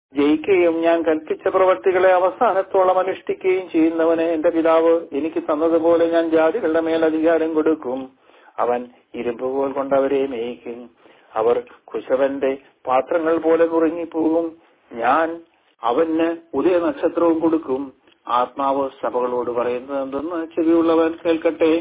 ജയിക്കുകയും ഞാൻ കൽപ്പിച്ച പ്രവർത്തികളെ അവസാനത്തോളം അനുഷ്ഠിക്കുകയും ചെയ്യുന്നവനെ എന്റെ പിതാവ് എനിക്ക് തന്നതുപോലെ ഞാൻ ജാതികളുടെ മേൽ അധികാരം കൊടുക്കും അവൻ ഇരുമ്പുകോൽ കൊണ്ട് അവരെ മേയിക്കും അവർ കുശവന്റെ പാത്രങ്ങൾ പോലെ നുറുങ്ങിപ്പോകും ഞാൻ അവന് ഉദയ നക്ഷത്രവും കൊടുക്കും ആത്മാവ് സഭകളോട് പറയുന്നത് എന്തെന്ന് ചെവിയുള്ളവൻ കേൾക്കട്ടെ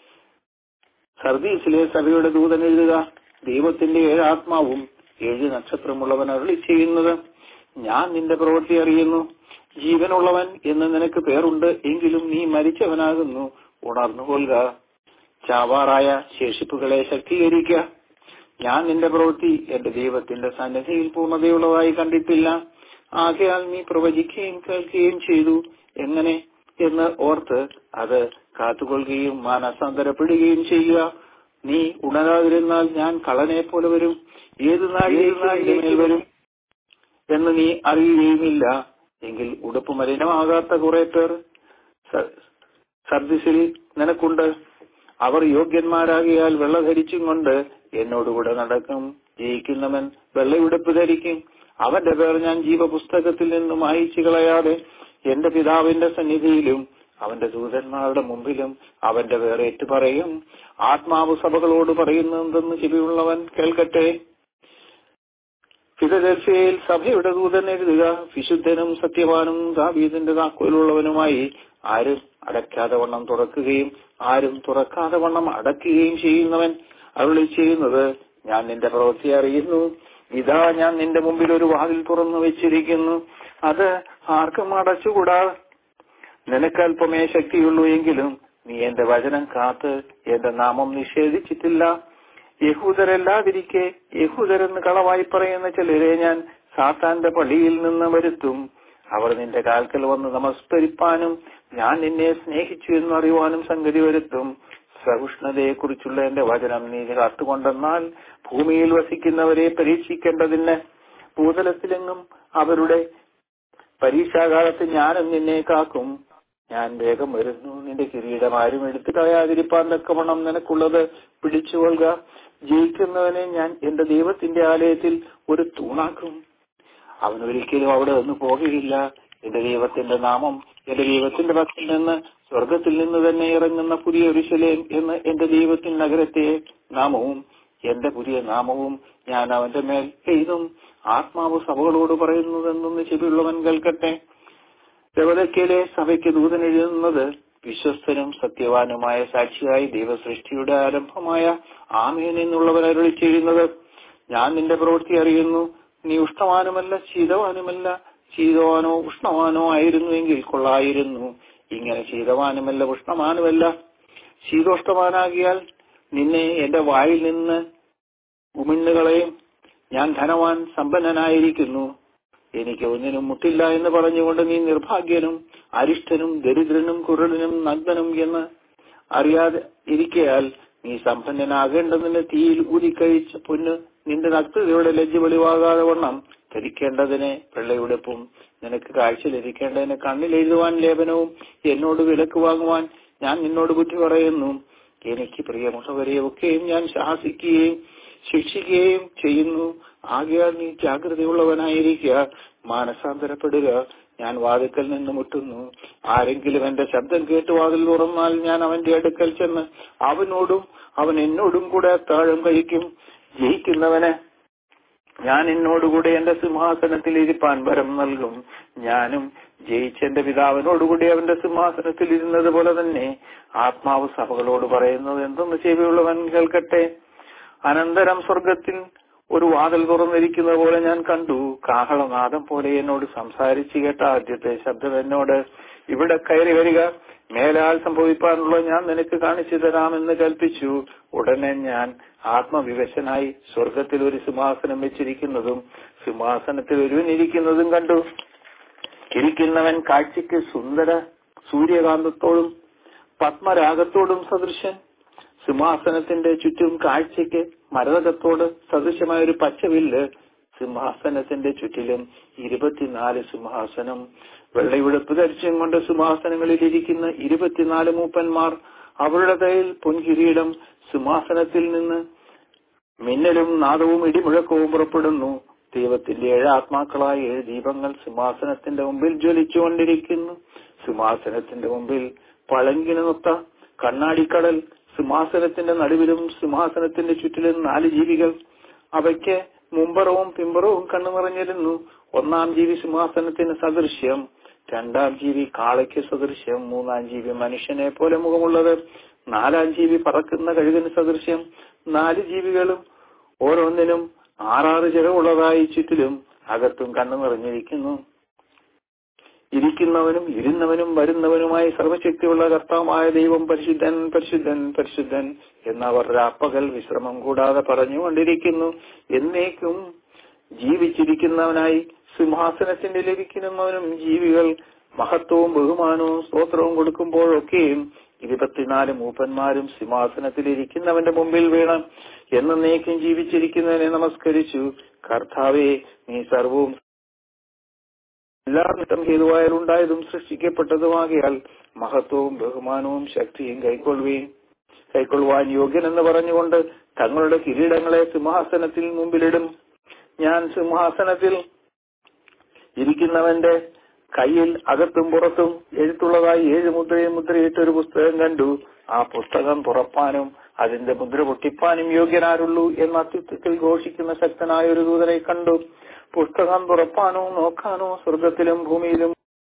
സർദീസിലെ സഭയുടെ ദൂതൻ എഴുതുക ദൈവത്തിന്റെ ഏഴ് ആത്മാവും ഏഴ് നക്ഷത്രമുള്ളവൻ അരുളി ചെയ്യുന്നത് ഞാൻ നിന്റെ പ്രവൃത്തി അറിയുന്നു ജീവനുള്ളവൻ എന്ന് നിനക്ക് പേരുണ്ട് എങ്കിലും നീ മരിച്ചവനാകുന്നു ഉണർന്നുകൊള്ളുക ചാവാറായ ശേഷിപ്പുകളെ ശക്തീകരിക്കുക ഞാൻ നിന്റെ പ്രവൃത്തി എന്റെ ദൈവത്തിന്റെ സന്നിധിയിൽ പൂർണ്ണതയുള്ളതായി കണ്ടിട്ടില്ല ആകയാൽ നീ പ്രവചിക്കുകയും കേൾക്കുകയും ചെയ്തു എങ്ങനെ എന്ന് ഓർത്ത് അത് കാത്തുകൊള്ളുകയും മാനസാന്തരപ്പെടുകയും ചെയ്യുക നീ ഉണരാതിരുന്നാൽ ഞാൻ കള്ളനെ പോലെ വരും ഏത് നാഴികയിൽ വരും എന്ന് നീ അറിയുകയുമില്ല എങ്കിൽ ഉടുപ്പ് മലിനമാകാത്ത കുറെ പേർ സ- സർദിസിൽ നിനക്കുണ്ട് അവർ യോഗ്യന്മാരാകിയാൽ വെള്ള ധരിച്ചും കൊണ്ട് എന്നോടുകൂടെ നടക്കും ജയിക്കുന്നവൻ വെള്ളയുടുപ്പ് ധരിക്കും അവന്റെ പേർ ഞാൻ ജീവപുസ്തകത്തിൽ നിന്നും അയച്ചു കളയാതെ എന്റെ പിതാവിന്റെ സന്നിധിയിലും അവന്റെ ദൂതന്മാരുടെ മുമ്പിലും അവന്റെ പേർ ഏറ്റുപറയും ആത്മാവ് സഭകളോട് പറയുന്നതെന്ന് ചെവിയുള്ളവൻ കേൾക്കട്ടെ ഫിലദൽഫിയയിൽ സഭയുടെ ദൂതൻ എഴുതുക വിശുദ്ധനും സത്യവാനും ദാവീദിന്റെ താക്കോലുള്ളവനുമായി ആരും അടയ്ക്കാതെ വണ്ണം തുറക്കുകയും ആരും തുറക്കാതെ വണ്ണം അടയ്ക്കുകയും ചെയ്യുന്നവൻ അരുളി ചെയ്യുന്നത് ഞാൻ നിന്റെ പ്രവൃത്തി അറിയുന്നു ഇതാ ഞാൻ നിന്റെ മുമ്പിൽ ഒരു വാതിൽ തുറന്നു വെച്ചിരിക്കുന്നു അത് ആർക്കും അടച്ചുകൂടാ നിനക്ക് അല്പമേ ശക്തിയുള്ളൂ എങ്കിലും നീ എന്റെ വചനം കാത്ത് എന്റെ നാമം നിഷേധിച്ചിട്ടില്ല യഹൂദരല്ലാതിരിക്കെ യഹൂദരെന്ന് കളവായി പറയുന്ന ചിലരെ ഞാൻ സാത്താന്റെ പള്ളിയിൽ നിന്ന് വരുത്തും അവർ നിന്റെ കാൽക്കൽ വന്ന് നമസ്കരിപ്പാനും ഞാൻ നിന്നെ സ്നേഹിച്ചു എന്ന് അറിയുവാനും സംഗതി വരുത്തും സഹിഷ്ണുതയെക്കുറിച്ചുള്ള എന്റെ വചനം നീ കാത്തുകൊണ്ടെന്നാൽ ഭൂമിയിൽ വസിക്കുന്നവരെ പരീക്ഷിക്കേണ്ടതിന് ഭൂതലത്തിലെങ്ങും അവരുടെ പരീക്ഷാകാലത്ത് ഞാനും നിന്നെ കാക്കും ഞാൻ വേഗം വരുന്നു നിന്റെ കിരീടം ആരും എടുത്തു കളയാതിരിപ്പാൻ തക്കവണ്ണം നിനക്കുള്ളത് പിടിച്ചുകൊള്ളുക ജയിക്കുന്നവനെ ഞാൻ എന്റെ ദൈവത്തിന്റെ ആലയത്തിൽ ഒരു തൂണാക്കും അവൻ ഒരിക്കലും അവിടെ നിന്ന് പോകുകയില്ല എന്റെ ദൈവത്തിന്റെ നാമം എന്റെ ദൈവത്തിന്റെ ഭക്തിൽ നിന്ന് സ്വർഗത്തിൽ നിന്ന് തന്നെ ഇറങ്ങുന്ന പുതിയ ഒരിശലേം എന്ന് എന്റെ ദൈവത്തിന്റെ നഗരത്തെ നാമവും എന്റെ പുതിയ നാമവും ഞാൻ അവന്റെ മേൽ എഴുതും ആത്മാവ് സഭകളോട് പറയുന്നതെന്നൊന്ന് ചെവിയുള്ളവൻ കേൾക്കട്ടെ ദേവതയ്ക്കയിലെ സഭയ്ക്ക് ദൂതൻ എഴുതുന്നത് വിശ്വസ്തനും സത്യവാനുമായ സാക്ഷിയായി ദൈവസൃഷ്ടിയുടെ ആരംഭമായ ആമേൻ എന്നുള്ളവൻ അരുളി ചെയ്യുന്നത് ഞാൻ നിന്റെ പ്രവൃത്തി അറിയുന്നു നീ ഉഷ്ണവാനുമല്ല ശീതവാനുമല്ല ശീതവാനോ ഉഷ്ണവാനോ ആയിരുന്നുവെങ്കിൽ കൊള്ളായിരുന്നു ഇങ്ങനെ ശീതവാനുമല്ല ഉഷ്ണവാനുമല്ല ശീതോഷ്ണവാനാകിയാൽ നിന്നെ എന്റെ വായിൽ നിന്ന് ഉമിണ്ണുകളെയും ഞാൻ ധനവാൻ സമ്പന്നനായിരിക്കുന്നു എനിക്ക് ഒന്നിനും മുട്ടില്ല എന്ന് പറഞ്ഞുകൊണ്ട് നീ നിർഭാഗ്യനും അരിഷ്ടനും ദരിദ്രനും കുരുടനും നഗ്നനും എന്ന് അറിയാതെ ഇരിക്കയാൽ നീ സമ്പന്നനാകേണ്ടതിന് തീയിൽ ഊതിക്കഴിച്ച പൊന്ന് നിന്റെ നഗ്നതയുടെ ലജ്ജ വെളിവാകാതെ വണ്ണം ധരിക്കേണ്ടതിന് വെള്ളയുടുപ്പും നിനക്ക് കാഴ്ച ലഭിക്കേണ്ടതിന് കണ്ണിൽ എഴുതുവാൻ ലേപനവും എന്നോട് വിലക്ക് വാങ്ങുവാൻ ഞാൻ നിന്നോട് ബുദ്ധി പറയുന്നു എനിക്ക് പ്രിയമുള്ളവരെയൊക്കെയും ഞാൻ ശാസിക്കുകയും ശിക്ഷിക്കുകയും ചെയ്യുന്നു ആകയാൽ നീ ജാഗ്രതയുള്ളവനായിരിക്കുക മാനസാന്തരപ്പെടുക ഞാൻ വാതിക്കൽ നിന്ന് മുട്ടുന്നു ആരെങ്കിലും എന്റെ ശബ്ദം കേട്ട് വാതിൽ തുറന്നാൽ ഞാൻ അവന്റെ അടുക്കൽ ചെന്ന് അവനോടും അവൻ എന്നോടും കൂടെ താഴം കഴിക്കും ജയിക്കുന്നവന് ഞാൻ എന്നോടുകൂടെ എന്റെ സിംഹാസനത്തിൽ ഇരിപ്പാൻ വരം നൽകും ഞാനും ജയിച്ച എന്റെ പിതാവിനോടുകൂടി അവന്റെ സിംഹാസനത്തിൽ ഇരുന്നത് പോലെ തന്നെ ആത്മാവ് സഭകളോട് പറയുന്നത് എന്തെന്ന് ചെവിയുള്ളവൻ കേൾക്കട്ടെ അനന്തരം സ്വർഗത്തിൽ ഒരു വാതിൽ തുറന്നിരിക്കുന്നത് പോലെ ഞാൻ കണ്ടു കാഹളനാദം പോലെ എന്നോട് സംസാരിച്ചു കേട്ട ആദ്യത്തെ ശബ്ദം എന്നോട് ഇവിടെ കയറി വരിക മേലാൽ സംഭവിക്കാനുള്ള ഞാൻ നിനക്ക് കാണിച്ചു തരാമെന്ന് കൽപ്പിച്ചു ഉടനെ ഞാൻ ആത്മവിവശനായി സ്വർഗത്തിൽ ഒരു സിംഹാസനം വെച്ചിരിക്കുന്നതും സിംഹാസനത്തിൽ ഒരുവനിരിക്കുന്നതും കണ്ടു ഇരിക്കുന്നവൻ കാഴ്ചയ്ക്ക് സുന്ദര സൂര്യകാന്തത്തോടും പത്മരാഗത്തോടും സദൃശൻ സിംഹാസനത്തിന്റെ ചുറ്റും കാഴ്ചയ്ക്ക് മരതകത്തോട് സദൃശമായ ഒരു പച്ചവില്ല് സിംഹാസനത്തിന്റെ ചുറ്റിലും ഇരുപത്തിനാല് സിംഹാസനം വെള്ളയുടുപ്പ് ധരിച്ചും കൊണ്ട് സിംഹാസനങ്ങളിൽ ഇരിക്കുന്ന ഇരുപത്തിനാല് മൂപ്പന്മാർ അവരുടെ കയ്യിൽ പൊൻകിരീടം സിംഹാസനത്തിൽ നിന്ന് മിന്നലും നാദവും ഇടിമുഴക്കവും പുറപ്പെടുന്നു ദൈവത്തിന്റെ ഏഴ് ആത്മാക്കളായ ഏഴ് ദീപങ്ങൾ സിംഹാസനത്തിന്റെ മുമ്പിൽ ജ്വലിച്ചുകൊണ്ടിരിക്കുന്നു സിംഹാസനത്തിന്റെ മുമ്പിൽ പളങ്കിനൊത്ത കണ്ണാടിക്കടൽ സിംഹാസനത്തിന്റെ നടുവിലും സിംഹാസനത്തിന്റെ ചുറ്റിലും നാല് ജീവികൾ അവയ്ക്ക് മുമ്പറവും പിമ്പറവും കണ്ണു നിറഞ്ഞിരുന്നു ഒന്നാം ജീവി സിംഹാസനത്തിന് സദൃശ്യം രണ്ടാം ജീവി കാളയ്ക്ക് സദൃശ്യം മൂന്നാം ജീവി മനുഷ്യനെ പോലെ മുഖമുള്ളത് നാലാം ജീവി പറക്കുന്ന കഴുകന് സദൃശ്യം നാല് ജീവികളും ഓരോന്നിനും ആറാറ് ചിറവുള്ളതായി ചുറ്റിലും അകത്തും കണ്ണു നിറഞ്ഞിരിക്കുന്നു ഇരിക്കുന്നവനും ഇരുന്നവനും വരുന്നവനുമായി സർവശക്തിയുള്ള കർത്താവായ ദൈവം പരിശുദ്ധൻ പരിശുദ്ധൻ പരിശുദ്ധൻ എന്നവർ രാപ്പകൽ വിശ്രമം കൂടാതെ പറഞ്ഞുകൊണ്ടിരിക്കുന്നു എന്നേക്കും ജീവിച്ചിരിക്കുന്നവനായി സിംഹാസനത്തിന്റെ ലഭിക്കുന്നവനും ജീവികൾ മഹത്വവും ബഹുമാനവും സ്തോത്രവും കൊടുക്കുമ്പോഴൊക്കെയും ഇരുപത്തിനാല് മൂപ്പന്മാരും സിംഹാസനത്തിലിരിക്കുന്നവന്റെ മുമ്പിൽ വീണ് എന്നേക്കും ജീവിച്ചിരിക്കുന്നതിനെ നമസ്കരിച്ചു കർത്താവെ നീ സർവവും എല്ലാ നിട്ടം ഹേതുവായാലുണ്ടായതും സൃഷ്ടിക്കപ്പെട്ടതുമാകിയാൽ മഹത്വവും ബഹുമാനവും ശക്തിയും കൈക്കൊള്ളുകയും കൈക്കൊള്ളുവാൻ യോഗ്യൻ എന്ന് പറഞ്ഞുകൊണ്ട് തങ്ങളുടെ കിരീടങ്ങളെ സിംഹാസനത്തിൽ മുമ്പിലിടും ഞാൻ സിംഹാസനത്തിൽ ഇരിക്കുന്നവന്റെ കയ്യിൽ അകത്തും പുറത്തും എഴുത്തുള്ളതായി ഏഴ് മുദ്രയും മുദ്രയിട്ട് ഒരു പുസ്തകം കണ്ടു ആ പുസ്തകം തുറപ്പാനും അതിന്റെ മുദ്ര പൊട്ടിപ്പാനും യോഗ്യനാരുള്ളൂ എന്ന അത്യുത്വത്തിൽ ഘോഷിക്കുന്ന ശക്തനായ ഒരു ദൂതനെ കണ്ടു പുസ്തകം തുറപ്പാനോ നോക്കാനോ സ്വർഗത്തിലും ഭൂമിയിലും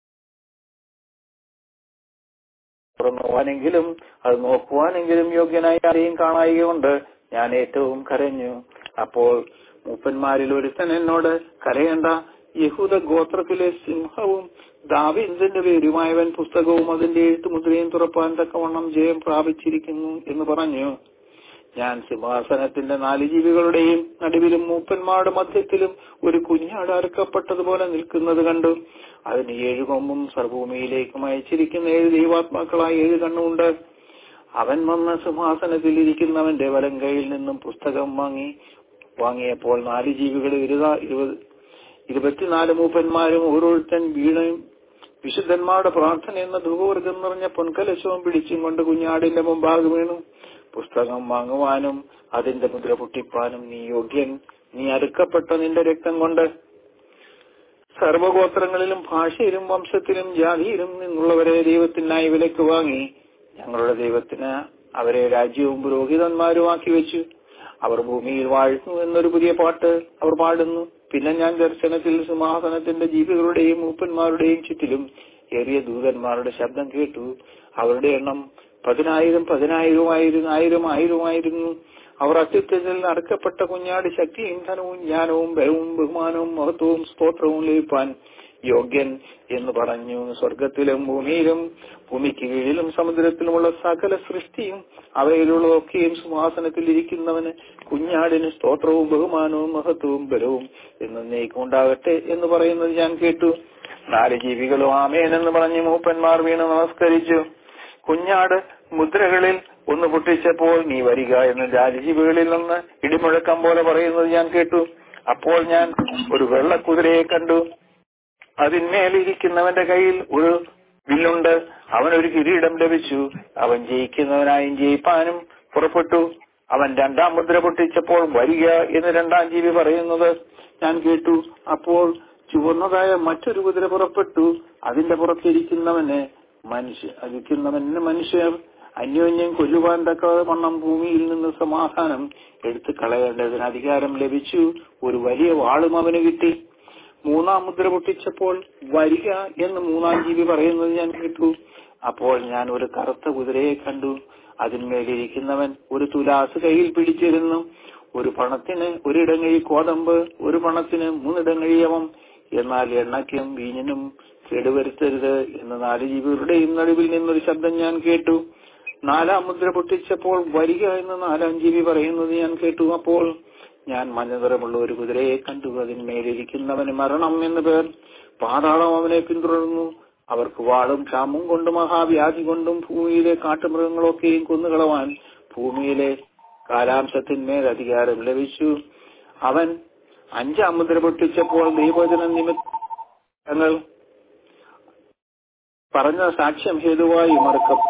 തുറന്നുവാനെങ്കിലും അത് നോക്കുവാനെങ്കിലും യോഗ്യനായി ആരെയും കാണായികൊണ്ട് ഞാൻ ഏറ്റവും കരഞ്ഞു അപ്പോൾ മൂപ്പന്മാരിൽ ഒരുത്തൻ എന്നോട് കരയണ്ട യഹൂദ ഗോത്രത്തിലെ സിംഹവും ദാവിന്ദന്റെ പേരുമായവൻ പുസ്തകവും അതിന്റെ എഴുത്തുമുദ്രയും തുറപ്പാൻ തക്കവണ്ണം ജയം പ്രാപിച്ചിരിക്കുന്നു എന്ന് പറഞ്ഞു ഞാൻ സിംഹാസനത്തിന്റെ നാല് ജീവികളുടെയും നടുവിലും മൂപ്പന്മാരുടെ മധ്യത്തിലും ഒരു കുഞ്ഞാട് അറുക്കപ്പെട്ടതുപോലെ നിൽക്കുന്നത് കണ്ടു അതിന് ഏഴു കൊമ്പും സർഭൂമിയിലേക്കും അയച്ചിരിക്കുന്ന ഏഴ് ദൈവാത്മാക്കളായ ഏഴ് കണ്ണുണ്ട് അവൻ വന്ന് സിംഹാസനത്തിൽ ഇരിക്കുന്നവന്റെ വലം കൈയിൽ നിന്നും പുസ്തകം വാങ്ങി വാങ്ങിയപ്പോൾ നാല് ജീവികൾ ഇരുപത് ഇരുപത് ഇരുപത്തിനാല് മൂപ്പന്മാരും ഓരോരുത്തൻ വീണയും വിശുദ്ധന്മാരുടെ പ്രാർത്ഥന എന്ന ധൂവർഗം നിറഞ്ഞ പൊൻകലശവും പിടിച്ചും കൊണ്ട് കുഞ്ഞാടിന്റെ മുമ്പാകെ വീണു പുസ്തകം വാങ്ങുവാനും അതിന്റെ മുദ്ര പൊട്ടിപ്പാനും നീ യോഗ്യൻ നീ അറുക്കപ്പെട്ട നിന്റെ രക്തം കൊണ്ട് സർവഗോത്രങ്ങളിലും ഭാഷയിലും വംശത്തിലും ജാതിയിലും നിന്നുള്ളവരെ ദൈവത്തിനായി വിലക്ക് വാങ്ങി ഞങ്ങളുടെ ദൈവത്തിന് അവരെ രാജ്യവും പുരോഹിതന്മാരുമാക്കി വെച്ചു അവർ ഭൂമിയിൽ വാഴുന്നു എന്നൊരു പുതിയ പാട്ട് അവർ പാടുന്നു പിന്നെ ഞാൻ ദർശനത്തിൽ സിംഹാസനത്തിന്റെ ജീവികളുടെയും മൂപ്പന്മാരുടെയും ചുറ്റിലും ഏറിയ ദൂതന്മാരുടെ ശബ്ദം കേട്ടു അവരുടെ എണ്ണം പതിനായിരം പതിനായിരമായിരുന്നു ആയിരം ആയിരമായിരുന്നു അവർ അത്യുത്യത്തിൽ നടക്കപ്പെട്ട കുഞ്ഞാട് ശക്തിയും ധനവും ജ്ഞാനവും ബലവും ബഹുമാനവും മഹത്വവും സ്തോത്രവും ലഭിപ്പാൻ യോഗ്യൻ എന്ന് പറഞ്ഞു സ്വർഗത്തിലും ഭൂമിയിലും ഭൂമിക്ക് കീഴിലും സമുദ്രത്തിലുമുള്ള സകല സൃഷ്ടിയും അവയിലുള്ളതൊക്കെയും സിംഹാസനത്തിൽ ഇരിക്കുന്നവന് കുഞ്ഞാടിന് സ്തോത്രവും ബഹുമാനവും മഹത്വവും ബലവും എന്നേക്കും ഉണ്ടാകട്ടെ എന്ന് പറയുന്നത് ഞാൻ കേട്ടു നാല് ജീവികളും ആമേൻ എന്ന് പറഞ്ഞ് മൂപ്പന്മാർ വീണ് നമസ്കരിച്ചു കുഞ്ഞാട് മുദ്രകളിൽ ഒന്ന് പൊട്ടിച്ചപ്പോൾ നീ വരിക എന്ന് രാജജീവികളിൽ നിന്ന് ഇടിമുഴക്കം പോലെ പറയുന്നത് ഞാൻ കേട്ടു അപ്പോൾ ഞാൻ ഒരു വെള്ളക്കുതിരയെ കണ്ടു അതിന്മേലിരിക്കുന്നവന്റെ കയ്യിൽ ഒരു വില്ലുണ്ട് അവനൊരു കിരീടം ലഭിച്ചു അവൻ ജയിക്കുന്നവനായും ജയിപ്പാനും പുറപ്പെട്ടു അവൻ രണ്ടാം മുദ്ര പൊട്ടിച്ചപ്പോൾ വരിക എന്ന് രണ്ടാം ജീവി പറയുന്നത് ഞാൻ കേട്ടു അപ്പോൾ ചുവന്നതായ മറ്റൊരു കുതിര പുറപ്പെട്ടു അതിന്റെ പുറത്തിരിക്കുന്നവന് മനുഷ്യ ഇരിക്കുന്നവന് മനുഷ്യർ അന്യോന്യം കൊല്ലുവാൻ തക്ക വണ്ണം ഭൂമിയിൽ നിന്ന് സമാധാനം എടുത്തു കളയേണ്ടതിന് അധികാരം ലഭിച്ചു ഒരു വലിയ വാളും അവന് കിട്ടി മൂന്നാം മുദ്ര പൊട്ടിച്ചപ്പോൾ വരിക എന്ന് മൂന്നാം ജീവി പറയുന്നത് ഞാൻ കേട്ടു അപ്പോൾ ഞാൻ ഒരു കറുത്ത കുതിരയെ കണ്ടു അതിന്മേലിരിക്കുന്നവൻ ഒരു തുലാസ് കയ്യിൽ പിടിച്ചിരുന്നു ഒരു പണത്തിന് ഒരിടങ്ങഴി കോതമ്പ് ഒരു പണത്തിന് മൂന്നിടങ്ങഴിയവം എന്നാൽ എണ്ണയ്ക്കും വീഞ്ഞിനും കേടുവരുത്തരുത് എന്ന് നാല് ജീവികളുടെയും നടുവിൽ നിന്നൊരു ശബ്ദം ഞാൻ കേട്ടു നാലാം മുദ്ര പൊട്ടിച്ചപ്പോൾ വരിക എന്ന് നാലാം ജീവി പറയുന്നത് ഞാൻ കേട്ടു അപ്പോൾ ഞാൻ മഞ്ഞനിറമുള്ള ഒരു കുതിരയെ കണ്ടു അതിന്മേലിരിക്കുന്നവന് മരണം എന്ന് പേർ പാതാളം അവനെ പിന്തുടർന്നു അവർക്ക് വാളും ക്ഷാമം കൊണ്ടും മഹാവ്യാധി കൊണ്ടും ഭൂമിയിലെ കാട്ടുമൃഗങ്ങളൊക്കെയും കൊന്നുകളവാൻ ഭൂമിയിലെ കാലാംശത്തിന്മേൽ അധികാരം ലഭിച്ചു അവൻ അഞ്ചാം മുദ്ര പൊട്ടിച്ചപ്പോൾ ദൈവജന നിമിത്തങ്ങൾ പറഞ്ഞ സാക്ഷ്യം ഹേതുവായി മറക്കം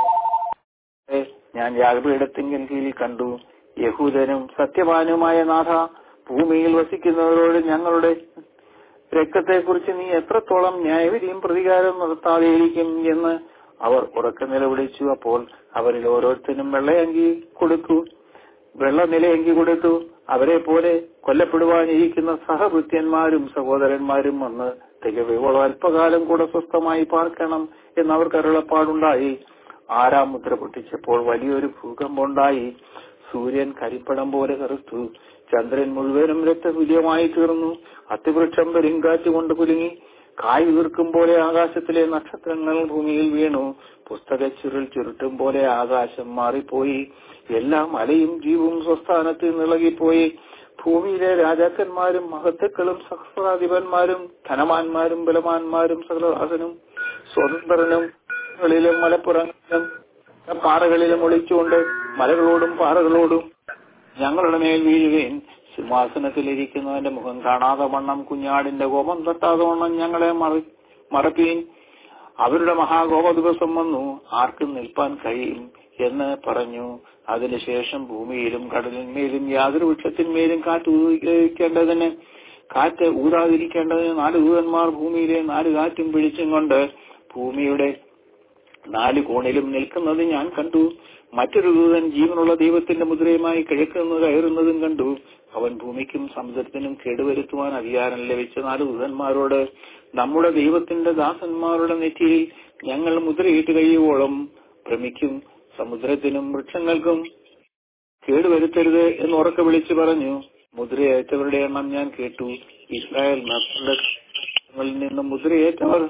ഞാൻ യാഗപീഠത്തിങ്കൽ കീഴിൽ കണ്ടു യഹൂദനും സത്യവാനുമായ നാഥ ഭൂമിയിൽ വസിക്കുന്നവരോട് ഞങ്ങളുടെ രക്തത്തെക്കുറിച്ച് നീ എത്രത്തോളം ന്യായവിധിയും പ്രതികാരം നടത്താതെയിരിക്കും എന്ന് അവർ ഉറക്കെ നിലവിളിച്ചു അപ്പോൾ അവരിൽ ഓരോരുത്തരും വെള്ളയങ്കി കൊടുത്തു വെള്ള നിലയങ്കി കൊടുത്തു അവരെ പോലെ കൊല്ലപ്പെടുവാനിരിക്കുന്ന സഹഭൃത്യന്മാരും സഹോദരന്മാരും വന്ന് തികവോളം അല്പകാലം കൂടെ സ്വസ്ഥമായി പാർക്കണം എന്നവർക്ക് അരുളപ്പാടുണ്ടായി ആറാം മുദ്ര പൊട്ടിച്ചപ്പോൾ വലിയൊരു ഭൂകമ്പമുണ്ടായി സൂര്യൻ കരിപ്പടം പോലെ കറുത്തു ചന്ദ്രൻ മുഴുവനും രക്തതുല്യമായി തീർന്നു അത്തിവൃക്ഷം പെരുങ്കാറ്റ് കൊണ്ട് കുലുങ്ങി കായ് ഉതിർക്കും പോലെ ആകാശത്തിലെ നക്ഷത്രങ്ങൾ ഭൂമിയിൽ വീണു പുസ്തക ചുരുൾ ചുരുട്ടും പോലെ ആകാശം മാറിപ്പോയി എല്ലാ മലയും ജീവും സ്വസ്ഥാനത്ത് നിളകിപ്പോയി ഭൂമിയിലെ രാജാക്കന്മാരും മഹത്തുക്കളും സഹസ്രാധിപന്മാരും ധനവാന്മാരും ബലവാന്മാരും സകലദാസനും സ്വതന്ത്രനും ളിലും മലപ്പുറങ്ങളിലും പാറകളിലും ഒളിച്ചുകൊണ്ട് മലകളോടും പാറകളോടും ഞങ്ങളുടെ മേൽ വീഴുകയും സിംഹാസനത്തിലിരിക്കുന്നവന്റെ മുഖം കാണാതെ വണ്ണം കുഞ്ഞാടിന്റെ കോപം തട്ടാതെ വണ്ണം ഞങ്ങളെ മറി മറപ്പീൻ അവരുടെ മഹാകോപ ദിവസം വന്നു ആർക്കും നിൽപ്പാൻ കഴിയും എന്ന് പറഞ്ഞു അതിനുശേഷം ഭൂമിയിലും കടലിന്മേലും യാതൊരു വൃക്ഷത്തിന്മേലും കാറ്റ് ഊതിക്കേണ്ടതിന് കാറ്റ് ഊതാതിരിക്കേണ്ടതിന് നാല് ദൂതന്മാർ ഭൂമിയിലെ നാല് കാറ്റും പിടിച്ചും കൊണ്ട് ഭൂമിയുടെ നാല് കോണിലും നിൽക്കുന്നത് ഞാൻ കണ്ടു മറ്റൊരു ദൂതൻ ജീവനുള്ള ദൈവത്തിന്റെ മുദ്രയുമായി കിഴക്കുന്നു കയറുന്നതും കണ്ടു അവൻ ഭൂമിക്കും സമുദ്രത്തിനും കേടുവരുത്തുവാൻ അധികാരം ലഭിച്ച നാല് ദൂതന്മാരോട് നമ്മുടെ ദൈവത്തിന്റെ ദാസന്മാരുടെ നെറ്റിയിൽ ഞങ്ങൾ മുദ്രയിട്ട് കഴിയുവോളം ഭ്രമിക്കും സമുദ്രത്തിനും വൃക്ഷങ്ങൾക്കും കേടുവരുത്തരുത് എന്ന് ഉറക്കെ വിളിച്ചു പറഞ്ഞു മുദ്രയേറ്റവരുടെ എണ്ണം ഞാൻ കേട്ടു ഇസ്രായേൽ മക്കളിൽ നിന്ന് മുദ്രയേറ്റവർ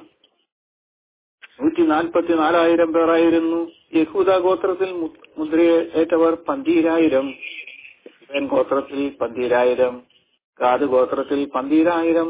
നൂറ്റി നാൽപ്പത്തി നാലായിരം പേരായിരുന്നു യഹൂദ ഗോത്രത്തിൽ മുദ്രയേറ്റവർ പന്തീരായിരം ഇവൻ ഗോത്രത്തിൽ പന്തീരായിരം ഗാദ് ഗോത്രത്തിൽ പന്തീരായിരം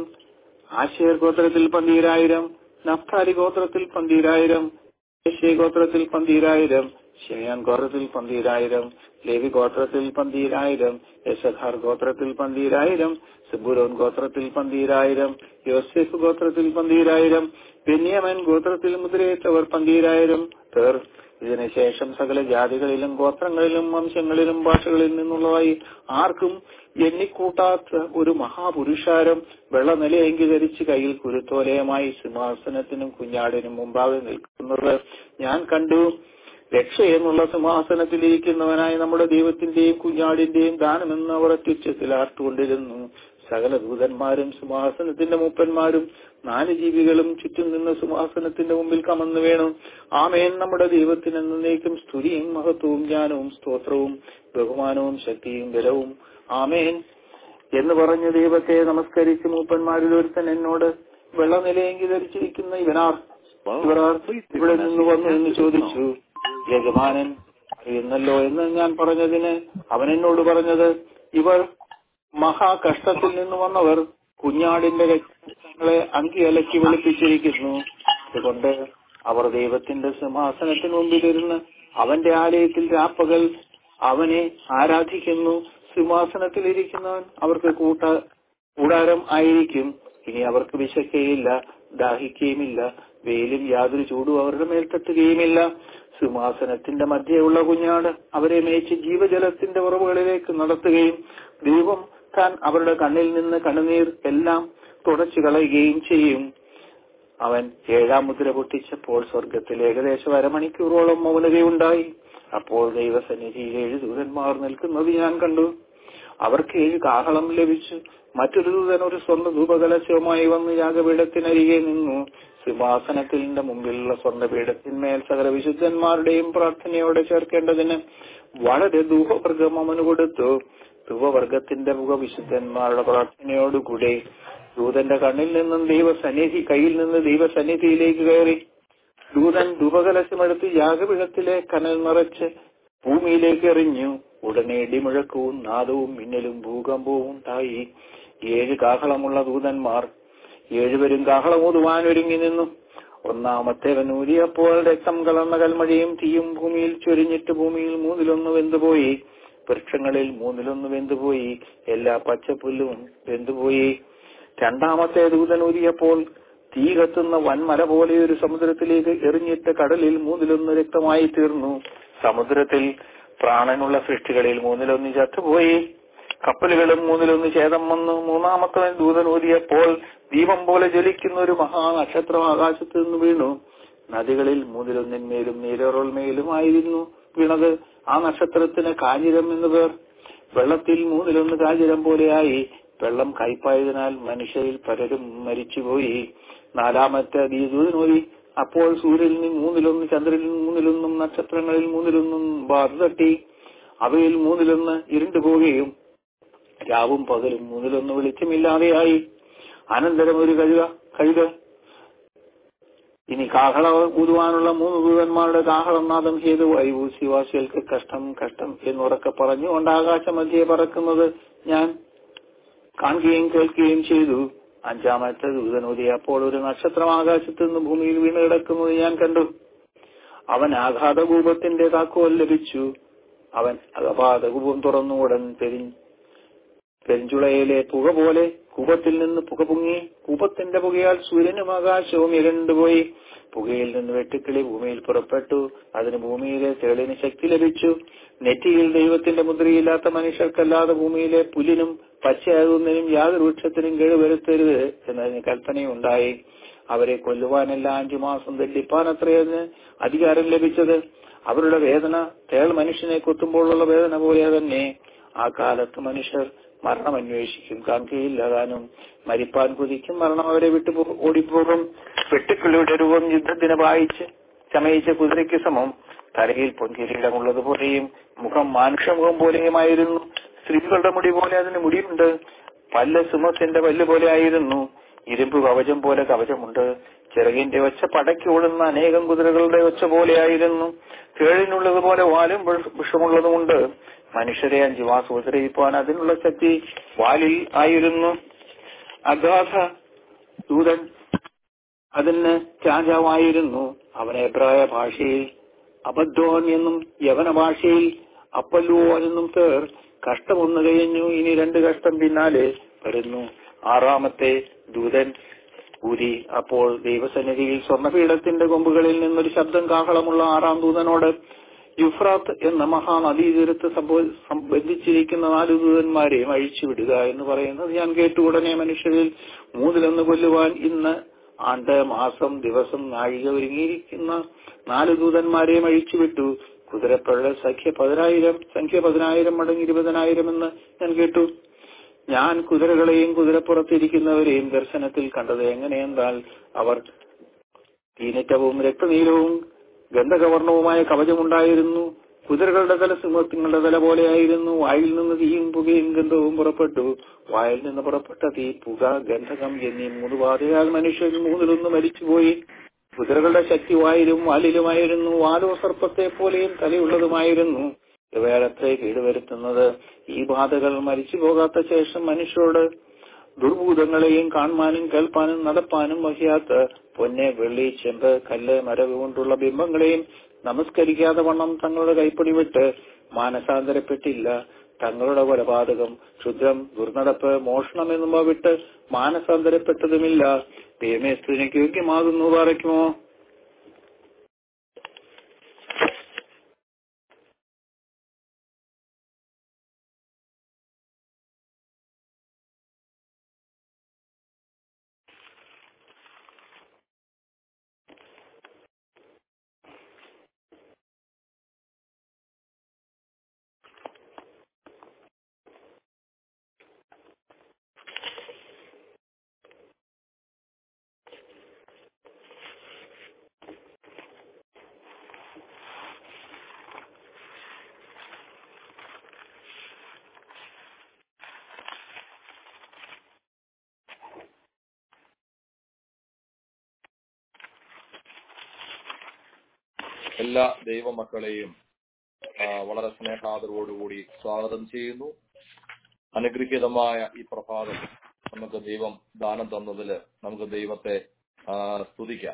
ആശയർ ഗോത്രത്തിൽ പന്തീരായിരം നഫ്താലി ഗോത്രത്തിൽ പന്തീരായിരം യേശയ ഗോത്രത്തിൽ പന്തീരായിരം ഷിമയാൻ ഗോത്രത്തിൽ പന്തീരായിരം ലേവി ഗോത്രത്തിൽ പന്തീരായിരം യശഖാർ ഗോത്രത്തിൽ പന്തീരായിരം സിബുരോൻ ഗോത്രത്തിൽ പന്തീരായിരം യോസെഫ് ഗോത്രത്തിൽ പന്തീരായിരം ബെന്യാമൻ ഗോത്രത്തിൽ മുദ്രയേറ്റവർ പന്തീരായിരം പേർ ഇതിനുശേഷം സകല ജാതികളിലും ഗോത്രങ്ങളിലും വംശങ്ങളിലും ഭാഷകളിൽ നിന്നുള്ളതായി ആർക്കും എണ്ണിക്കൂട്ടാത്ത ഒരു മഹാപുരുഷാരം വെള്ളനിലയെങ്കി ധരിച്ച് കയ്യിൽ കുരുത്തോലയമായി സിംഹാസനത്തിനും കുഞ്ഞാടിനും മുമ്പാകെ നിൽക്കുന്നത് ഞാൻ കണ്ടു രക്ഷ എന്നുള്ള സിംഹാസനത്തിലിരിക്കുന്നവനായ നമ്മുടെ ദൈവത്തിന്റെയും കുഞ്ഞാടിന്റെയും ദാനമെന്ന് അവർ അത്യുച്ചത്തിൽ ആർത്തുകൊണ്ടിരുന്നു സകല ദൂതന്മാരും സിംഹാസനത്തിന്റെ മൂപ്പന്മാരും നാല് ജീവികളും ചുറ്റും നിന്ന് സിംഹാസനത്തിന്റെ മുമ്പിൽ കമന്നു വേണു ആമേൻ നമ്മുടെ ദൈവത്തിന് എന്നേക്കും സ്തുതിയും മഹത്വവും ജ്ഞാനവും സ്തോത്രവും ബഹുമാനവും ശക്തിയും ബലവും ആമേൻ എന്ന് പറഞ്ഞ ദൈവത്തെ നമസ്കരിച്ച് മൂപ്പന്മാരിൽ ഒരുത്തൻ എന്നോട് വെള്ളനിലയെങ്കി ധരിച്ചിരിക്കുന്ന ഇവനാർ ഇവരാർ ഇവിടെ നിന്ന് വന്നു എന്ന് ചോദിച്ചു യജമാനൻ അറിയുന്നല്ലോ എന്ന് ഞാൻ പറഞ്ഞതിന് അവൻ എന്നോട് പറഞ്ഞത് ഇവർ മഹാകഷ്ടത്തിൽ നിന്ന് വന്നവർ കുഞ്ഞാടിന്റെ രക്തങ്ങളെ അങ്കി അലക്കി വെളുപ്പിച്ചിരിക്കുന്നു അതുകൊണ്ട് അവർ ദൈവത്തിന്റെ സിംഹാസനത്തിന് മുമ്പിലിരുന്ന് അവന്റെ ആലയത്തിൽ രാപ്പകൽ അവനെ ആരാധിക്കുന്നു സിംഹാസനത്തിലിരിക്കുന്നവൻ അവർക്ക് കൂട്ട കൂടാരം ആയിരിക്കും ഇനി അവർക്ക് വിശക്കുകയില്ല ദാഹിക്കുകയുമില്ല വെയിലും യാതൊരു ചൂടും അവരുടെ മേൽ തട്ടുകയുമില്ല സിംഹാസനത്തിന്റെ മധ്യയുള്ള കുഞ്ഞാട് അവരെ മേച്ച് ജീവജലത്തിന്റെ ഉറവുകളിലേക്ക് നടത്തുകയും ദൈവം താൻ അവരുടെ കണ്ണിൽ നിന്ന് കണ്ണുനീർ എല്ലാം തുടച്ചു കളയുകയും ചെയ്യും അവൻ ഏഴാം മുദ്ര പൊട്ടിച്ചപ്പോൾ സ്വർഗത്തിൽ ഏകദേശം അരമണിക്കൂറോളം മൗനതയുണ്ടായി അപ്പോൾ ദൈവസന്നിധിയിൽ ഏഴ് ദൂതന്മാർ നിൽക്കുന്നത് ഞാൻ കണ്ടു അവർക്ക് ഏഴ് കാഹളം ലഭിച്ചു മറ്റൊരു ദൂതൻ ഒരു സ്വർണ്ണ ധൂപകലശവുമായി വന്ന് യാഗപീഠത്തിനരികെ നിന്നു സിംഹാസനത്തിന്റെ മുമ്പിലുള്ള സ്വർണ്ണപീഠത്തിന്മേൽ സകല വിശുദ്ധന്മാരുടെയും പ്രാർത്ഥനയോടെ ചേർക്കേണ്ടതിന് വളരെ ധൂപവർഗം അവന് കൊടുത്തു ധൂപവർഗത്തിന്റെ മുഖ വിശുദ്ധന്മാരുടെ പ്രാർത്ഥനയോടുകൂടെ ദൂതന്റെ കണ്ണിൽ നിന്നും ദൈവസന്നിധി കയ്യിൽ നിന്ന് ദൈവസന്നിധിയിലേക്ക് കയറി ദൂതൻ ധൂപകലശമെടുത്ത് യാഗപീഠത്തിലെ കനൽ നിറച്ച് ഭൂമിയിലേക്ക് എറിഞ്ഞു ഉടനെ ഇടിമുഴക്കവും നാദവും മിന്നലും ഭൂകമ്പവും ഉണ്ടായി ഏഴ് കാഹളമുള്ള ദൂതന്മാർ ഏഴുപേരും കാഹളമൂതുവാൻ ഒരുങ്ങി നിന്നു ഒന്നാമത്തേവൻ ഊരിയപ്പോൾ രക്തം കലർന്ന കൽമഴയും തീയും ഭൂമിയിൽ ചൊരിഞ്ഞിട്ട് ഭൂമിയിൽ മൂന്നിലൊന്ന് വെന്തുപോയി വൃക്ഷങ്ങളിൽ മൂന്നിലൊന്ന് വെന്തുപോയി എല്ലാ പച്ചപ്പുല്ലും വെന്തുപോയി രണ്ടാമത്തെ ദൂതൻ ഊരിയപ്പോൾ തീ കത്തുന്ന വൻമല പോലെ ഒരു സമുദ്രത്തിലേക്ക് എറിഞ്ഞിട്ട് കടലിൽ മൂന്നിലൊന്ന് രക്തമായി തീർന്നു സമുദ്രത്തിൽ പ്രാണനുള്ള സൃഷ്ടികളിൽ മൂന്നിലൊന്ന് ചത്തുപോയി കപ്പലുകളും മൂന്നിലൊന്ന് ഛേദം വന്നു മൂന്നാമത്തവൻ ദൂതൻ ഊതിയപ്പോൾ ദീപം പോലെ ജ്വലിക്കുന്ന ഒരു മഹാനക്ഷത്രം ആകാശത്ത് നിന്ന് വീണു നദികളിൽ മൂന്നിലൊന്നിന്മേലും നീരോറൽമേലുമായിരുന്നു വീണത് ആ നക്ഷത്രത്തിന് കാഞ്ഞിരം എന്ന് പേർ വെള്ളത്തിൽ മൂന്നിലൊന്ന് കാഞ്ഞിരം പോലെയായി വെള്ളം കയ്പായതിനാൽ മനുഷ്യരിൽ പലരും മരിച്ചുപോയി നാലാമത്തെ ദീദൂതനൂരി അപ്പോൾ സൂര്യനിൽ മൂന്നിലൊന്ന് ചന്ദ്രനിൽ മൂന്നിലൊന്നും നക്ഷത്രങ്ങളിൽ മൂന്നിലൊന്നും ബാധ തട്ടി അവയിൽ മൂന്നിലൊന്ന് ഇരുണ്ടു പോവുകയും രാവും പകലും മൂന്നിലൊന്ന് വെളിച്ചമില്ലാതെയായി അനന്തരം ഒരു കഴുക കഴുക ഇനി കാഹള ഊതുവാനുള്ള മൂന്ന് ദൂതന്മാരുടെ കാഹളം നാദം ചെയ്തു വൈഭൂസിവാസികൾക്ക് കഷ്ടം കഷ്ടം എന്നുറക്കെ പറഞ്ഞുകൊണ്ട് ആകാശമധ്യേ പറക്കുന്നത് ഞാൻ കാണുകയും കേൾക്കുകയും ചെയ്തു അഞ്ചാമത്തെ ദൂതനൂതി അപ്പോൾ ഒരു നക്ഷത്രം ആകാശത്ത് നിന്ന് ഭൂമിയിൽ വീണ് കിടക്കുന്നത് ഞാൻ കണ്ടു അവൻ ആഘാതകൂപത്തിന്റെ താക്കോൽ ലഭിച്ചു അവൻ അകപാതകൂപം തുറന്നു ഉടൻ പെരി പെരിഞ്ചുളയിലെ പുക പോലെ കൂപത്തിൽ നിന്ന് പുക പൊങ്ങി കൂപത്തിന്റെ പുകയാൽ സൂര്യനും ആകാശവും ഇരണ്ടുപോയി പുകയിൽ നിന്ന് വെട്ടുക്കിളി ഭൂമിയിൽ പുറപ്പെട്ടു അതിന് ഭൂമിയിലെ തേളിന് ശക്തി ലഭിച്ചു നെറ്റിയിൽ ദൈവത്തിന്റെ മുദ്രയില്ലാത്ത മനുഷ്യർക്കല്ലാതെ ഭൂമിയിലെ പുല്ലിനും പച്ചയാകുന്നതിനും യാതൊരു വൃക്ഷത്തിനും കേടുവരുത്തരുത് എന്നതിന് കൽപ്പനയുണ്ടായി അവരെ കൊല്ലുവാനല്ല അഞ്ചു മാസം ദണ്ഡിപ്പാൻ അത്രയെന്ന് അധികാരം ലഭിച്ചത് അവരുടെ വേദന തേൾ മനുഷ്യനെ കൊത്തുമ്പോഴുള്ള വേദന പോലെ തന്നെ ആ കാലത്ത് മനുഷ്യർ മരണം അന്വേഷിക്കും കാൺകയില്ലാതാനും മരിപ്പാൻ കുതിക്കും മരണം അവരെ വിട്ടു പോ- ഓടിപ്പോകും വെട്ടുക്കിളിയുടെ രൂപം യുദ്ധത്തിന് വായിച്ച് ചമയിച്ച കുതിരയ്ക്ക് സമം തലയിൽ പൊൻകിരീടമുള്ളതുപോലെയും മുഖം മാനുഷമുഖം പോലെയുമായിരുന്നു സ്ത്രീകളുടെ മുടി പോലെ അതിന് മുടിയുണ്ട് പല്ല് സുമത്തിന്റെ പല്ല് പോലെ ആയിരുന്നു ഇരുമ്പ് കവചം പോലെ കവചമുണ്ട് ചിറകിന്റെ ഒച്ച പടക്കി ഓടുന്ന അനേകം കുതിരകളുടെ ഒച്ച പോലെയായിരുന്നു കേഴിനുള്ളതുപോലെ വാലും വിഷ- വിഷമുള്ളതുമുണ്ട് മനുഷ്യരെ അഞ്ചു മാസം ഉപദ്രവിപ്പാൻ അതിനുള്ള ശക്തി വാലിൽ ആയിരുന്നു അഗാധ ദൂതൻ അതിന് രാജാവായിരുന്നു അവൻ എബ്രായ ഭാഷയിൽ അബദ്ധോൻ എന്നും യവന ഭാഷയിൽ അപ്പല്ലുവോൻ എന്നും പേർ കഷ്ടമൊന്നു കഴിഞ്ഞു ഇനി രണ്ട് കഷ്ടം പിന്നാലെ വരുന്നു ആറാമത്തെ ദൂതൻ ഊരി അപ്പോൾ ദൈവസന്നിധിയിൽ സ്വർണ്ണപീഠത്തിന്റെ കൊമ്പുകളിൽ നിന്നൊരു ശബ്ദം കാഹളമുള്ള ആറാം ദൂതനോട് യുഫ്രാത്ത് എന്ന മഹാനദീതീരത്ത് സംഭവ- ബന്ധിച്ചിരിക്കുന്ന നാല് ദൂതന്മാരെയും അഴിച്ചുവിടുക എന്ന് പറയുന്നത് ഞാൻ കേട്ടു ഉടനെ മനുഷ്യരിൽ മൂന്നിലൊന്ന് കൊല്ലുവാൻ ഇന്ന് ആണ്ട് മാസം ദിവസം നാഴിക ഒരുങ്ങിയിരിക്കുന്ന നാല് ദൂതന്മാരെയും അഴിച്ചുവിട്ടു കുതിരപ്പഴ സംഖ്യ പതിനായിരം സംഖ്യ പതിനായിരം മടങ്ങ് ഇരുപതിനായിരം എന്ന് ഞാൻ കേട്ടു ഞാൻ കുതിരകളെയും കുതിരപ്പുറത്തിരിക്കുന്നവരെയും ദർശനത്തിൽ കണ്ടത് എങ്ങനെയെന്നാൽ അവർ തീനറ്റവും രക്തനീലവും ഗന്ധകവർണവുമായ കവചമുണ്ടായിരുന്നു കുതിരകളുടെ തല സിംഹത്തിങ്ങളുടെ തല പോലെയായിരുന്നു വായിൽ നിന്ന് തീയും പുകയും ഗന്ധവും പുറപ്പെട്ടു വായിൽ നിന്ന് പുറപ്പെട്ട തീ പുക ഗന്ധകം എന്നീ മൂന്ന് ബാധയാൽ മനുഷ്യൻ മൂന്നിലൊന്ന് മരിച്ചുപോയി കുതിരകളുടെ ശക്തി വായിലും വാലിലുമായിരുന്നു വാലോ സർപ്പത്തെ പോലെയും തലയുള്ളതുമായിരുന്നു ഇവയാലത്രേ കേടുവരുത്തുന്നത് ഈ ബാധകൾ മരിച്ചു പോകാത്ത ശേഷം മനുഷ്യരോട് ദുർഭൂതങ്ങളെയും കാണുവാനും കേൾപ്പാനും നടപ്പാനും വഹിയാത്ത പൊന്നെ വെള്ളി ചെമ്പ് കല്ല് മരവ് കൊണ്ടുള്ള ബിംബങ്ങളെയും നമസ്കരിക്കാതെ വണ്ണം തങ്ങളുടെ കൈപ്പടി വിട്ട് മാനസാന്തരപ്പെട്ടില്ല തങ്ങളുടെ കൊലപാതകം ക്ഷുദ്രം ദുർനടപ്പ് മോഷണം എന്നിവ വിട്ട് മാനസാന്തരപ്പെട്ടതുമില്ല ദൈവമേ സ്ത്രീക്ക് യോഗ്യമാകുന്നു പറയുമോ എല്ലാ ദൈവമക്കളെയും ആ, വളരെ സ്നേഹാദരവോടുകൂടി സ്വാഗതം ചെയ്യുന്നു അനുഗ്രഹീതമായ ഈ പ്രഭാതം നമുക്ക് ദൈവം ദാനം തന്നതിൽ നമുക്ക് ദൈവത്തെ ആ, സ്തുതിക്കാം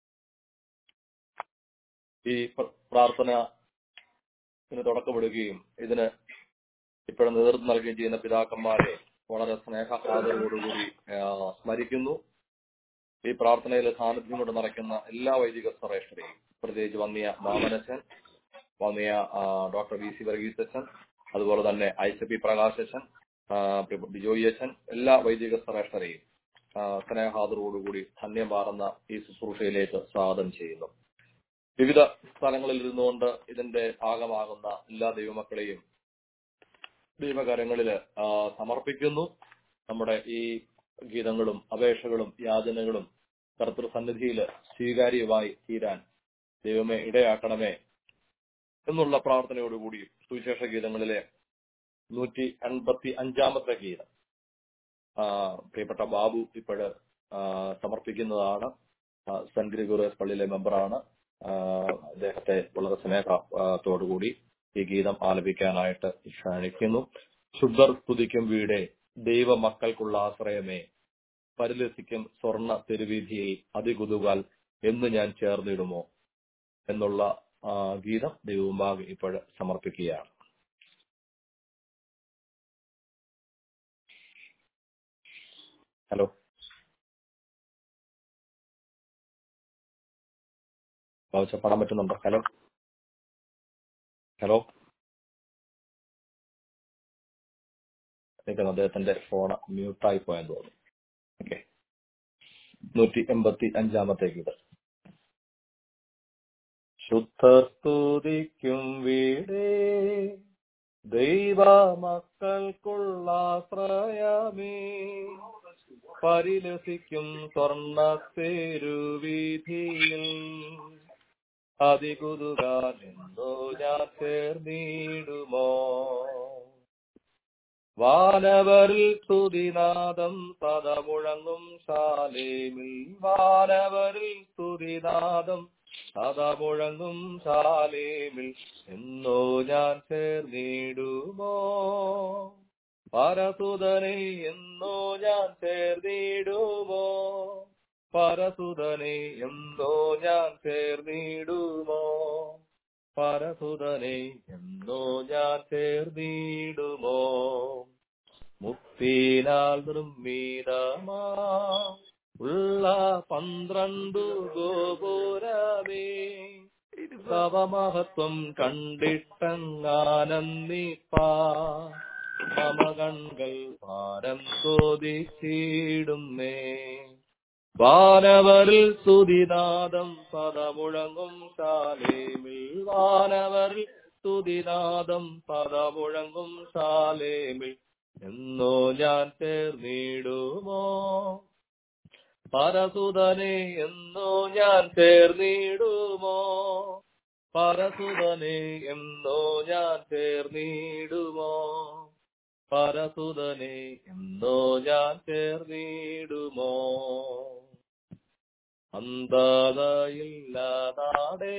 ഈ പ്ര- പ്രാർത്ഥന ഇതിന് തുടക്കമിടുകയും ഇതിന് ഇപ്പോഴും നേതൃത്വം നൽകുകയും ചെയ്യുന്ന പിതാക്കന്മാരെ വളരെ സ്നേഹ ആദരവോടുകൂടി ആ, സ്മരിക്കുന്നു ഈ പ്രാർത്ഥനയിലെ സാന്നിധ്യം കൊണ്ട് നടക്കുന്ന എല്ലാ വൈദിക ശ്രേഷ്ഠരെയും പ്രത്യേകിച്ച് വന്നിയ മാമനച്ചൻ വന്നിയ ആ, ഡോക്ടർ വി സി വർഗീസച്ചൻ അതുപോലെ തന്നെ ഐ സി പി പ്രകാശച്ചൻ ആ, പ്രിയ- ബിജോയ് അച്ഛൻ എല്ലാ വൈദിക ശ്രേഷ്ഠരെയും ആ, സ്നേഹാദരോടുകൂടി ധന്യമാർന്ന ഈ ശുശ്രൂഷയിലേക്ക് സ്വാഗതം ചെയ്യുന്നു വിവിധ സ്ഥലങ്ങളിൽ ഇരുന്നുകൊണ്ട് ഇതിന്റെ ഭാഗമാകുന്ന എല്ലാ ദൈവമക്കളെയും ദൈവകരങ്ങളിൽ സമർപ്പിക്കുന്നു നമ്മുടെ ഈ ഗീതങ്ങളും അപേക്ഷകളും യാചനകളും കർത്തൃസന്നിധിയിൽ സ്വീകാര്യമായി തീരാൻ ദൈവമേ ഇടയാക്കണമേ എന്നുള്ള പ്രാർത്ഥനയോടുകൂടി സുവിശേഷ ഗീതങ്ങളിലെ നൂറ്റി എൺപത്തി അഞ്ചാമത്തെ ഗീതം ആ, പ്രിയപ്പെട്ട ബാബു ഇപ്പോഴ് സമർപ്പിക്കുന്നതാണ് ആ, സെന്റ് ഗ്രിഗോറിയസ് പള്ളിയിലെ മെമ്പറാണ് ആ, അദ്ദേഹത്തെ വളരെ സ്നേഹത്തോടുകൂടി ഈ ഗീതം ആലപിക്കാനായിട്ട് ക്ഷണിക്കുന്നു ശുദ്ധർ സ്തുതിക്കും വീടേ ദൈവ മക്കൾക്കുള്ള ആശ്രയമേ പരിലസിക്കും സ്വർണ തെരുവീതിയിൽ അതികുതുകാൽ എന്ന് ഞാൻ ചേർന്നിടുമോ എന്നുള്ള ആ, ഗീതം ദൈവമുമ്പാകെ ഇപ്പോഴ് സമർപ്പിക്കുകയാണ് ഹലോ ബാബുച്ച പാടാൻ പറ്റുന്നുണ്ടോ ഹലോ ഹലോ നിൽക്കുന്നു അദ്ദേഹത്തിന്റെ ഫോൺ മ്യൂട്ടായി പോയെന്ന് തോന്നുന്നു ഓക്കെ നൂറ്റി എൺപത്തി അഞ്ചാമത്തെ ഗീതം ശുദ്ധർ സ്തുതിക്കും വീടേ ദൈവ മക്കൾക്കുള്ള ആശ്രയമേ പരിലസിക്കും സ്വർണ്ണ തെരുവീതിയിൽ അതികുതുകാലെന്തോ ഞാൻ ചേർന്നിടുമോ വാനവരിൽ സ്തുതിനാദം സദമുഴങ്ങും ശാലേമിൽ വാനവരിൽ സ്തുതിനാദം സദമുഴങ്ങും ശാലേമിൽ എന്നോ ഞാൻ ചേർന്നിടുമോ പരസുതനെ എന്നോ ഞാൻ ചേർന്നിടുമോ പരസുതനെ എന്നോ ഞാൻ ചേർന്നിടുമോ പരസുതനെ എന്നോ ഞാൻ ചേർന്നിടുമോ മുക്തിനാൽ നിർമ്മിതമാ ഉള്ള പന്ത്രണ്ടു ഗോപുരമേ തവമഹത്വം കണ്ടിട്ടങ്ങാനന്ദിപ്പാ മമ കൺകൾ ഭാരം ചോദിച്ചിടുന്നേ വാനവരിൽ സ്തുതിനാദം പദമുഴങ്ങും ശാലേമിൽ വാനവരിൽ സ്തുതിനാദം പദമുഴങ്ങും ശാലേമിൽ എന്നോ ഞാൻ ചേർന്നിടുമോ പരസുതനെ എന്നോ ഞാൻ ചേർന്നിടുമോ പരസുതനെ എന്നോ ഞാൻ ചേർന്നിടുമോ പരസുതനെ എന്നോ ഞാൻ ചേർന്നിടുമോ അന്ധതയില്ലാതാടേ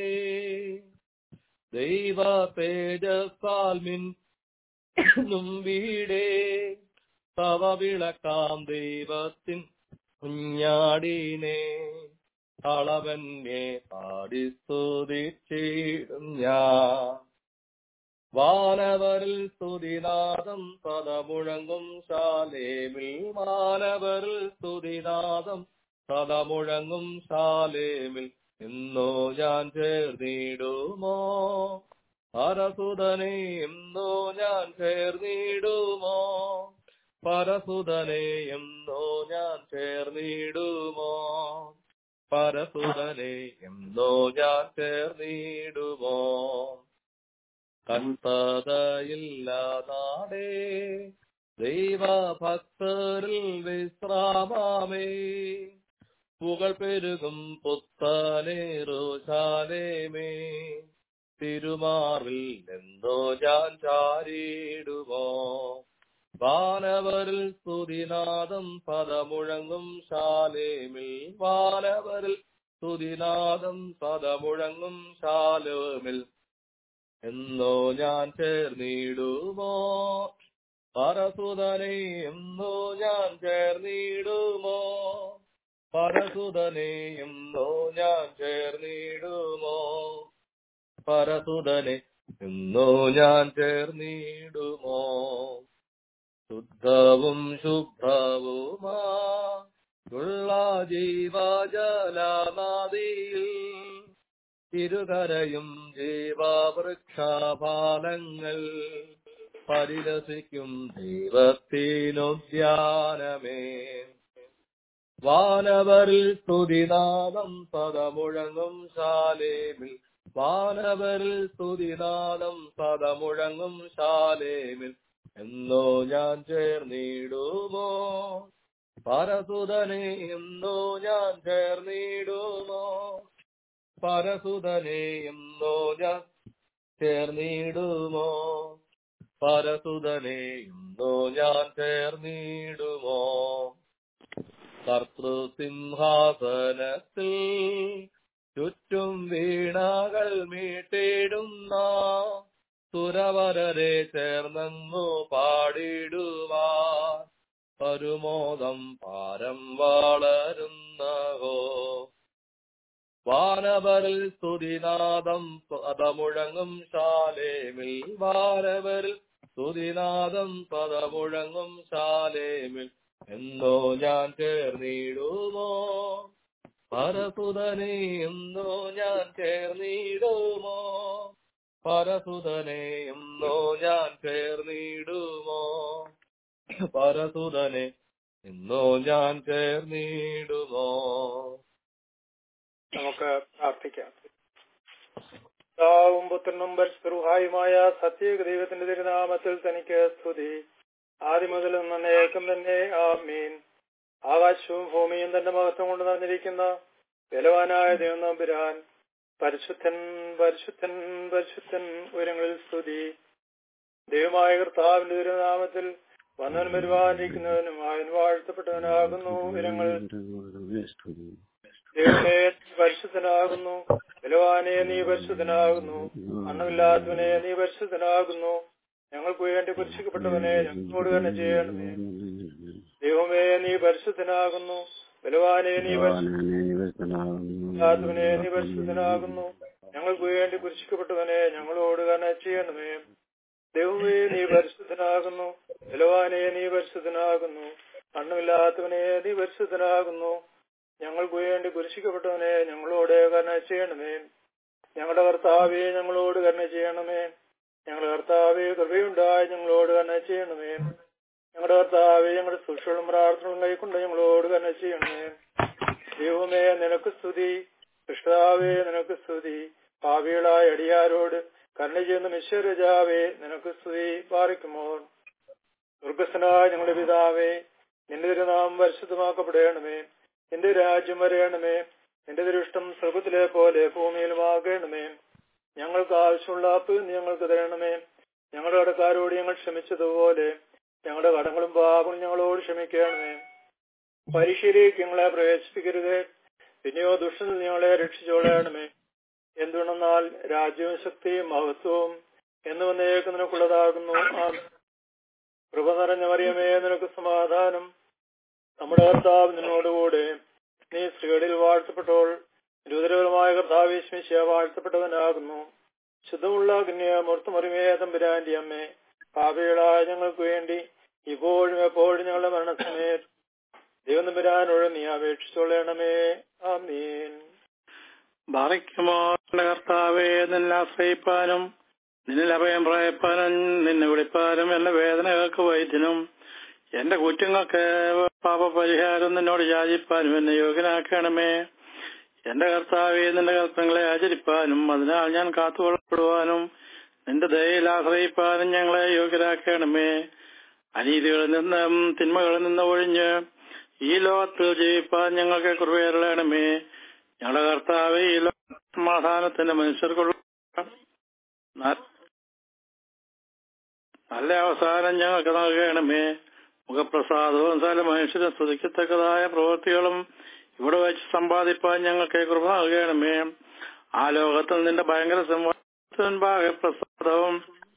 ദൈവ തേജസാൽ മിന്നും വീടേ തവ വിളക്കാം ദൈവത്തിൻ കുഞ്ഞാടിനെ അളവന്നെ പാടി സ്തുതിച്ചിടും ഞാൻ വാനവരിൽ സ്തുതിനാദം പദമുഴങ്ങും ശാലേമിൽ വാനവരിൽ സ്തുതിനാദം പദമുഴങ്ങും ശാലേമിൽ എന്നോ ഞാൻ ചേർന്നിടുമോ പരസുതനെ എന്നോ ഞാൻ ചേർന്നിടുമോ പരസുതനെ എന്നോ ഞാൻ ചേർന്നിടുമോ പരസുതനെ എന്നോ ഞാൻ ചേർന്നിടുമോ കൽപ്പതയില്ലാതാടേ ദൈവഭക്തരിൽ വിശ്രാമമേ പുകൾ പെരുകും പുത്തനേറുശാലേമേ തിരുമാറിൽ എന്തോ ഞാൻ ചാരിടുമോ വാനവരിൽ സ്തുതിനാദം പദമുഴങ്ങും ശാലേമിൽ വാനവരിൽ സ്തുതിനാദം പദമുഴങ്ങും ശാലോമിൽ എന്നോ ഞാൻ ചേർന്നിടുമോ പരസുതനെ എന്നോ ഞാൻ ചേർന്നിടുമോ പരസുതനെ എന്നോ ഞാൻ ചേർന്നിടുമോ പരസുതനെ എന്നോ ഞാൻ ചേർന്നിടുമോ ശുദ്ധവും ശുഭവുമാ ഉള്ള ജീവജലനദിയിൽ തിരുകരയും ജീവവൃക്ഷപാലങ്ങൾ പരിരസിക്കും ദൈവത്തിനുദ്യാനമേ വാനവരിൽ സ്തുതിനാദം പദമുഴങ്ങും ശാലേമിൽ വാനവരിൽ സ്തുതിനാദം പദമുഴങ്ങും ശാലേമിൽ എന്നോ ഞാൻ ചേർന്നിടുമോ പരസുതനെ എന്നോ ഞാൻ ചേർന്നിടുമോ പരസുതനെ എന്നോ ഞാൻ ചേർന്നിടുമോ പരസുതനെ എന്നോ ഞാൻ ചേർന്നിടുമോ കർത്തൃസിംഹാസനത്തിൽ ചുറ്റും വീണകൾ മീട്ടിടുന്ന സുരവരരെ ചേർന്നങ്ങു പാടിടുവാൻ പരുമോദം പാരം വളരുന്നഹോ വാനവരിൽ സ്തുതിനാദം പദമുഴങ്ങും ശാലേമിൽ വാനവരിൽ സ്തുതിനാദം പദമുഴങ്ങും ശാലേമിൽ എന്നോ ഞാൻ ചേർന്നിടുമോ പരസുതനെ എന്നോ ഞാൻ ചേർന്നിടുമോ പരസുതനെ എന്നോ ഞാൻ ചേർന്നിടുമോ പരസുതനെ എന്നോ ഞാൻ ചേർന്നിടുമോ നമുക്ക് പ്രാർത്ഥിക്കാം പിതാവും പുത്രനും പരിശുദ്ധരുഹായുമായ സത്യേക ദൈവത്തിന്റെ തിരുനാമത്തിൽ തനിക്ക് സ്തുതി ആദ്യം മുതൽ നന്നേക്കും തന്നെ ആമീൻ ആകാശവും ഭൂമിയും തന്റെ മഹത്വം കൊണ്ട് നിറഞ്ഞിരിക്കുന്ന ബലവാനായ ദൈവം നമ്പുരാൻ പരിശുദ്ധൻ പരിശുദ്ധൻ പരിശുദ്ധൻ ഉയരങ്ങളിൽ സ്തുതി ദൈവമായ കർത്താവിന്റെ തിരുനാമത്തിൽ വന്നവൻ വരുവാനിരിക്കുന്നവനും അവൻ വാഴ്ത്തപ്പെട്ടവനാകുന്നു ഉയരങ്ങൾ ദൈവമേ നീ പരിശുദ്ധനാകുന്നു ബലവാനെ നീ പരിശുദ്ധനാകുന്നു അണ്ണമില്ലാത്തവനെ നീ പരിശുദ്ധനാകുന്നു ഞങ്ങൾക്ക് വേണ്ടി കുരിശിക്കപ്പെട്ടവനെ ഞങ്ങളോട് തന്നെ ചെയ്യണമേ ദൈവമേ നീ പരിശുദ്ധനാകുന്നു ബലവാനെ നീ പരിശുദ്ധനാകുന്നവനെ നീ പരിശുദ്ധനാകുന്നു ഞങ്ങൾക്ക് വേണ്ടി കുരിശിക്കപ്പെട്ടവനെ ഞങ്ങളോട് തന്നെ ചെയ്യണമേ ദൈവമേ നീ പരിശുദ്ധനാകുന്നു ബലവാനെ നീ പരിശുദ്ധനാകുന്നു അണ്ണമില്ലാത്തവനെ നീ പരിശുദ്ധനാകുന്നു ഞങ്ങൾക്ക് വേണ്ടി കുരിശിക്കപ്പെട്ടവനെ ഞങ്ങളോട് കരുണ ചെയ്യണമേ ഞങ്ങളുടെ കർത്താവെ ഞങ്ങളോട് കരുണ ചെയ്യണമേ ഞങ്ങളുടെ കർത്താവെ കൃപയുണ്ടായി ഞങ്ങളോട് കരുണ ചെയ്യണമേ ഞങ്ങളുടെ കർത്താവെ ഞങ്ങളുടെ സുഷകളും പ്രാർത്ഥനകളും കൈക്കൊണ്ട് ഞങ്ങളോട് കരുണ ചെയ്യണമേ ദൈവമേ നിനക്ക് സ്തുതി കൃഷ്ണാവേ നിനക്ക് സ്തുതി പാവികളായ അടിയാരോട് കരുണ ചെയ്യുന്ന മിശ്വരജാവേ നിനക്ക് സ്തുതി പാറിക്കുമോ ദുർഗസ്നായ ഞങ്ങളുടെ പിതാവേ നിന്റെ തിരുനാമം പരിശുദ്ധമാക്കപ്പെടണമേ നിന്റെ രാജ്യം വരയണമേ നിന്റെ ദൃഷ്ടം സ്വർഗത്തിലെ പോലെ ഭൂമിയിലുമാകണമേ ഞങ്ങൾക്ക് ആവശ്യമുള്ള ആപ്പ് ഞങ്ങൾക്ക് തരണമേ ഞങ്ങളുടെ കടക്കാരോട് ഞങ്ങൾ ക്ഷമിച്ചതുപോലെ ഞങ്ങളുടെ കടങ്ങളും പാപങ്ങളും ഞങ്ങളോട് ക്ഷമിക്കണമേ പരീക്ഷയിലേക്ക് ഞങ്ങളെ പ്രവേശിപ്പിക്കരുത് പിന്നെയോ ദുഷ്ടനിൽ ഞങ്ങളെ രക്ഷിച്ചോളണമേ എന്തുകൊണ്ടെന്നാൽ രാജ്യവും ശക്തിയും മഹത്വവും എന്ന് വന്നേക്ക് നിനക്കുള്ളതാകുന്നു കൃപ നിറഞ്ഞ മറിയമേ നിനക്ക് സമാധാനം നമ്മുടെ കർത്താവ് നിന്നോടുകൂടെ നീ സ്ത്രീകളിൽ വാഴ്ത്തപ്പെട്ടോൾ രുദ്രപരമായ കർത്താവേശ്മിശ വാഴ്ത്തപ്പെട്ടവനാകുന്നു ശുദ്ധമുള്ള കന്യാമൂർത്തമറിമേ തമ്പുരാന്റെ അമ്മേ പാപികളായ ഞങ്ങൾക്ക് വേണ്ടി ഇപ്പോഴും എപ്പോഴും ഞങ്ങളുടെ മരണസമയത്ത് ദൈവം തമ്പുരാനോട് നീ അപേക്ഷിച്ചോളണമേ ആമീൻ ബാറയ്ക്കുമോ കർത്താവേ നിന്നെ ആശ്രയിപ്പാനും നിന്നിൽ അഭയം പ്രായപ്പാനും നിന്നെ വിളിപ്പാനും എന്റെ വേദനകൾക്ക് വൈദ്യനും എന്റെ കുറ്റങ്ങൾക്ക് പാപപരിഹാരം നിന്നോട് യാചിപ്പാനും എന്നെ യോഗ്യനാക്കണമേ എന്റെ കർത്താവെ നിന്റെ കൽപ്പനകളെ ആചരിപ്പാനും അതിനാൽ ഞാൻ കാത്തുകൊള്ളപ്പെടുവാനും നിന്റെ ദയയിൽ ആശ്രയിപ്പാനും ഞങ്ങളെ യോഗ്യരാക്കണമേ അനീതികളിൽ നിന്നും തിന്മകളിൽ നിന്ന് ഒഴിഞ്ഞ് ഈ ലോകത്തിൽ ജീവിപ്പാൻ ഞങ്ങൾക്ക് കൃപയറണമേ ഞങ്ങളുടെ കർത്താവ് ഈ ലോക സമാധാനത്തിന്റെ മനുഷ്യർക്കുള്ള നല്ല അവസാനം ഞങ്ങൾക്ക് നൽകണമേ മുഖപ്രസാദവും സകല മനുഷ്യരും സ്തുതിക്കത്തക്കതായ പ്രവൃത്തികളും ഇവിടെ വെച്ച് സമ്പാദിപ്പാൻ ഞങ്ങൾക്ക് കൃപ നൽകണമേ ആ ലോകത്തിൽ നിന്റെ ഭയങ്കര മുൻപാകെ പ്രസാദവും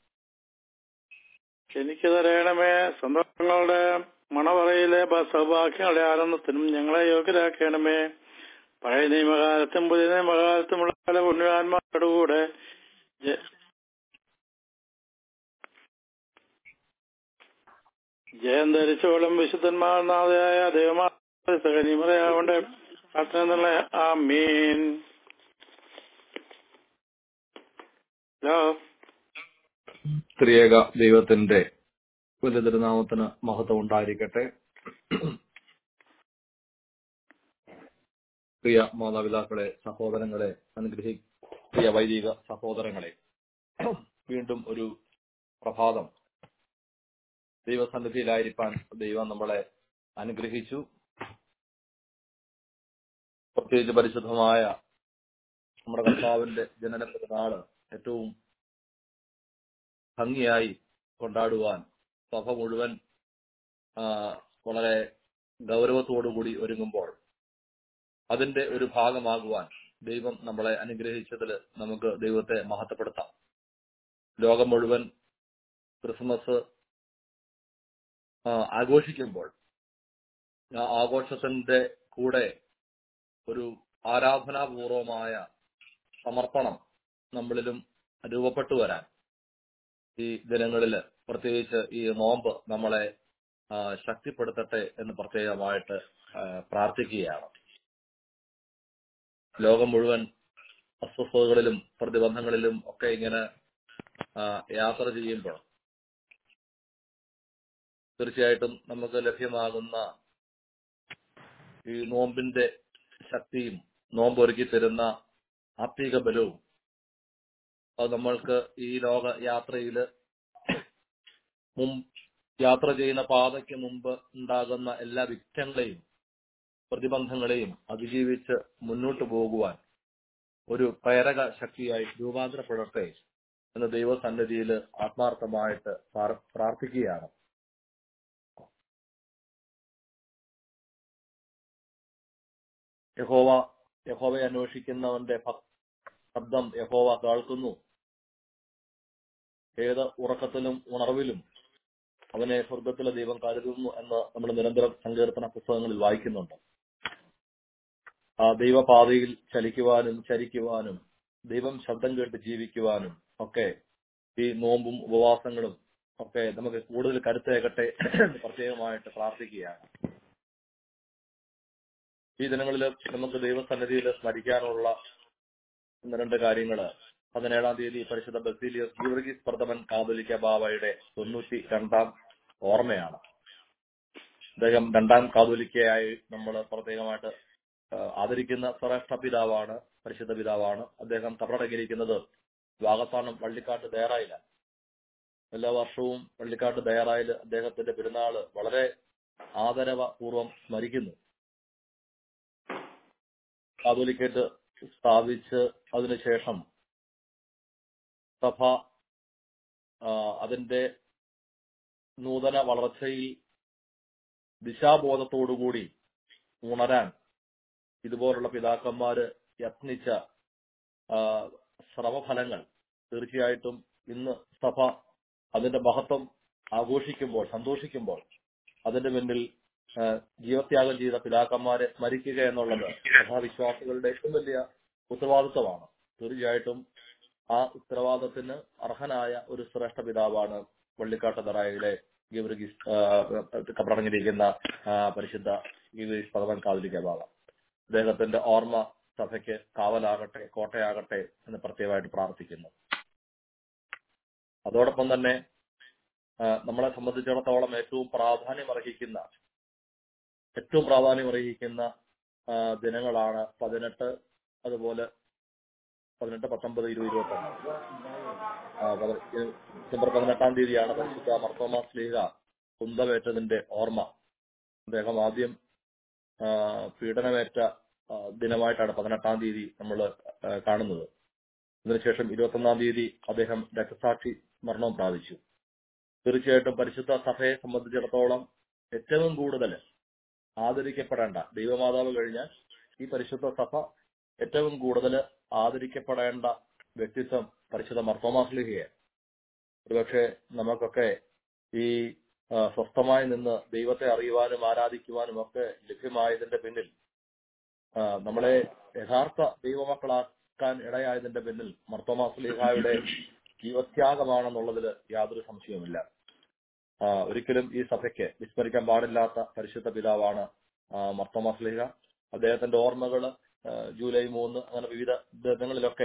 എനിക്ക് തരയണമേ സന്തോഷങ്ങളുടെ മണവറയിലെ സൗഭാഗ്യങ്ങളുടെ ആനന്ദത്തിനും ഞങ്ങളെ യോഗ്യരാക്കണമേ പഴയ നിയമകാലത്തും പുതിയ നിയമകാലത്തുമുള്ള പല പുണ്യാന്മാരോടുകൂടെ ജയം ധരിച്ചോളും വിശുദ്ധന്മാർ നാഥയായ ദൈവമായ സകനിമറയാവട്ടെ പ്രാർത്ഥന എന്നുള്ള ആ മീൻ ഹലോ ത്രിയേക ദൈവത്തിന്റെ വലിയ തിരുനാമത്തിന് മഹത്വം ഉണ്ടായിരിക്കട്ടെ പ്രിയ മാതാപിതാക്കളെ സഹോദരങ്ങളെ അനുഗ്രഹി പ്രിയ വൈദിക സഹോദരങ്ങളെ വീണ്ടും ഒരു പ്രഭാതം ദൈവസന്നിധിയിലായിരിക്കാൻ ദൈവം നമ്മളെ അനുഗ്രഹിച്ചു പ്രത്യേകിച്ച് പരിശുദ്ധമായ നമ്മുടെ കർത്താവിന്റെ ജനന പെരുന്നാള് ഏറ്റവും ഭംഗിയായി കൊണ്ടാടുവാൻ സഭ മുഴുവൻ ആ, വളരെ ഗൗരവത്തോടുകൂടി ഒരുങ്ങുമ്പോൾ അതിന്റെ ഒരു ഭാഗമാകുവാൻ ദൈവം നമ്മളെ അനുഗ്രഹിച്ചതിൽ നമുക്ക് ദൈവത്തെ മഹത്വപ്പെടുത്താം ലോകം മുഴുവൻ ക്രിസ്മസ് ആ, ആഘോഷിക്കുമ്പോൾ ആ ആഘോഷത്തിന്റെ കൂടെ ഒരു ആരാധനാപൂർവമായ സമർപ്പണം നമ്മളിലും രൂപപ്പെട്ടു വരാൻ ഈ ദിനങ്ങളില് പ്രത്യേകിച്ച് ഈ നോമ്പ് നമ്മളെ ആ, ശക്തിപ്പെടുത്തട്ടെ എന്ന് പ്രത്യേകമായിട്ട് ആ, പ്രാർത്ഥിക്കുകയാണ് ലോകം മുഴുവൻ അസ്വസ്ഥതകളിലും പ്രതിബന്ധങ്ങളിലും ഒക്കെ ഇങ്ങനെ ആ, യാത്ര ചെയ്യുമ്പോൾ തീർച്ചയായിട്ടും നമുക്ക് ലഭ്യമാകുന്ന ഈ നോമ്പിന്റെ ശക്തിയും നോമ്പ് ഒരുക്കി തരുന്ന ആത്മീക ബലവും അത് നമ്മൾക്ക് ഈ ലോക യാത്രയില് മും യാത്ര ചെയ്യുന്ന പാതയ്ക്ക് മുമ്പ് ഉണ്ടാകുന്ന എല്ലാ വിഘ്നങ്ങളെയും പ്രതിബന്ധങ്ങളെയും അതിജീവിച്ച് മുന്നോട്ട് പോകുവാൻ ഒരു പ്രേരക ശക്തിയായി രൂപാന്തരപ്പെടട്ടെ എന്ന് ദൈവസന്നിധിയിൽ ആത്മാർത്ഥമായിട്ട് പ്രാർ- പ്രാർത്ഥിക്കുകയാണ് യഹോവ യഹോവയെ അന്വേഷിക്കുന്നവന്റെ ഭ- ശബ്ദം യഹോവ കേൾക്കുന്നു ഏത് ഉറക്കത്തിലും ഉണർവിലും അവനെ സ്വർഗത്തിലെ ദൈവം കരുതുന്നു എന്ന് നമ്മൾ നിരന്തരം സങ്കീർത്തന പുസ്തകങ്ങളിൽ വായിക്കുന്നുണ്ട് ആ ദൈവപാതയിൽ ചലിക്കുവാനും ചരിക്കുവാനും ദൈവം ശബ്ദം കേട്ട് ജീവിക്കുവാനും ഒക്കെ ഈ നോമ്പും ഉപവാസങ്ങളും ഒക്കെ നമുക്ക് കൂടുതൽ കരുത്തേകട്ടെ എന്ന് പ്രത്യേകമായിട്ട് പ്രാർത്ഥിക്കുകയാണ് ഈ ദിനങ്ങളിൽ നമുക്ക് ദൈവസന്നിധിയിൽ സ്മരിക്കാനുള്ള ഒന്ന് രണ്ട് കാര്യങ്ങള് പതിനേഴാം തീയതി പരിശുദ്ധ ബസീലിയസ് ഗീവർഗീസ് പ്രഥമൻ കാതോലിക്ക ബാവയുടെ തൊണ്ണൂറ്റി രണ്ടാം ഓർമ്മയാണ് അദ്ദേഹം രണ്ടാം കാതോലിക്കയായി നമ്മൾ പ്രത്യേകമായിട്ട് ആ, ആദരിക്കുന്ന ശ്രേഷ്ഠ പിതാവാണ് പരിശുദ്ധ പിതാവാണ് അദ്ദേഹം കബറടങ്ങിയിരിക്കുന്നത് വാഗത്താനം വള്ളിക്കാട്ട് ദയറായിലാണ് എല്ലാ വർഷവും വള്ളിക്കാട്ട് ദയറായിൽ അദ്ദേഹത്തിന്റെ പെരുന്നാള് വളരെ ആദരവ പൂർവ്വം സ്മരിക്കുന്നു കാതോലിക്കേറ്റ് സ്ഥാപിച്ച് അതിനുശേഷം സഭ ആ, അതിന്റെ നൂതന വളർച്ചയിൽ ദിശാബോധത്തോടുകൂടി ഉണരാൻ ഇതുപോലുള്ള പിതാക്കന്മാര് യത്നിച്ച ആ, ശ്രമഫലങ്ങൾ തീർച്ചയായിട്ടും ഇന്ന് സഭ അതിന്റെ മഹത്വം ആഘോഷിക്കുമ്പോൾ സന്തോഷിക്കുമ്പോൾ അതിന്റെ മുന്നിൽ ആ, ജീവത്യാഗം ചെയ്ത പിതാക്കന്മാരെ സ്മരിക്കുക എന്നുള്ളത് സഭാവിശ്വാസികളുടെ ഏറ്റവും വലിയ ഉത്തരവാദിത്വമാണ് തീർച്ചയായിട്ടും ആ ഉത്തരവാദിത്തത്തിന് അർഹനായ ഒരു ശ്രേഷ്ഠ പിതാവാണ് വള്ളിക്കാട്ട് തറായിലെ ഗിവർഗീസ് കപ്പടങ്ങിയിരിക്കുന്ന പരിശുദ്ധ ഗിവർഗീസ് പദവൻ കാതിരിക്ക ബാബ അദ്ദേഹത്തിന്റെ ഓർമ്മ സഭയ്ക്ക് കാവലാകട്ടെ കോട്ടയാകട്ടെ എന്ന് പ്രത്യേകമായിട്ട് പ്രാർത്ഥിക്കുന്നു അതോടൊപ്പം തന്നെ ആ, നമ്മളെ സംബന്ധിച്ചിടത്തോളം ഏറ്റവും പ്രാധാന്യം അർഹിക്കുന്ന ഏറ്റവും പ്രാധാന്യം അർഹിക്കുന്ന ആ, ദിനങ്ങളാണ് പതിനെട്ട് അതുപോലെ പതിനെട്ട് പത്തൊമ്പത് ഇരുപത് ഇരുപത്തി ഒന്ന് ഡിസംബർ പതിനെട്ടാം തീയതിയാണ് പരിശുദ്ധ മർത്തോമ സ്ലീഹ കുന്തമേറ്റതിന്റെ ഓർമ്മ അദ്ദേഹം ആദ്യം ആ, പീഡനമേറ്റ ആ, ദിനമായിട്ടാണ് പതിനെട്ടാം തീയതി നമ്മൾ കാണുന്നത് ഇതിനുശേഷം ഇരുപത്തൊന്നാം തീയതി അദ്ദേഹം രക്തസാക്ഷി മരണവും പ്രാപിച്ചു തീർച്ചയായിട്ടും പരിശുദ്ധ സഭയെ സംബന്ധിച്ചിടത്തോളം ഏറ്റവും കൂടുതൽ ആദരിക്കപ്പെടേണ്ട ദൈവമാതാവ് കഴിഞ്ഞാൽ ഈ പരിശുദ്ധ സഭ ഏറ്റവും കൂടുതൽ ആദരിക്കപ്പെടേണ്ട വ്യക്തിത്വം പരിശുദ്ധ മർത്തോമാസ്ലിഹയെ ഒരുപക്ഷെ നമുക്കൊക്കെ ഈ ആ, സ്വസ്ഥമായി നിന്ന് ദൈവത്തെ അറിയുവാനും ആരാധിക്കുവാനും ഒക്കെ ലഭ്യമായതിന്റെ പിന്നിൽ ആ, നമ്മളെ യഥാർത്ഥ ദൈവമക്കളാക്കാൻ ഇടയായതിന്റെ പിന്നിൽ മർത്തോമാസ്ലിഹായുടെ ജീവത്യാഗമാണെന്നുള്ളതിൽ യാതൊരു സംശയവുമില്ല ആ, ഒരിക്കലും ഈ സഭയ്ക്ക് വിസ്മരിക്കാൻ പാടില്ലാത്ത പരിശുദ്ധ പിതാവാണ് മർത്തോമാസ്ലിഹ അദ്ദേഹത്തിന്റെ ഓർമ്മകള് ആ, ജൂലൈ മൂന്ന് അങ്ങനെ വിവിധ ദിനങ്ങളിലൊക്കെ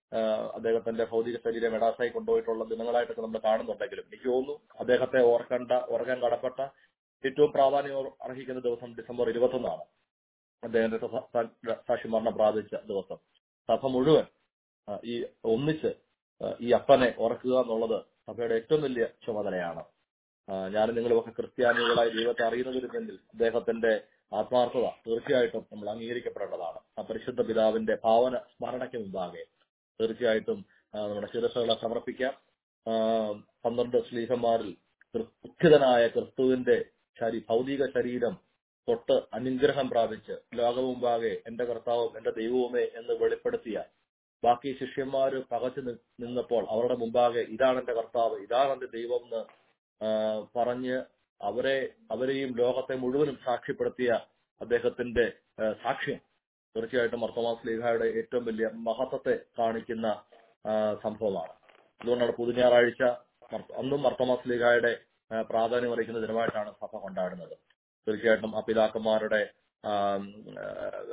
ആ, അദ്ദേഹത്തിന്റെ ഭൗതിക ശരീരം എടാസായി കൊണ്ടുപോയിട്ടുള്ള ദിനങ്ങളായിട്ടൊക്കെ നമ്മൾ കാണുന്നുണ്ടെങ്കിലും എനിക്ക് തോന്നുന്നു അദ്ദേഹത്തെ ഓർക്കേണ്ട ഓർക്കാൻ കടപ്പെട്ട ഏറ്റവും പ്രാധാന്യം അർഹിക്കുന്ന ദിവസം ഡിസംബർ ഇരുപത്തൊന്നാണ് അദ്ദേഹത്തിന്റെ സ- സ- സാക്ഷി മരണം പ്രാപിച്ച ദിവസം സഭ മുഴുവൻ ആ, ഈ ഒന്നിച്ച് ആ, ഈ അപ്പനെ ഓർക്കുക എന്നുള്ളത് സഭയുടെ ഏറ്റവും വലിയ ചുമതലയാണ് ആ, ഞാനും നിങ്ങളുമൊക്കെ ക്രിസ്ത്യാനികളായി ദൈവത്തെ അറിയുന്നതിരുന്നെങ്കിൽ അദ്ദേഹത്തിന്റെ ആത്മാർത്ഥത തീർച്ചയായിട്ടും നമ്മൾ അംഗീകരിക്കപ്പെടേണ്ടതാണ് ആ പരിശുദ്ധ പിതാവിന്റെ ഭാവന സ്മരണയ്ക്ക് മുമ്പാകെ തീർച്ചയായിട്ടും ആ, നമ്മുടെ ശിരസുകളെ സമർപ്പിക്കാം ആ, പന്ത്രണ്ട് സ്ലീഹന്മാരിൽ ഉച്ചിതനായ ക്രിസ്തുവിന്റെ ശരി ഭൗതിക ശരീരം തൊട്ട് അനുഗ്രഹം പ്രാപിച്ച് ലോകമുമ്പാകെ എന്റെ കർത്താവും എന്റെ ദൈവവുമേ എന്ന് വെളിപ്പെടുത്തിയ ബാക്കി ശിഷ്യന്മാര് പകച്ചു നി- നിന്നപ്പോൾ അവരുടെ മുമ്പാകെ ഇതാണ് എന്റെ കർത്താവ് ഇതാണ് എന്റെ ദൈവം എന്ന് ആ, പറഞ്ഞ് അവരെ അവരെയും ലോകത്തെ മുഴുവനും സാക്ഷ്യപ്പെടുത്തിയ അദ്ദേഹത്തിന്റെ ആ, സാക്ഷ്യം തീർച്ചയായിട്ടും മർത്തമാസ് ലീഗയുടെ ഏറ്റവും വലിയ മഹത്വത്തെ കാണിക്കുന്ന ആ, സംഭവമാണ് അതുകൊണ്ടാണ് പുതുഞാറാഴ്ച മർത്ത- അന്നും മർത്തമാസ് ലീഗയുടെ ആ, പ്രാധാന്യം അറിയിക്കുന്ന ദിനമായിട്ടാണ് സഭ കൊണ്ടാടുന്നത് തീർച്ചയായിട്ടും ആ പിതാക്കന്മാരുടെ ആം, ആ,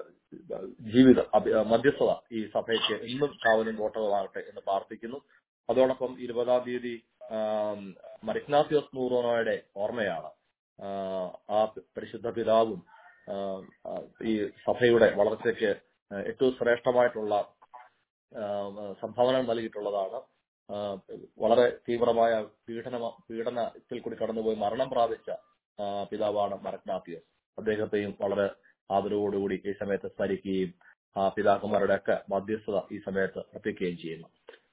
ജീവിതം അഭി- മധ്യസ്ഥത ഈ സഭയ്ക്ക് എന്നും കാവലും കോട്ടകമാകട്ടെ എന്ന് പ്രാർത്ഥിക്കുന്നു അതോടൊപ്പം ഇരുപതാം തീയതി ആം, മരിഗ്നാസിയോസ് നൂറോനോയുടെ ഓർമ്മയാണ് ആ, ആ പരിശുദ്ധ പിതാവും ആ, ആ, ഈ സഭയുടെ വളർച്ചയ്ക്ക് ഏറ്റവും ശ്രേഷ്ഠമായിട്ടുള്ള ആ, സംഭാവന നൽകിയിട്ടുള്ളതാണ് ആ, വളരെ തീവ്രമായ പീഡന പീഡനത്തിൽ കൂടി കടന്നുപോയി മരണം പ്രാപിച്ച ആ, പിതാവാണ് മരഗ്നാത്തിയസ് അദ്ദേഹത്തെയും വളരെ ആദരവോടുകൂടി ഈ സമയത്ത് സ്മരിക്കുകയും ആ പിതാക്കന്മാരുടെ ഒക്കെ മധ്യസ്ഥത ഈ സമയത്ത് അർപ്പിക്കുകയും ചെയ്യുന്നു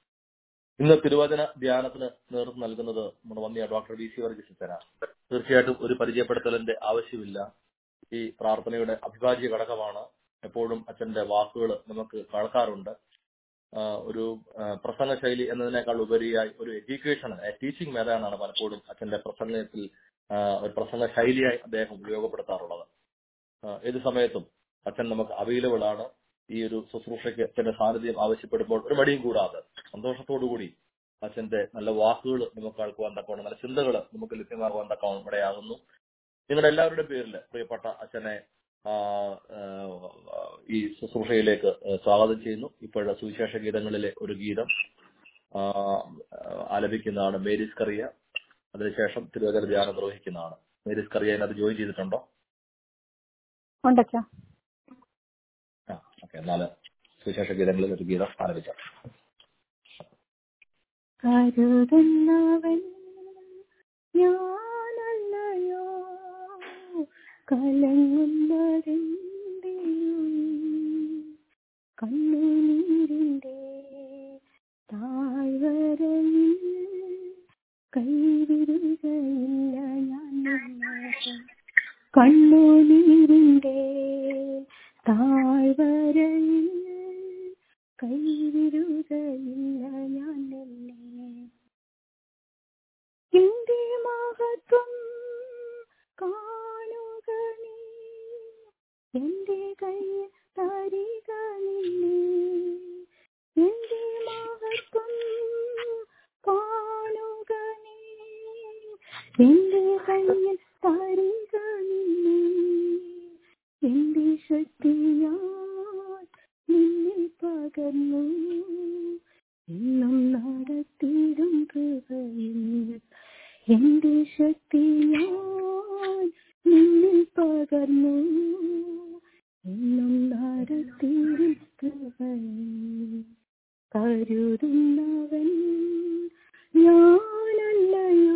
ഇന്ന് തിരുവചന ധ്യാനത്തിന് നേതൃത്വം നൽകുന്നത് നമ്മുടെ വന്നിയ ഡോക്ടർ വി സി വർഗീസ് അച്ഛനാണ് തീർച്ചയായിട്ടും ഒരു പരിചയപ്പെടുത്തലിന്റെ ആവശ്യമില്ല ഈ പ്രാർത്ഥനയുടെ അവിഭാജ്യ ഘടകമാണ് എപ്പോഴും അച്ഛന്റെ വാക്കുകൾ നമുക്ക് കേൾക്കാറുണ്ട് ആ, ഒരു ആ, പ്രസംഗ ശൈലി എന്നതിനേക്കാൾ ഉപരിയായി ഒരു എഡ്യൂക്കേഷൻ ടീച്ചിങ് മെത്തേഡാണ് പലപ്പോഴും അച്ഛന്റെ പ്രസംഗത്തിൽ ആ, ഒരു പ്രസംഗ ശൈലിയായി അദ്ദേഹം ഉപയോഗപ്പെടുത്താറുള്ളത് ആ, ഏത് സമയത്തും അച്ഛൻ നമുക്ക് അവൈലബിൾ ആണ് ഈ ഒരു ശുശ്രൂഷയ്ക്ക് അച്ഛന്റെ സാന്നിധ്യം ആവശ്യപ്പെടുമ്പോൾ ഒരു മടിയും കൂടാതെ സന്തോഷത്തോടു കൂടി അച്ഛന്റെ നല്ല വാക്കുകൾ നമുക്ക് കേൾക്കുവാൻ തക്കവണ്ണം നല്ല ചിന്തകൾ നമുക്ക് ലഭ്യമാകുവാൻ തക്കവണ്ണം ഇടയാകുന്നു നിങ്ങളുടെ എല്ലാവരുടെ പേരിൽ പ്രിയപ്പെട്ട അച്ഛനെ ആ, ആ, ഈ ശുശ്രൂഷയിലേക്ക് സ്വാഗതം ചെയ്യുന്നു ഇപ്പോഴത്തെ സുവിശേഷ ഗീതങ്ങളിലെ ഒരു ഗീതം ആ, ആലപിക്കുന്നതാണ് മേരീസ് കറിയ അതിനുശേഷം തിരുവചന ധ്യാനം നിർവഹിക്കുന്നതാണ് മേരീസ് കറിയ അതിനകത്ത് ജോയിൻ ചെയ്തിട്ടുണ്ടോ ഉണ്ടച്ച ആ ഓക്കെ എന്നാൽ സുവിശേഷ ഗീതങ്ങളിൽ ഒരു ഗീതം ആലപിക്കാം കരുതുന്നവൻ ഞാനല്ലയോ കലങ്ങുന്നതെന്തിനു കണ്ണുനീരിന്റെ താഴ്വരയിൽ കൈവിടുകയില്ല ഞാൻ നിന്നെ. കണ്ണുനീരിന്റെ താഴ്വരയിൽ കൈവിടുകയില്ല ഞാൻ നിന്നെ എന്റെ മഹത്വം കാണുക നീ എന്റെ കയ്യിൽ തരിക നിന്നെ എന്റെ മഹത്വം കാണുക നീ എന്റെ കയ്യിൽ തരിക നിന്നെ എന്റെ ശക്തിയാൽ നിന്നിൽ പകർന്നു എന്നും നടത്തിയിടും കൃപയിൽ എന്റെ ശക്തിയാൽ നിന്നിൽ പകർന്നു എന്നും നടത്തിയിടും കൃപയിൽ കരുതുന്നവൻ ഞാനല്ലയോ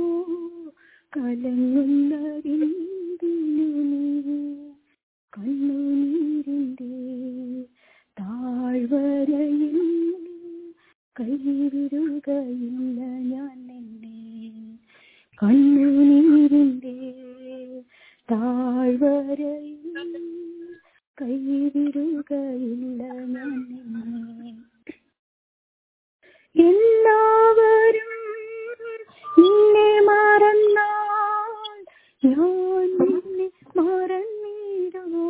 കലങ്ങുന്നതിന്തിനു നീ കണ്ണുനീരിന്റെ താഴ്വരയിൽ കൈവിടുകയില്ല ഞാൻ നിന്നെ കണ്ണുനീരിന്റെ താഴ്വരയിൽ കൈവിടുകയില്ല ഞാൻ നിന്നെ എല്ലാവരും നിന്നെ മറന്നാൽ ഞാൻ നിന്നെ മറന്നിടുമോ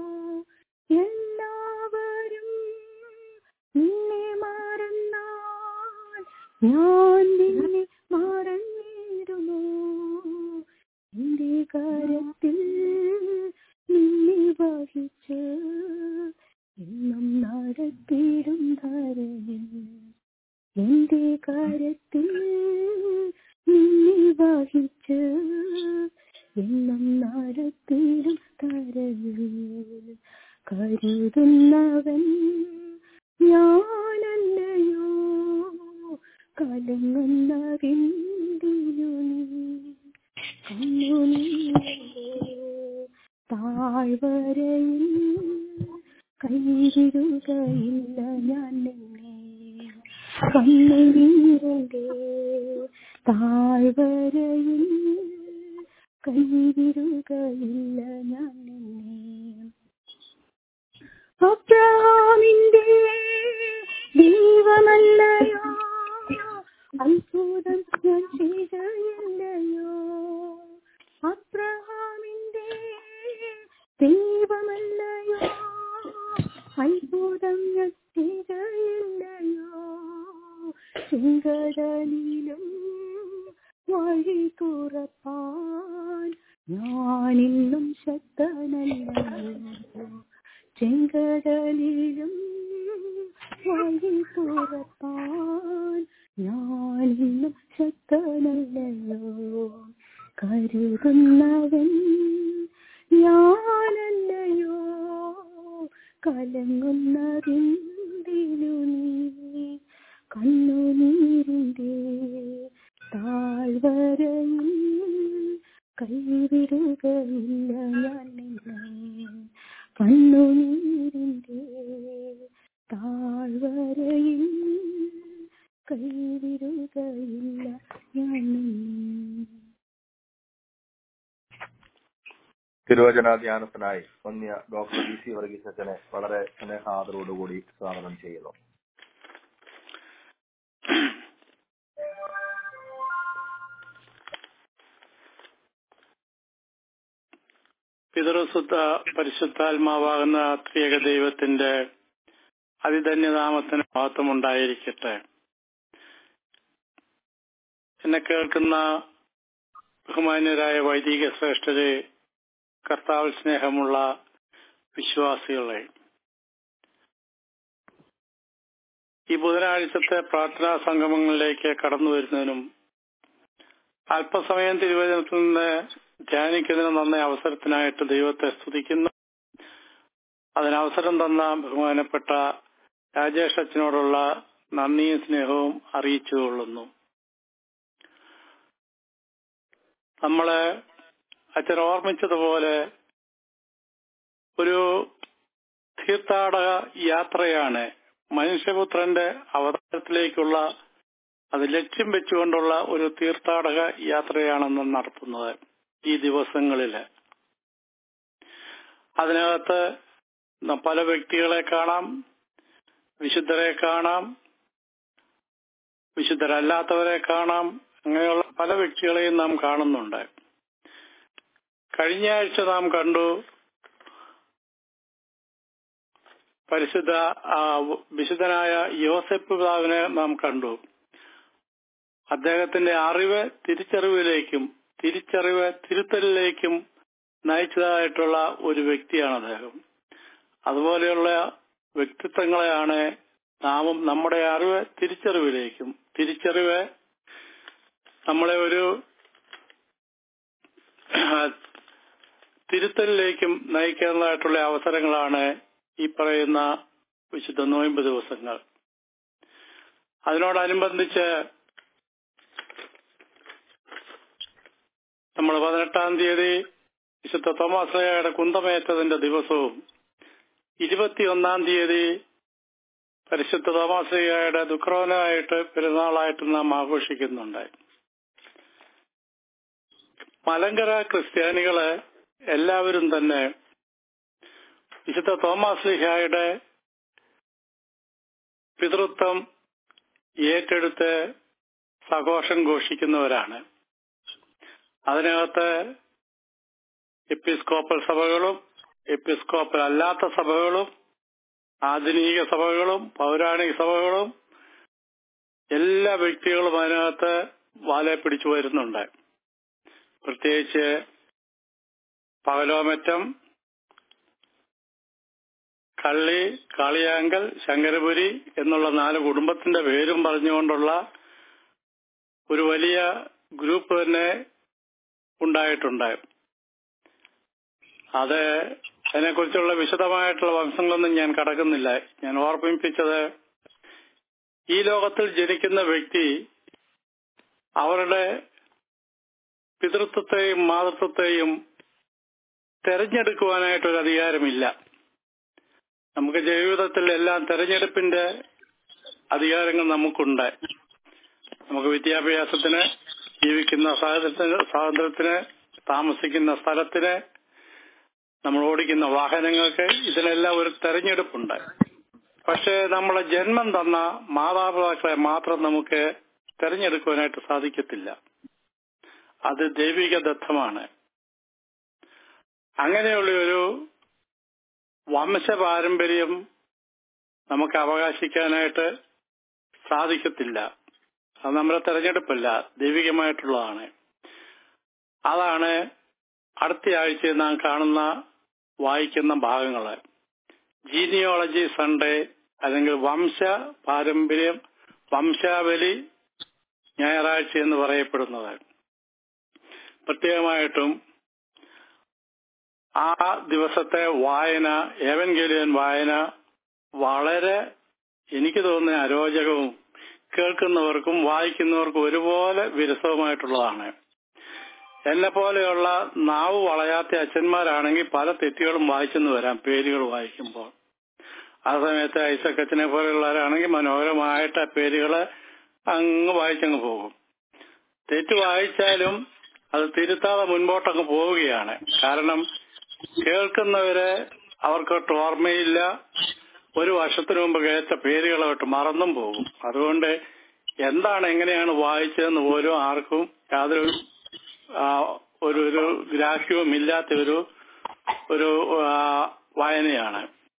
എല്ലാവരും നിന്നെ മറന്നാൽ ഞാൻ നിന്നെ മറന്നിടുമോ എന്റെ കരത്തിൽ നിന്നെ വഹിച്ച് എന്നും നടത്തിയിടും ധരയിൽ എന്റെ കാര്യത്തിൽ നിന്നെ വഹിച്ച് എന്നും നടത്തിയിടും തരവിൽ കരുതുന്നവൻ ഞാനല്ലയോ കലങ്ങുന്നതിന്തിനു നീ കണ്ണുനീരേ താഴ്വരയിൽ കൈവിടുകയില്ല ഞാൻ നിന്നെ കണ്ണുനീരേ താഴ്വരയിൽ കൈവിടുകയില്ല ഞാൻ നിന്നെ അബ്രഹാമിന്റെ ദൈവമല്ലയോ അത്ഭുതം ഞാൻ ചെയ്തയല്ലയോ അബ്രഹാമിന്റെ ദൈവമല്ലയോ അത്ഭുതം ഞാൻ ചെയ്തയല്ലയോ ചെങ്കടലിലും വഴി തുറപ്പാൻ ഞാനിന്നും ശക്തനല്ലയോ ചെങ്കടലിലും വഴി തുറപ്പാൻ ഞാനിന്നും ശക്തനല്ലയോ കരുതുന്നവൻ ഞാനല്ലയോ കലങ്ങുന്നതിന്തിനു നീ കണ്ണുനീരിന്റെ താഴ്വരയിൽ കൈവിടുകയില്ല ഞാൻ നിന്നെ കണ്ണുനീരിന്റെ താഴ്വരയിൽ കൈവിടുകയില്ല ഞാൻ നിന്നെ തിരുവചന ധ്യാനത്തിനായി വന്യ ഡോക്ടർ ബി സി വർഗീസ് അച്ഛനെ വളരെ സ്നേഹാദരോടുകൂടി സ്വാഗതം ചെയ്യുന്നു പിതൃസുദ്ധ പരിശുദ്ധാത്മാവാകുന്ന ത്രിയേക ദൈവത്തിന്റെ അതിധന്യനാമത്തിന് മഹത്വമുണ്ടായിരിക്കട്ടെ എന്നെ കേൾക്കുന്ന ബഹുമാന്യരായ വൈദിക ശ്രേഷ്ഠരെ കർത്താവിൽ സ്നേഹമുള്ള വിശ്വാസികളെ ഈ ബുധനാഴ്ചത്തെ പ്രാർത്ഥനാ സംഗമങ്ങളിലേക്ക് കടന്നു വരുന്നതിനും അല്പസമയം തിരുവചനത്തിൽ നിന്ന് ധ്യാനിക്കുന്നതിന് നന്ന അവസരത്തിനായിട്ട് ദൈവത്തെ സ്തുതിക്കുന്നു അതിനവസരം തന്ന ബഹുമാനപ്പെട്ട രാജേഷ് അച്ഛനോടുള്ള നന്ദിയും സ്നേഹവും അറിയിച്ചുകൊള്ളുന്നു നമ്മള് അച്ഛൻ ഓർമ്മിച്ചതുപോലെ ഒരു തീർത്ഥാടക യാത്രയാണ് മനുഷ്യപുത്രന്റെ അവതാരത്തിലേക്കുള്ള അത് ലക്ഷ്യം വെച്ചുകൊണ്ടുള്ള ഒരു തീർത്ഥാടക യാത്രയാണെന്ന് നടത്തുന്നത് ഈ ദിവസങ്ങളില് അതിനകത്ത് പല വ്യക്തികളെ കാണാം വിശുദ്ധരെ കാണാം വിശുദ്ധരല്ലാത്തവരെ കാണാം അങ്ങനെയുള്ള പല വ്യക്തികളെയും നാം കാണുന്നുണ്ട് കഴിഞ്ഞ ആഴ്ച നാം കണ്ടു പരിശുദ്ധ വിശുദ്ധനായ യോസെഫ് പിതാവിനെ നാം കണ്ടു അദ്ദേഹത്തിന്റെ അറിവ് തിരിച്ചറിവിലേക്കും തിരിച്ചറിവ് തിരുത്തലിലേക്കും നയിച്ചതായിട്ടുള്ള ഒരു വ്യക്തിയാണ് അദ്ദേഹം അതുപോലെയുള്ള വ്യക്തിത്വങ്ങളെയാണ് നാമും നമ്മുടെ അറിവ് തിരിച്ചറിവിലേക്കും തിരിച്ചറിവ് നമ്മളെ ഒരു തിരുത്തലിലേക്കും നയിക്കുന്നതായിട്ടുള്ള അവസരങ്ങളാണ് ഈ പറയുന്ന വിശുദ്ധ നോയമ്പ് ദിവസങ്ങൾ അതിനോടനുബന്ധിച്ച് നമ്മൾ പതിനെട്ടാം തീയതി വിശുദ്ധ തോമസ് ലയയുടെ കുന്തമേറ്റതിന്റെ ദിവസവും ഇരുപത്തിയൊന്നാം തീയതി പരിശുദ്ധ തോമസ് ലയയുടെ ദുഃഖ്രോനായിട്ട് പെരുന്നാളായിട്ട് നാം ആഘോഷിക്കുന്നുണ്ട് മലങ്കര ക്രിസ്ത്യാനികള് എല്ലാവരും തന്നെ വിശുദ്ധ തോമസ് ലിഹായുടെ പിതൃത്വം ഏറ്റെടുത്ത് സഘോഷം ഘോഷിക്കുന്നവരാണ് അതിനകത്ത് എപ്പിസ്കോപ്പൽ സഭകളും എപ്പിസ്കോപ്പൽ അല്ലാത്ത സഭകളും ആധുനിക സഭകളും പൗരാണിക സഭകളും എല്ലാ വ്യക്തികളും അതിനകത്ത് വാലെ പിടിച്ചു വരുന്നുണ്ട് പ്രത്യേകിച്ച് പകലോമറ്റം കള്ളി കാളിയാങ്കൽ ശങ്കരപുരി എന്നുള്ള നാല് കുടുംബത്തിന്റെ പേരും പറഞ്ഞുകൊണ്ടുള്ള ഒരു വലിയ ഗ്രൂപ്പ് തന്നെ ഉണ്ടായിട്ടുണ്ട് അത് അതിനെക്കുറിച്ചുള്ള വിശദമായിട്ടുള്ള വംശങ്ങളൊന്നും ഞാൻ കടക്കുന്നില്ല ഞാൻ ഓർമ്മിപ്പിച്ചത് ഈ ലോകത്തിൽ ജനിക്കുന്ന വ്യക്തി അവരുടെ പിതൃത്വത്തെയും മാതൃത്വത്തെയും തെരഞ്ഞെടുക്കുവാനായിട്ടൊരു അധികാരമില്ല നമുക്ക് ജീവിതത്തിൽ എല്ലാം തെരഞ്ഞെടുപ്പിന്റെ അധികാരങ്ങൾ നമുക്കുണ്ട് നമുക്ക് വിദ്യാഭ്യാസത്തിന് ജീവിക്കുന്ന സ്വാതന്ത്ര്യത്തിന് സ്വാതന്ത്ര്യത്തിന് താമസിക്കുന്ന സ്ഥലത്തിന് നമ്മൾ ഓടിക്കുന്ന വാഹനങ്ങൾക്ക് ഇതിനെല്ലാം ഒരു തെരഞ്ഞെടുപ്പുണ്ട് പക്ഷേ നമ്മളെ ജന്മം തന്ന മാതാപിതാക്കളെ മാത്രം നമുക്ക് തെരഞ്ഞെടുക്കുവാനായിട്ട് സാധിക്കത്തില്ല അത് ദൈവിക ദത്തമാണ് അങ്ങനെയുള്ള ഒരു വംശപാരമ്പര്യം നമുക്ക് അവകാശിക്കാനായിട്ട് സാധിക്കത്തില്ല അത് നമ്മുടെ തെരഞ്ഞെടുപ്പല്ല ദൈവികമായിട്ടുള്ളതാണ് അതാണ് അടുത്ത ആഴ്ച നാം കാണുന്ന വായിക്കുന്ന ഭാഗങ്ങള് ജീനിയോളജി സൺഡേ അല്ലെങ്കിൽ വംശ പാരമ്പര്യം വംശാവലി ഞായറാഴ്ച എന്ന് പറയപ്പെടുന്നത് പ്രത്യേകമായിട്ടും ആ ദിവസത്തെ വായന ഏവൻഗേലിയൻ വായന വളരെ എനിക്ക് തോന്നുന്ന അരോചകവും കേൾക്കുന്നവർക്കും വായിക്കുന്നവർക്കും ഒരുപോലെ വിരസവുമായിട്ടുള്ളതാണ് എന്നെ പോലെയുള്ള നാവ് വളയാത്ത അച്ഛന്മാരാണെങ്കിൽ പല തെറ്റുകളും വായിച്ചെന്ന് വരാം പേരുകൾ വായിക്കുമ്പോൾ ആ സമയത്ത് ഐസക്കച്ചനെ പോലെയുള്ളവരാണെങ്കിൽ മനോഹരമായിട്ട് ആ പേരുകള് അങ്ങ് വായിച്ചങ്ങ് പോകും തെറ്റ് വായിച്ചാലും അത് തിരുത്താതെ മുൻപോട്ടങ്ങ് പോവുകയാണ് കാരണം കേൾക്കുന്നവരെ അവർക്കൊട്ട് ഓർമ്മയില്ല ഒരു വർഷത്തിനു മുമ്പ് കേട്ട പേരുകളോട്ട് മറന്നും പോകും അതുകൊണ്ട് എന്താണ് എങ്ങനെയാണ് വായിച്ചതെന്ന് പോലും ആർക്കും യാതൊരു ആ, ഒരു ഒരു ഗ്രാഹ്യവും ഇല്ലാത്ത ഒരു ഒരു ആ, വായനയാണ്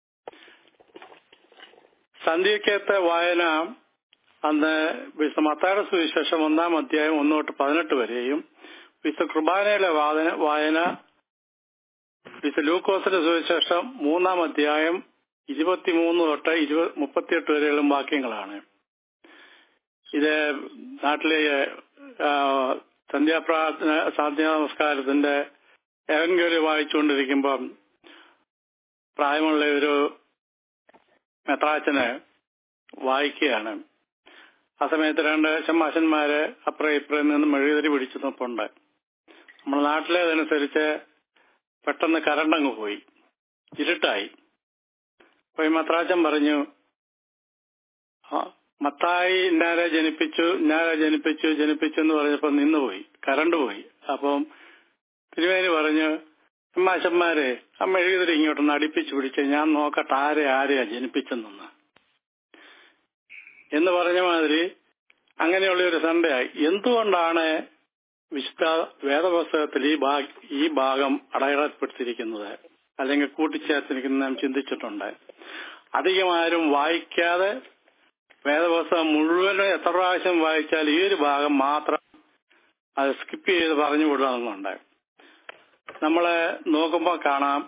സന്ധ്യക്കത്തെ വായന അന്ന് വിശുദ്ധ മത്തായുടെ സുവിശേഷം ഒന്നാം അധ്യായം ഒന്ന് തൊട്ട് പതിനെട്ട് വരെയും വിശുദ്ധ കുർബാനയിലെ വാദന വായന വിശുദ്ധ ലൂക്കോസിന്റെ സുവിശേഷം മൂന്നാം അധ്യായം ഇരുപത്തിമൂന്ന് തൊട്ട് ഇരുപത് മുപ്പത്തിയെട്ട് വരെയുള്ള വാക്യങ്ങളാണ് ഇത് നാട്ടിലെ ആ, സന്ധ്യാപ്രാർത്ഥന സാധ്യ നമസ്കാരത്തിന്റെ എവൻഗേലി വായിച്ചുകൊണ്ടിരിക്കുമ്പം പ്രായമുള്ള ഒരു മെത്രാച്ചന് വായിക്കുകയാണ് ആ സമയത്ത് രണ്ട് ശമാശന്മാര് അപ്പുറം ഇപ്പുറം നിന്ന് മെഴുകുതിരി പിടിച്ചു നിൽപ്പുണ്ട് നമ്മുടെ നാട്ടിലേതനുസരിച്ച് പെട്ടെന്ന് കരണ്ടങ്ങ് പോയി ഇരുട്ടായി അപ്പൊ ഈ മത്രാച്ചൻ പറഞ്ഞു "ആ, മത്തായി ഇന്നാരെ ജനിപ്പിച്ചു ഇന്നാരെ ജനിപ്പിച്ചു ജനിപ്പിച്ചു എന്ന് പറഞ്ഞപ്പോ നിന്നുപോയി കരണ്ട് പോയി അപ്പം തിരുവേനി പറഞ്ഞു അമ്മാശന്മാരെ ആ മെഴുകുതിരി ഇങ്ങോട്ടൊന്ന് അടുപ്പിച്ചു പിടിച്ച് ഞാൻ നോക്കട്ടെ ആരെ ആരെയാ ജനിപ്പിച്ചെന്ന് എന്ന് പറഞ്ഞ മാതിരി അങ്ങനെയുള്ള ഒരു സൺഡേയായി എന്തുകൊണ്ടാണ് വിശുദ്ധ വേദപുസ്തകത്തിൽ ഈ ഭാഗ ഈ ഭാഗം അടയാളപ്പെടുത്തിയിരിക്കുന്നത് അല്ലെങ്കിൽ കൂട്ടിച്ചേർത്തിരിക്കുന്നത് നാം ചിന്തിച്ചിട്ടുണ്ട് അധികം ആരും വായിക്കാതെ വേദപുസ്തകം മുഴുവനും എത്ര പ്രാവശ്യം വായിച്ചാൽ ഈ ഒരു ഭാഗം മാത്രം അത് സ്കിപ്പ് ചെയ്ത് പറഞ്ഞു വിടണമെന്നുണ്ട് നമ്മള് നോക്കുമ്പോൾ കാണാം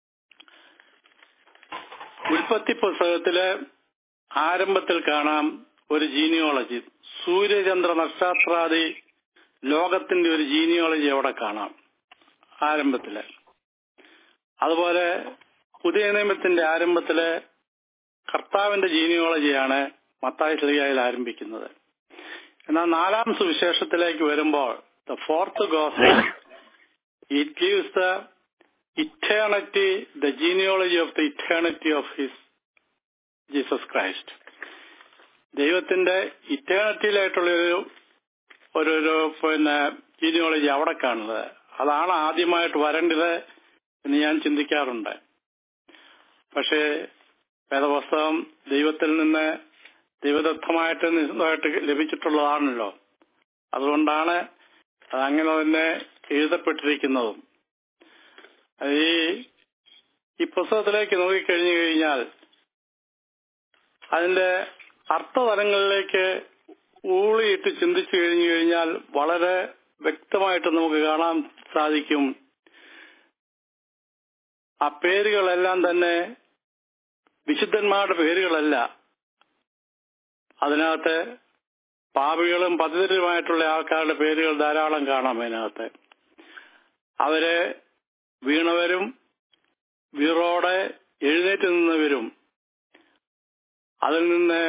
ഉൽപ്പത്തി പുസ്തകത്തില് ആരംഭത്തിൽ കാണാം ഒരു ജീനിയോളജി സൂര്യചന്ദ്ര നക്ഷത്രാദി ലോകത്തിന്റെ ഒരു ജീനിയോളജി അവിടെ കാണാം ആരംഭത്തില് അതുപോലെ പുതിയ നിയമത്തിന്റെ ആരംഭത്തില് കർത്താവിന്റെ ജീനിയോളജിയാണ് മത്തായി ശ്രീകായിൽ ആരംഭിക്കുന്നത് എന്നാൽ നാലാം സുവിശേഷത്തിലേക്ക് വരുമ്പോൾ the fourth gospel it gives the eternity the genealogy of the eternity of his Jesus Christ ദൈവത്തിന്റെ ഇറ്റേണിറ്റിയിലായിട്ടുള്ള ഒരു ഒരു ഒരു പിന്നെ ജീനിയോളജി അവിടെ കാണുന്നത് അതാണ് ആദ്യമായിട്ട് വരേണ്ടത് എന്ന് ഞാൻ ചിന്തിക്കാറുണ്ട് പക്ഷേ വേദപുസ്തകം ദൈവത്തിൽ നിന്ന് ദൈവദത്തമായിട്ട് നിശ്ചയമായിട്ട് ലഭിച്ചിട്ടുള്ളതാണല്ലോ അതുകൊണ്ടാണ് അത് അങ്ങനെ തന്നെ എഴുതപ്പെട്ടിരിക്കുന്നതും അത് ഈ ഈ പുസ്തകത്തിലേക്ക് നോക്കിക്കഴിഞ്ഞു കഴിഞ്ഞാൽ അതിന്റെ അർത്ഥതലങ്ങളിലേക്ക് ഊളിയിട്ട് ചിന്തിച്ചു കഴിഞ്ഞു കഴിഞ്ഞാൽ വളരെ വ്യക്തമായിട്ട് നമുക്ക് കാണാൻ സാധിക്കും ആ പേരുകളെല്ലാം തന്നെ വിശുദ്ധന്മാരുടെ പേരുകളല്ല അതിനകത്ത് പാപികളും പതിതരുമായിട്ടുള്ള ആൾക്കാരുടെ പേരുകൾ ധാരാളം കാണാം അതിനകത്ത് അവര് വീണവരും വീറോടെ എഴുന്നേറ്റ് നിന്നവരും അതിൽ നിന്ന്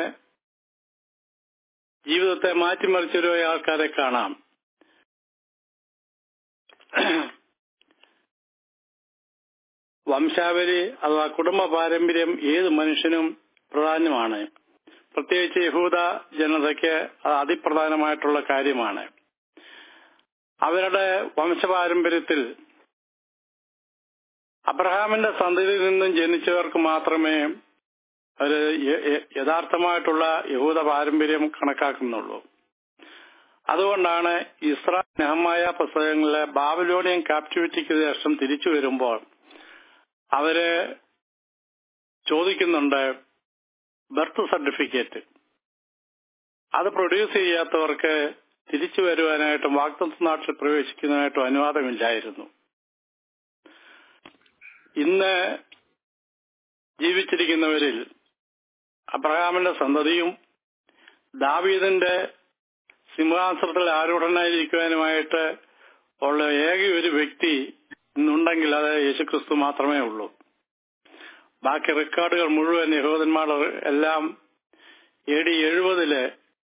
ജീവിതത്തെ മാറ്റിമറിച്ചൊരു ആൾക്കാരെ കാണാം വംശാവലി അഥവാ കുടുംബ പാരമ്പര്യം ഏത് മനുഷ്യനും പ്രധാനമാണ് പ്രത്യേകിച്ച് യഹൂദ ജനതയ്ക്ക് അത് അതിപ്രധാനമായിട്ടുള്ള കാര്യമാണ് അവരുടെ വംശപാരമ്പര്യത്തിൽ അബ്രഹാമിന്റെ സന്തതിയിൽ നിന്നും ജനിച്ചവർക്ക് മാത്രമേ ഒരു യ- യ- യഥാർത്ഥമായിട്ടുള്ള യഹൂദ പാരമ്പര്യം കണക്കാക്കുന്നുള്ളൂ അതുകൊണ്ടാണ് ഇസ്രാ നെഹമായ പുസ്തകങ്ങളിലെ ബാബിലോണിയൻ കാപ്റ്റിവിറ്റിക്ക് ശേഷം തിരിച്ചു വരുമ്പോൾ അവര് ചോദിക്കുന്നുണ്ട് ബർത്ത് സർട്ടിഫിക്കറ്റ് അത് പ്രൊഡ്യൂസ് ചെയ്യാത്തവർക്ക് തിരിച്ചു വരുവാനായിട്ടും വാക്തത്വ നാട്ടിൽ പ്രവേശിക്കുന്നതിനായിട്ടും അനുവാദമില്ലായിരുന്നു ഇന്ന് ജീവിച്ചിരിക്കുന്നവരിൽ അബ്രഹാമിന്റെ സന്തതിയും ദാവീദിന്റെ സിംഹാസനത്തിൽ ആരൂഢനായിരിക്കുവാനുമായിട്ട് ഉള്ള ഏക ഒരു വ്യക്തി ഇന്നുണ്ടെങ്കിൽ അത് യേശുക്രിസ്തു മാത്രമേ ഉള്ളൂ ബാക്കി റെക്കോർഡുകൾ മുഴുവൻ യഹൂദന്മാർ എല്ലാം എ ഡി എഴുപതില്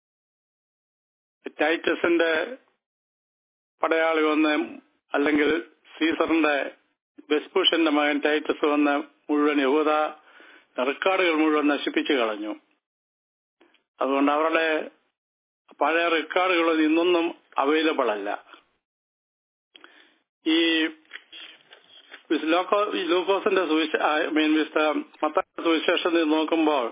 ടൈറ്റസിന്റെ പടയാളി വന്ന് അല്ലെങ്കിൽ സീസറിന്റെ ബെസ്പൂഷന്റെ മകൻ ടൈറ്റസ് വന്ന് മുഴുവൻ യഹൂദ റെക്കോർഡുകൾ മുഴുവൻ നശിപ്പിച്ചു കളഞ്ഞു അതുകൊണ്ട് അവരുടെ പഴയ റെക്കോർഡുകൾ ഇന്നൊന്നും അവൈലബിൾ അല്ല ഈ വിസ് ലോക്കോ ഈ ലൂക്കോസിന്റെ സുവിശേ മീൻ വിസ് മത്തായിയുടെ സുവിശേഷത്തിൽ നോക്കുമ്പോൾ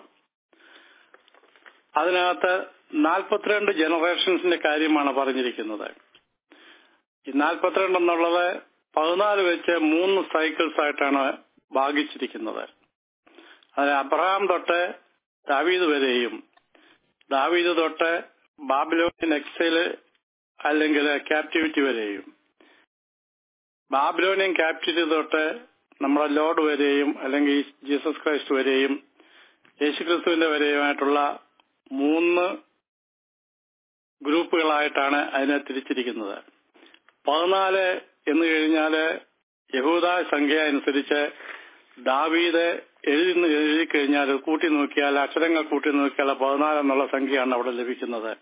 അതിനകത്ത് നാൽപ്പത്തിരണ്ട് ജനറേഷൻസിന്റെ കാര്യമാണ് പറഞ്ഞിരിക്കുന്നത് ഈ നാൽപ്പത്തിരണ്ട് എന്നുള്ളത് പതിനാല് വെച്ച് മൂന്ന് സൈക്കിൾസ് ആയിട്ടാണ് ഭാഗിച്ചിരിക്കുന്നത് അതിൽ അബ്രഹാം തൊട്ട് ദാവീദ് വരെയും ദാവീദ് തൊട്ട് ബാബിലോണിയൻ എക്സൈല് അല്ലെങ്കിൽ ക്യാപ്റ്റിവിറ്റി വരെയും ബാബിലോണിയൻ ക്യാപ്റ്റിവിറ്റി തൊട്ട് നമ്മുടെ ലോഡ് വരെയും അല്ലെങ്കിൽ ജീസസ് ക്രൈസ്റ്റ് വരെയും യേശുക്രിസ്തുവിന്റെ വരെയുമായിട്ടുള്ള മൂന്ന് ഗ്രൂപ്പുകളായിട്ടാണ് അതിനെ തിരിച്ചിരിക്കുന്നത് പതിനാല് എന്ന് കഴിഞ്ഞാല് യഹൂദ സംഖ്യ അനുസരിച്ച് ദാവീദ് എഴുതി എഴുതി കഴിഞ്ഞാൽ കൂട്ടി നോക്കിയാൽ അക്ഷരങ്ങൾ കൂട്ടി നോക്കിയാൽ പതിനാല് എന്നുള്ള സംഖ്യയാണ് അവിടെ ലഭിക്കുന്നത്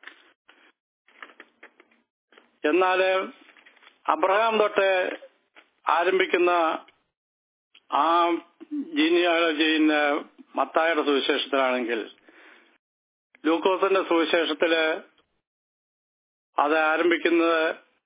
എന്നാൽ അബ്രഹാം തൊട്ട് ആരംഭിക്കുന്ന ആ ജീനിയോളജിന്റെ മത്തായുടെ സുവിശേഷത്തിലാണെങ്കിൽ ലൂക്കോസിന്റെ സുവിശേഷത്തില് അത് ആരംഭിക്കുന്നത്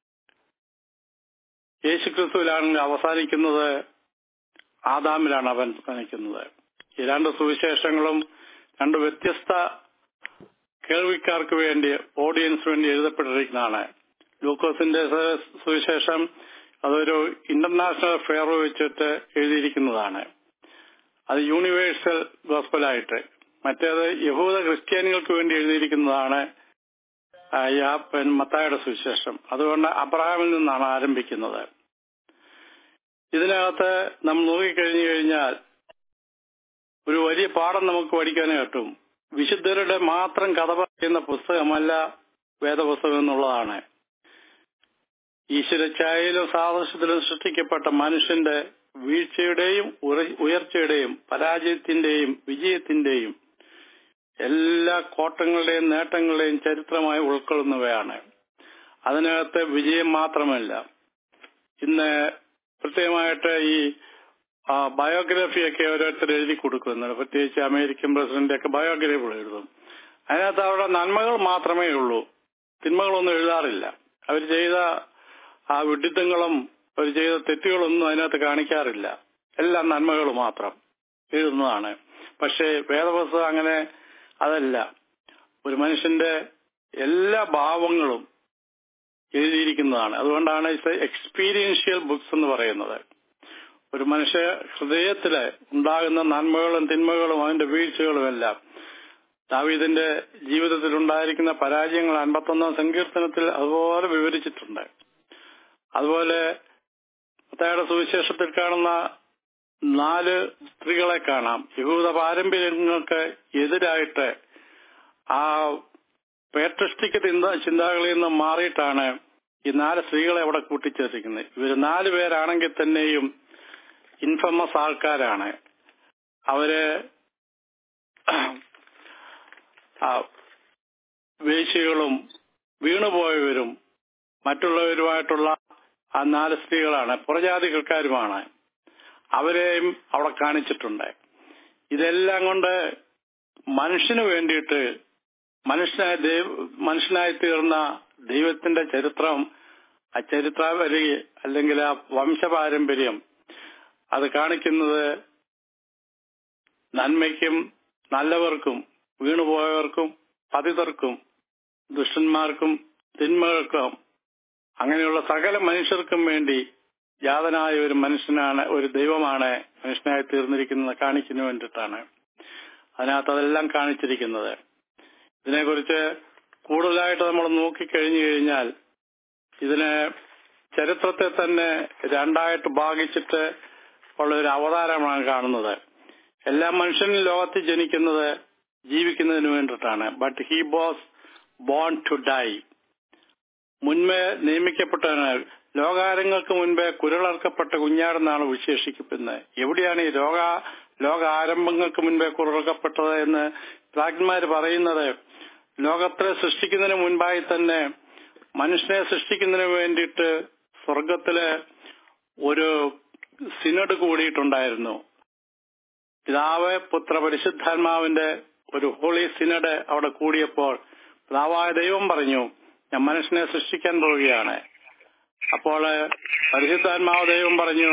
യേശുക്രിസ്തുവിലാണെങ്കിൽ അവസാനിക്കുന്നത് ആദാമിലാണ് അവൻ അവസാനിക്കുന്നത് ഈ രണ്ട് സുവിശേഷങ്ങളും രണ്ട് വ്യത്യസ്ത കേൾവിക്കാർക്ക് വേണ്ടി ഓഡിയൻസ് വേണ്ടി എഴുതപ്പെട്ടിരിക്കുന്നതാണ് ലൂക്കോസിന്റെ സ- സുവിശേഷം അതൊരു ഇന്റർനാഷണൽ ഫെയർ വെച്ചിട്ട് എഴുതിയിരിക്കുന്നതാണ് അത് യൂണിവേഴ്സൽ ഗോസ്പലായിട്ട് മറ്റേത് യഹൂദ ക്രിസ്ത്യാനികൾക്ക് വേണ്ടി എഴുതിയിരിക്കുന്നതാണ് ആ, ഈ ആ പിന്നെ മത്തായുടെ സുവിശേഷം അതുകൊണ്ട് അബ്രഹാമിൽ നിന്നാണ് ആരംഭിക്കുന്നത് ഇതിനകത്ത് നമ്മൾ നോക്കിക്കഴിഞ്ഞു കഴിഞ്ഞാൽ ഒരു വലിയ പാഠം നമുക്ക് പഠിക്കാൻ കിട്ടും വിശുദ്ധരുടെ മാത്രം കഥ പറയുന്ന പുസ്തകമല്ല വേദപുസ്തകം എന്നുള്ളതാണ് ഈശ്വരഛായയിലും സാദൃശ്യത്തിലും സൃഷ്ടിക്കപ്പെട്ട മനുഷ്യന്റെ വീഴ്ചയുടെയും ഉറ- ഉയർച്ചയുടെയും പരാജയത്തിന്റെയും വിജയത്തിന്റെയും എല്ലാ കോട്ടങ്ങളുടെയും നേട്ടങ്ങളുടെയും ചരിത്രമായി ഉൾക്കൊള്ളുന്നവയാണ് അതിനകത്ത് വിജയം മാത്രമല്ല ഇന്ന് പ്രത്യേകമായിട്ട് ഈ ആ, ബയോഗ്രഫിയൊക്കെ ഓരോരുത്തർ എഴുതി കൊടുക്കുന്നുണ്ട് പ്രത്യേകിച്ച് അമേരിക്കൻ പ്രസിഡന്റ് ഒക്കെ ബയോഗ്രഫികൾ എഴുതും അതിനകത്ത് അവരുടെ നന്മകൾ മാത്രമേ ഉള്ളൂ തിന്മകളൊന്നും എഴുതാറില്ല അവർ ചെയ്ത ആ വിഡിത്തങ്ങളും അവർ ചെയ്ത തെറ്റുകളൊന്നും അതിനകത്ത് കാണിക്കാറില്ല എല്ലാം നന്മകൾ മാത്രം എഴുതുന്നതാണ് പക്ഷേ വേദപുസ്തകം അങ്ങനെ അതല്ല ഒരു മനുഷ്യന്റെ എല്ലാ ഭാവങ്ങളും എഴുതിയിരിക്കുന്നതാണ് അതുകൊണ്ടാണ് എക്സ്പീരിയൻഷ്യൽ ബുക്സ് എന്ന് പറയുന്നത് ഒരു മനുഷ്യ ഹൃദയത്തില് ഉണ്ടാകുന്ന നന്മകളും തിന്മകളും അതിന്റെ വീഴ്ചകളും എല്ലാം ദാവീദിന്റെ ജീവിതത്തിൽ ഉണ്ടായിരിക്കുന്ന പരാജയങ്ങൾ അൻപത്തൊന്നാം സങ്കീർത്തനത്തിൽ അതുപോലെ വിവരിച്ചിട്ടുണ്ട് അതുപോലെ മത്തായിയുടെ സുവിശേഷത്തിൽ കാണുന്ന നാല് സ്ത്രീകളെ കാണാം യഹൂദ പാരമ്പര്യങ്ങൾക്ക് എതിരായിട്ട് ആ പേട്രിസ്റ്റിക് ചിന്ത ചിന്താകളിൽ നിന്ന് മാറിയിട്ടാണ് ഈ നാല് സ്ത്രീകളെ അവിടെ കൂട്ടിച്ചേർത്തിരിക്കുന്നത് ഇവര് നാല് പേരാണെങ്കിൽ തന്നെയും ഇൻഫമസ് ആൾക്കാരാണ് അവര് ആ, വേശ്യകളും വീണുപോയവരും മറ്റുള്ളവരുമായിട്ടുള്ള ആ നാല് സ്ത്രീകളാണ് പുറജാതികൾക്കാരുമാണ് അവരെയും അവിടെ കാണിച്ചിട്ടുണ്ട് ഇതെല്ലാം കൊണ്ട് മനുഷ്യന് വേണ്ടിയിട്ട് മനുഷ്യനായ ദൈവ മനുഷ്യനായി തീർന്ന ദൈവത്തിന്റെ ചരിത്രം ആ ചരിത്രാവലി അല്ലെങ്കിൽ ആ വംശപാരമ്പര്യം അത് കാണിക്കുന്നത് നന്മയ്ക്കും നല്ലവർക്കും വീണുപോയവർക്കും പതിതർക്കും ദുഷ്ടന്മാർക്കും തിന്മകൾക്കും അങ്ങനെയുള്ള സകല മനുഷ്യർക്കും വേണ്ടി ജാതനായ ഒരു മനുഷ്യനാണ് ഒരു ദൈവമാണ് മനുഷ്യനായി തീർന്നിരിക്കുന്നത് കാണിക്കുന്ന വേണ്ടിയിട്ടാണ് അതിനകത്ത് അതെല്ലാം കാണിച്ചിരിക്കുന്നത് ഇതിനെക്കുറിച്ച് കൂടുതലായിട്ട് നമ്മൾ നോക്കിക്കഴിഞ്ഞു കഴിഞ്ഞാൽ ഇതിനെ ചരിത്രത്തെ തന്നെ രണ്ടായിട്ട് ഭാഗിച്ചിട്ട് ഉള്ള ഒരു അവതാരമാണ് കാണുന്നത് എല്ലാ മനുഷ്യനും ലോകത്തിൽ ജനിക്കുന്നത് ജീവിക്കുന്നതിന് വേണ്ടിയിട്ടാണ് but he was born to die മുൻപേ നിയമിക്കപ്പെട്ടവനാണ് ലോകാരങ്ങൾക്ക് മുൻപേ കുരളർക്കപ്പെട്ട കുഞ്ഞാടെന്നാണ് വിശേഷിക്കപ്പെടുന്നത് എവിടെയാണ് ഈ ലോക ലോക ആരംഭങ്ങൾക്ക് മുൻപേ കുരളക്കപ്പെട്ടത് എന്ന് പ്രാഗ്മാര് പറയുന്നത് ലോകത്തെ സൃഷ്ടിക്കുന്നതിന് മുൻപായി തന്നെ മനുഷ്യനെ സൃഷ്ടിക്കുന്നതിന് വേണ്ടിയിട്ട് സ്വർഗത്തില് ഒരു സിനഡ് കൂടിയിട്ടുണ്ടായിരുന്നു പിതാവ് പുത്ര പരിശുദ്ധാത്മാവിന്റെ ഒരു ഹോളി സിനഡ് അവിടെ കൂടിയപ്പോൾ പിതാവായ ദൈവം പറഞ്ഞു ഞാൻ മനുഷ്യനെ സൃഷ്ടിക്കാൻ പോവുകയാണ് അപ്പോൾ പരിശുദ്ധാത്മാവ് ദൈവം പറഞ്ഞു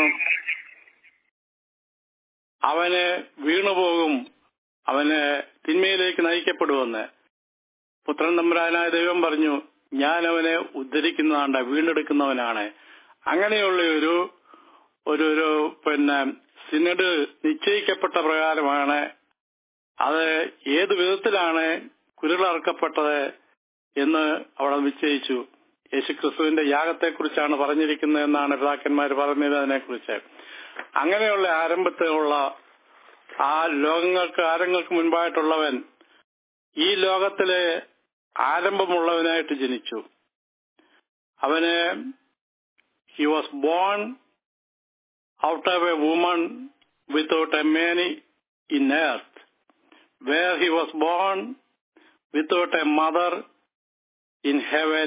അവന് വീണുപോകും അവന് തിന്മയിലേക്ക് നയിക്കപ്പെടുമെന്ന് പുത്രൻ തമ്പുരാനായ ദൈവം പറഞ്ഞു ഞാൻ അവനെ ഉദ്ധരിക്കുന്നതാണ്ട വീണ്ടെടുക്കുന്നവനാണ് അങ്ങനെയുള്ള ഒരു ഒരു ഒരു പിന്നെ സിനഡ് നിശ്ചയിക്കപ്പെട്ട പ്രകാരമാണ് അത് ഏത് വിധത്തിലാണ് കുരുളർക്കപ്പെട്ടത് എന്ന് അവിടെ നിശ്ചയിച്ചു യേശുക്രിസ്തുവിന്റെ യാഗത്തെക്കുറിച്ചാണ് പറഞ്ഞിരിക്കുന്നത് എന്നാണ് പിതാക്കന്മാർ പറഞ്ഞത് അതിനെക്കുറിച്ച് അങ്ങനെയുള്ള ആരംഭത്തിലുള്ള ആ ലോകങ്ങൾക്ക് ആരങ്ങൾക്ക് മുൻപായിട്ടുള്ളവൻ ഈ ലോകത്തിലെ ആരംഭമുള്ളവനായിട്ട് ജനിച്ചു അവന് he was born out of a woman without a man in earth where he was born without a mother in heaven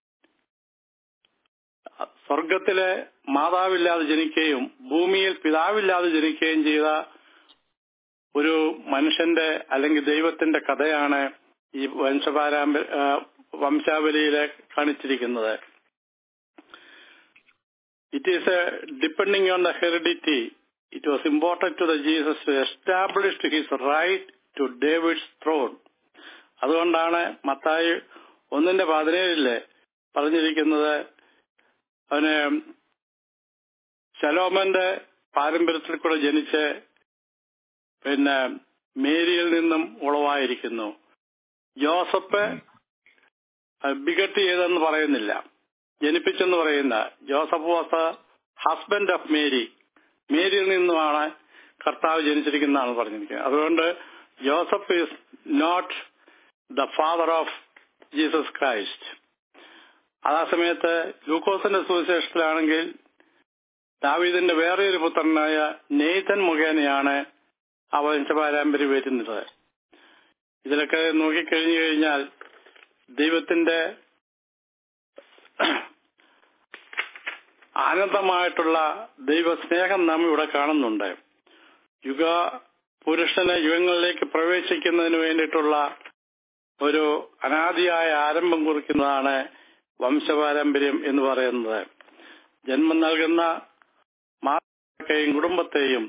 സ്വർഗത്തിലെ മാതാവില്ലാതെ ജനിക്കുകയും ഭൂമിയിൽ പിതാവില്ലാതെ ജനിക്കുകയും ചെയ്ത ഒരു മനുഷ്യന്റെ അല്ലെങ്കിൽ ദൈവത്തിന്റെ കഥയാണ് ഈ വംശപാരാമ്പ വംശാവലിയിലെ കാണിച്ചിരിക്കുന്നത് it is depending on the heredity it was important to the Jesus to establish his right to David's throne അതുകൊണ്ടാണ് മത്തായി ഒന്നിന്റെ പതിനേഴില് പറഞ്ഞിരിക്കുന്നത് അവന് ശലോമന്റെ പാരമ്പര്യത്തിൽ കൂടെ ജനിച്ച് പിന്നെ മേരിയിൽ നിന്നും ഉളവായിരിക്കുന്നു ജോസഫ് ബിഗട്ട് ചെയ്തെന്ന് പറയുന്നില്ല ജനിപ്പിച്ചെന്ന് പറയുന്ന Joseph was husband of Mary മേരിയിൽ നിന്നുമാണ് കർത്താവ് ജനിച്ചിരിക്കുന്നതാണ് പറഞ്ഞിരിക്കുന്നത് അതുകൊണ്ട് Joseph is not the father of Jesus Christ ആ സമയത്ത് ലൂക്കോസിന്റെ സുവിശേഷത്തിലാണെങ്കിൽ ദാവീദിന്റെ വേറെ ഒരു പുത്രനായ നെയ്തൻ മുഖേനയാണ് ആ വംശപാരമ്പര്യം വരുന്നത് ഇതിലൊക്കെ നോക്കിക്കഴിഞ്ഞു കഴിഞ്ഞാൽ ദൈവത്തിന്റെ ആനന്ദമായിട്ടുള്ള ദൈവസ്നേഹം നാം ഇവിടെ കാണുന്നുണ്ട് യുഗ പുരുഷന് യുഗങ്ങളിലേക്ക് പ്രവേശിക്കുന്നതിന് വേണ്ടിയിട്ടുള്ള ഒരു അനാദിയായ ആരംഭം കുറിക്കുന്നതാണ് വംശപാരമ്പര്യം എന്ന് പറയുന്നത് ജന്മം നൽകുന്ന മാതാക്കളെയും കുടുംബത്തെയും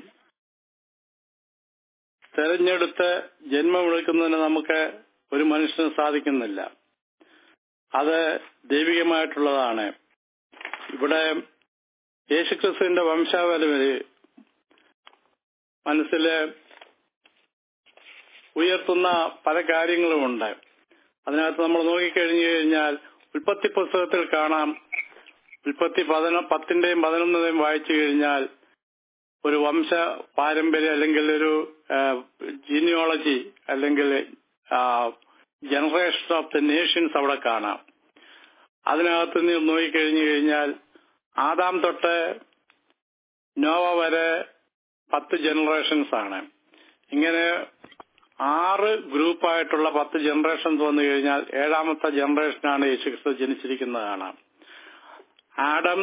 തെരഞ്ഞെടുത്ത് ജന്മമെടുക്കുന്നതിന് നമുക്ക് ഒരു മനുഷ്യന് സാധിക്കുന്നില്ല അത് ദൈവികമായിട്ടുള്ളതാണ് ഇവിടെ യേശുക്രിസ്തുവിന്റെ വംശാവലി മനസ്സില് ഉയർത്തുന്ന പല കാര്യങ്ങളുമുണ്ട് അതിനകത്ത് നമ്മൾ നോക്കിക്കഴിഞ്ഞു കഴിഞ്ഞാൽ ഉൽപ്പത്തി പുസ്തകത്തിൽ കാണാം ഉൽപ്പത്തി പതിനൊ പത്തിന്റെയും പതിനൊന്നിന്റെയും വായിച്ചു കഴിഞ്ഞാൽ ഒരു വംശ പാരമ്പര്യം അല്ലെങ്കിൽ ഒരു ജീനിയോളജി അല്ലെങ്കിൽ ജനറേഷൻ ഓഫ് ദ നേഷൻസ് അവിടെ കാണാം അതിനകത്ത് നിന്ന് നോക്കിക്കഴിഞ്ഞു കഴിഞ്ഞാൽ ആദാം തൊട്ട് നോവ വരെ പത്ത് ജനറേഷൻസ് ആണ് ഇങ്ങനെ ആറ് ഗ്രൂപ്പായിട്ടുള്ള പത്ത് ജനറേഷൻസ് വന്നു കഴിഞ്ഞാൽ ഏഴാമത്തെ ജനറേഷനാണ് യേശുക്രിസ്തു ജനിച്ചിരിക്കുന്നത് കാണാം Adam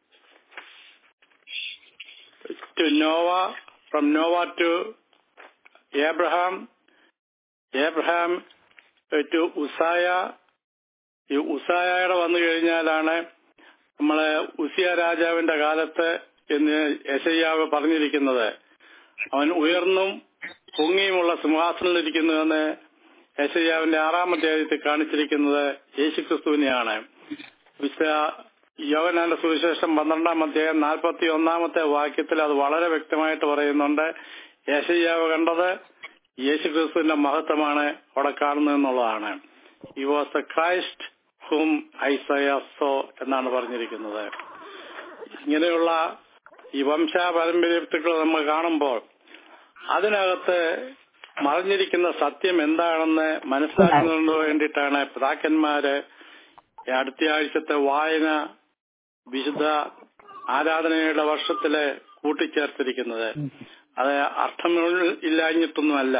to Noah from Noah to Abraham Abraham to Uzziah ഈ ഉസായയുടെ വന്നു കഴിഞ്ഞാലാണ് നമ്മളെ ഉസിയ രാജാവിന്റെ കാലത്ത് എന്ന് യശയ്യാവ് പറഞ്ഞിരിക്കുന്നത് അവൻ ഉയർന്നും പൊങ്ങിയുമുള്ള സിംഹാസനത്തിലിരിക്കുന്നുവെന്ന് യശയ്യാവിന്റെ ആറാമത്തെ അധ്യായത്തിൽ കാണിച്ചിരിക്കുന്നത് യേശുക്രിസ്തുവിനെയാണ് വിശ യോവനാന്റെ സുവിശേഷം പന്ത്രണ്ടാം അധ്യായം നാൽപ്പത്തി ഒന്നാമത്തെ വാക്യത്തിൽ അത് വളരെ വ്യക്തമായിട്ട് പറയുന്നുണ്ട് യേശയ്യാവ് കണ്ടത് യേശുക്രിസ്തുവിന്റെ മഹത്വമാണ് അവിടെ കാണുന്നതെന്നുള്ളതാണ് ഈ was a Christ whom Isaiah saw എന്നാണ് പറഞ്ഞിരിക്കുന്നത് ഇങ്ങനെയുള്ള ഈ വംശാപാരമ്പര്യത്തുകൾ നമ്മൾ കാണുമ്പോൾ അതിനകത്ത് മറിഞ്ഞിരിക്കുന്ന സത്യം എന്താണെന്ന് മനസ്സിലാക്കുന്നതിന് വേണ്ടിയിട്ടാണ് പിതാക്കന്മാര് ഈ അടുത്ത ആഴ്ചത്തെ വായന വിശുദ്ധ ആരാധനയുടെ വർഷത്തില് കൂട്ടിച്ചേർത്തിരിക്കുന്നത് അത് അർത്ഥം ഇല്ലാഞ്ഞിട്ടൊന്നുമല്ല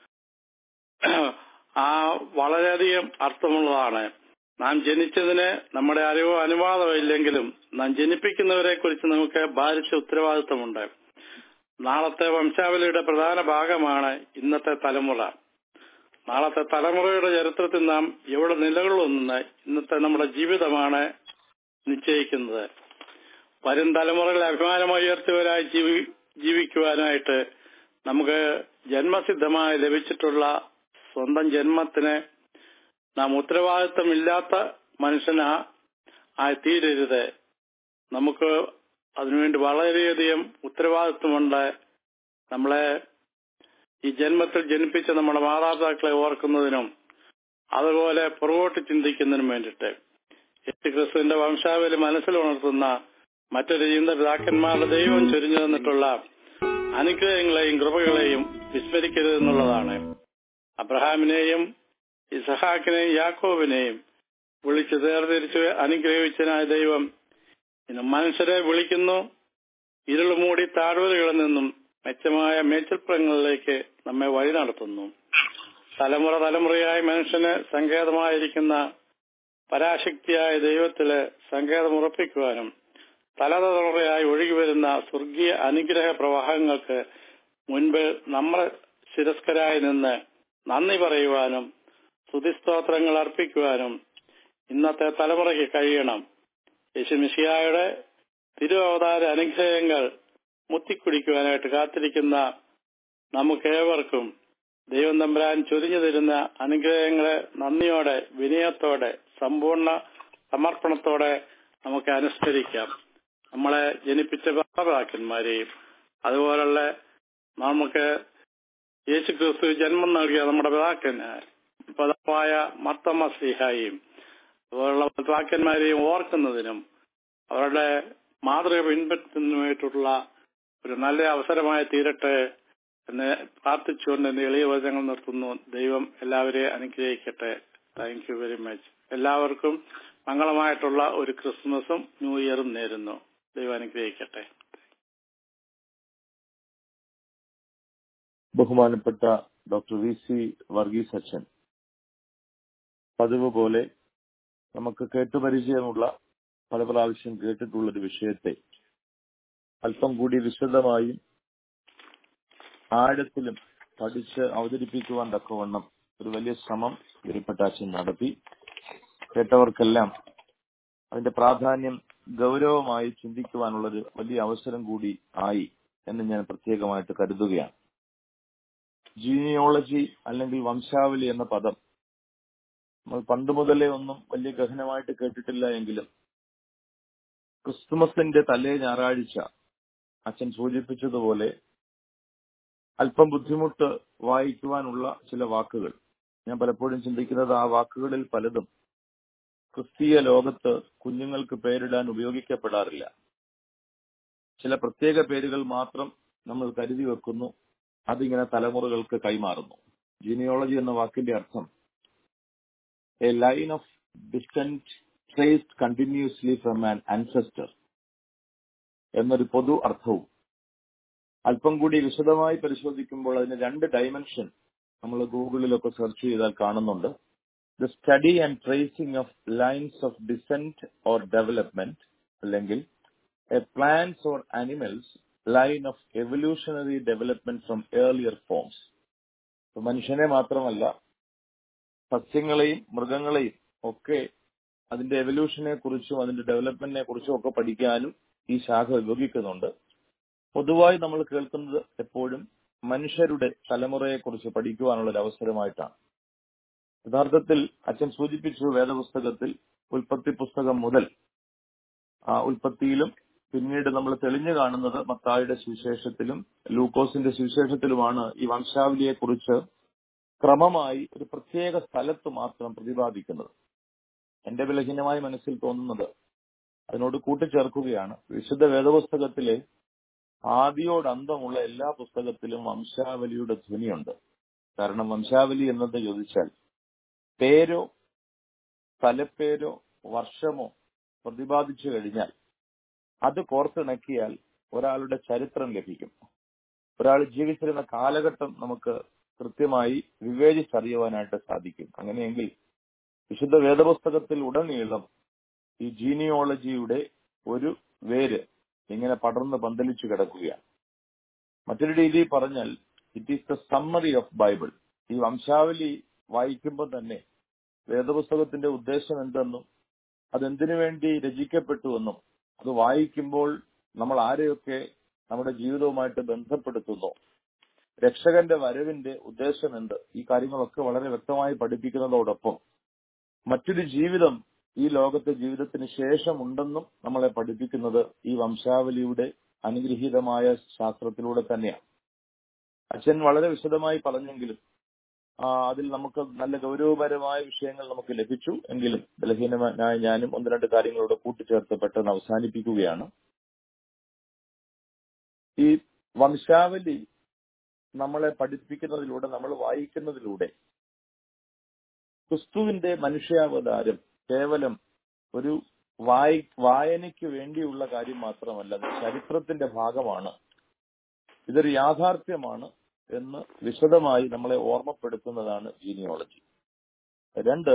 ആ വളരെയധികം അർത്ഥമുള്ളതാണ് നാം ജനിച്ചതിന് നമ്മുടെ അറിവോ അനുവാദമോ ഇല്ലെങ്കിലും നാം ജനിപ്പിക്കുന്നവരെ കുറിച്ച് നമുക്ക് ഭാരിച്ച ഉത്തരവാദിത്തമുണ്ട് നാളത്തെ വംശാവലിയുടെ പ്രധാന ഭാഗമാണ് ഇന്നത്തെ തലമുറ നാളത്തെ തലമുറയുടെ ചരിത്രത്തിൽ നാം എവിടെ നിലകൊള്ളുന്ന ഇന്നത്തെ നമ്മുടെ ജീവിതമാണ് നിശ്ചയിക്കുന്നത് വരും തലമുറകളെ അഭിമാനമായി ഉയർത്തിയവരായി ജീവി ജീവിക്കുവാനായിട്ട് നമുക്ക് ജന്മസിദ്ധമായി ലഭിച്ചിട്ടുള്ള സ്വന്തം ജന്മത്തിന് നാം ഉത്തരവാദിത്തമില്ലാത്ത മനുഷ്യനാ ആയി തീരരുത് നമുക്ക് അതിനുവേണ്ടി വളരെയധികം ഉത്തരവാദിത്വമുണ്ട് നമ്മളെ ഈ ജന്മത്തിൽ ജനിപ്പിച്ച നമ്മുടെ മാതാപിതാക്കളെ ഓർക്കുന്നതിനും അതുപോലെ പുറകോട്ട് ചിന്തിക്കുന്നതിനും വേണ്ടിയിട്ട് യേശുക്രിസ്തുവിന്റെ വംശാവലി മനസ്സിലുണർത്തുന്ന മറ്റൊരു ചിന്ത പിതാക്കന്മാരുടെ ദൈവം ചൊരിഞ്ഞു തന്നിട്ടുള്ള അനുഗ്രഹങ്ങളെയും കൃപകളെയും വിസ്മരിക്കരുതെന്നുള്ളതാണ് അബ്രഹാമിനെയും ഇസഹാക്കിനെയും യാക്കോബിനെയും വിളിച്ച് വേർതിരിച്ച് അനുഗ്രഹിച്ചനായ ദൈവം ഇന്ന് മനുഷ്യരെ വിളിക്കുന്നു ഇരുൾ മൂടി താഴ്വരകളിൽ നിന്നും മെച്ചമായ മേച്ചിൽപ്പുറങ്ങളിലേക്ക് നമ്മെ വഴി നടത്തുന്നു തലമുറ തലമുറയായി മനുഷ്യന് സങ്കേതമായിരിക്കുന്ന പരാശക്തിയായ ദൈവത്തില് സങ്കേതം ഉറപ്പിക്കുവാനും തലതലമുറയായി ഒഴുകിവരുന്ന സ്വർഗീയ അനുഗ്രഹ പ്രവാഹങ്ങൾക്ക് മുൻപ് നമ്മൾ ശിരസ്കരായി നിന്ന് നന്ദി പറയുവാനും സ്തുതിസ്തോത്രങ്ങൾ അർപ്പിക്കുവാനും ഇന്നത്തെ തലമുറയ്ക്ക് കഴിയണം യേശുമിഷിയായുടെ തിരുവവതാര അനുഗ്രഹങ്ങൾ മുത്തിക്കുടിക്കുവാനായിട്ട് കാത്തിരിക്കുന്ന നമുക്കേവർക്കും ദൈവം തമ്പുരാൻ ചൊരിഞ്ഞു തരുന്ന അനുഗ്രഹങ്ങളെ നന്ദിയോടെ വിനയത്തോടെ സമ്പൂർണ്ണ സമർപ്പണത്തോടെ നമുക്ക് അനുസ്മരിക്കാം നമ്മളെ ജനിപ്പിച്ച മാതാപിതാക്കന്മാരെയും അതുപോലുള്ള നമുക്ക് യേശു ക്രിസ്തു ജന്മം നൽകിയ നമ്മുടെ പിതാക്കന് പദമായ മർത്തമ്മ ശ്രീഹായും അതുപോലുള്ള പിതാക്കന്മാരെയും ഓർക്കുന്നതിനും അവരുടെ മാതൃക പിൻപറ്റുന്നതിനുമായിട്ടുള്ള ഒരു നല്ല അവസരമായി തീരട്ടെ എന്ന് പ്രാർത്ഥിച്ചുകൊണ്ട് എന്റെ എളിയ വചനങ്ങൾ നിർത്തുന്നു ദൈവം എല്ലാവരെയും അനുഗ്രഹിക്കട്ടെ താങ്ക് യു വെരി മച്ച് എല്ലാവർക്കും മംഗളമായിട്ടുള്ള ഒരു ക്രിസ്മസും ന്യൂ ഇയറും നേരുന്നു ദൈവം അനുഗ്രഹിക്കട്ടെ ബഹുമാനപ്പെട്ട ഡോക്ടർ വി സി വർഗീസ് അച്ഛൻ പതിവ് പോലെ നമുക്ക് കേട്ടുപരിചയമുള്ള പല പ്രാവശ്യം കേട്ടിട്ടുള്ള ഒരു വിഷയത്തെ അല്പം കൂടി വിശദമായും ആഴത്തിലും പഠിച്ച് അവതരിപ്പിക്കുവാൻ തക്കവണ്ണം ഒരു വലിയ ശ്രമം ഗുരുപ്പെട്ട അച്ഛൻ നടത്തി കേട്ടവർക്കെല്ലാം അതിന്റെ പ്രാധാന്യം ഗൗരവമായി ചിന്തിക്കുവാനുള്ളൊരു വലിയ അവസരം കൂടി ആയി എന്ന് ഞാൻ പ്രത്യേകമായിട്ട് കരുതുകയാണ് ജീനിയോളജി അല്ലെങ്കിൽ വംശാവലി എന്ന പദം നമ്മൾ പണ്ട് മുതലേ ഒന്നും വലിയ ഗഹനമായിട്ട് കേട്ടിട്ടില്ല എങ്കിലും ക്രിസ്തുമസിന്റെ തലേ ഞായറാഴ്ച അച്ഛൻ സൂചിപ്പിച്ചതുപോലെ അല്പം ബുദ്ധിമുട്ട് വായിക്കുവാനുള്ള ചില വാക്കുകൾ ഞാൻ പലപ്പോഴും ചിന്തിക്കുന്നത് ആ വാക്കുകളിൽ പലതും ക്രിസ്തീയ ലോകത്ത് കുഞ്ഞുങ്ങൾക്ക് പേരിടാൻ ഉപയോഗിക്കപ്പെടാറില്ല ചില പ്രത്യേക പേരുകൾ മാത്രം നമ്മൾ കരുതി വെക്കുന്നു അതിങ്ങനെ തലമുറകൾക്ക് കൈമാറുന്നു ജീനിയോളജി എന്ന വാക്കിന്റെ അർത്ഥം a line of distant traced continuously from an ancestor എന്നൊരു പൊതു അർത്ഥവും അല്പം കൂടി വിശദമായി പരിശോധിക്കുമ്പോൾ അതിന് രണ്ട് ഡയമെൻഷൻ നമ്മൾ ഗൂഗിളിലൊക്കെ സെർച്ച് ചെയ്താൽ കാണുന്നുണ്ട് the study and tracing of lines of descent or development അല്ലെങ്കിൽ a plants or animals line of evolutionary development from earlier forms മനുഷ്യനെ മാത്രമല്ല സസ്യങ്ങളെയും മൃഗങ്ങളെയും ഒക്കെ അതിന്റെ എവല്യൂഷനെ കുറിച്ചും അതിന്റെ ഡെവലപ്മെന്റിനെ കുറിച്ചും ഒക്കെ പഠിക്കാനും ഈ ശാഖ ഉപയോഗിക്കുന്നുണ്ട് പൊതുവായി നമ്മൾ കേൾക്കുന്നത് എപ്പോഴും മനുഷ്യരുടെ തലമുറയെ കുറിച്ച് പഠിക്കുവാനുള്ള ഒരു അവസരമായിട്ടാണ് യഥാർത്ഥത്തിൽ അച്ഛൻ സൂചിപ്പിച്ചു വേദപുസ്തകത്തിൽ ഉൽപ്പത്തി പുസ്തകം മുതൽ ആ ഉൽപ്പത്തിയിലും പിന്നീട് നമ്മൾ തെളിഞ്ഞു കാണുന്നത് മത്തായുടെ സുവിശേഷത്തിലും ലൂക്കോസിന്റെ സുവിശേഷത്തിലുമാണ് ഈ വംശാവലിയെ കുറിച്ച് ക്രമമായി ഒരു പ്രത്യേക സ്ഥലത്ത് മാത്രം പ്രതിപാദിക്കുന്നത് എന്റെ ബലഹീനമായ മനസ്സിൽ തോന്നുന്നത് അതിനോട് കൂട്ടിച്ചേർക്കുകയാണ് വിശുദ്ധ വേദപുസ്തകത്തിലെ ആദിയോട് അന്തമുള്ള എല്ലാ പുസ്തകത്തിലും വംശാവലിയുടെ ധ്വനിയുണ്ട് കാരണം വംശാവലി എന്നത് ചോദിച്ചാൽ പേരോ സ്ഥലപ്പേരോ വർഷമോ പ്രതിപാദിച്ചു കഴിഞ്ഞാൽ അത് കോർത്തിണക്കിയാൽ ഒരാളുടെ ചരിത്രം ലഭിക്കും ഒരാൾ ജീവിച്ചിരുന്ന കാലഘട്ടം നമുക്ക് കൃത്യമായി വിവേചിച്ചറിയുവാനായിട്ട് സാധിക്കും അങ്ങനെയെങ്കിൽ വിശുദ്ധ വേദപുസ്തകത്തിൽ ഉടനീളം ഈ ജീനിയോളജിയുടെ ഒരു വേര് ഇങ്ങനെ പടർന്ന് പന്തലിച്ചു കിടക്കുകയാണ് മറ്റൊരു രീതിയിൽ പറഞ്ഞാൽ it is the summary of Bible ഈ വംശാവലി വായിക്കുമ്പോൾ തന്നെ വേദപുസ്തകത്തിന്റെ ഉദ്ദേശം എന്തെന്നും അതെന്തിനു വേണ്ടി രചിക്കപ്പെട്ടുവെന്നും അത് വായിക്കുമ്പോൾ നമ്മൾ ആരെയൊക്കെ നമ്മുടെ ജീവിതവുമായിട്ട് ബന്ധപ്പെടുത്തുന്നു രക്ഷകന്റെ വരവിന്റെ ഉദ്ദേശം എന്ത് ഈ കാര്യങ്ങളൊക്കെ വളരെ വ്യക്തമായി പഠിപ്പിക്കുന്നതോടൊപ്പം മറ്റൊരു ജീവിതം ഈ ലോകത്തെ ജീവിതത്തിന് ശേഷം ഉണ്ടെന്നും നമ്മളെ പഠിപ്പിക്കുന്നത് ഈ വംശാവലിയുടെ അനുഗ്രഹീതമായ ശാസ്ത്രത്തിലൂടെ തന്നെയാണ് അച്ഛൻ വളരെ വിശദമായി പറഞ്ഞെങ്കിലും ആ, അതിൽ നമുക്ക് നല്ല ഗൗരവപരമായ വിഷയങ്ങൾ നമുക്ക് ലഭിച്ചു എങ്കിലും ബലഹീനമായ ഞാനും ഒന്ന് രണ്ട് കാര്യങ്ങളോട് കൂട്ടിച്ചേർത്ത് പെട്ടെന്ന് അവസാനിപ്പിക്കുകയാണ് ഈ വംശാവലി നമ്മളെ പഠിപ്പിക്കുന്നതിലൂടെ നമ്മൾ വായിക്കുന്നതിലൂടെ ക്രിസ്തുവിന്റെ മനുഷ്യാവതാരം കേവലം ഒരു വായി വായനയ്ക്ക് വേണ്ടിയുള്ള കാര്യം മാത്രമല്ല അത് ചരിത്രത്തിന്റെ ഭാഗമാണ് ഇതൊരു യാഥാർത്ഥ്യമാണ് എന്ന് വിശദമായി നമ്മളെ ഓർമ്മപ്പെടുത്തുന്നതാണ് ജീനിയോളജി രണ്ട്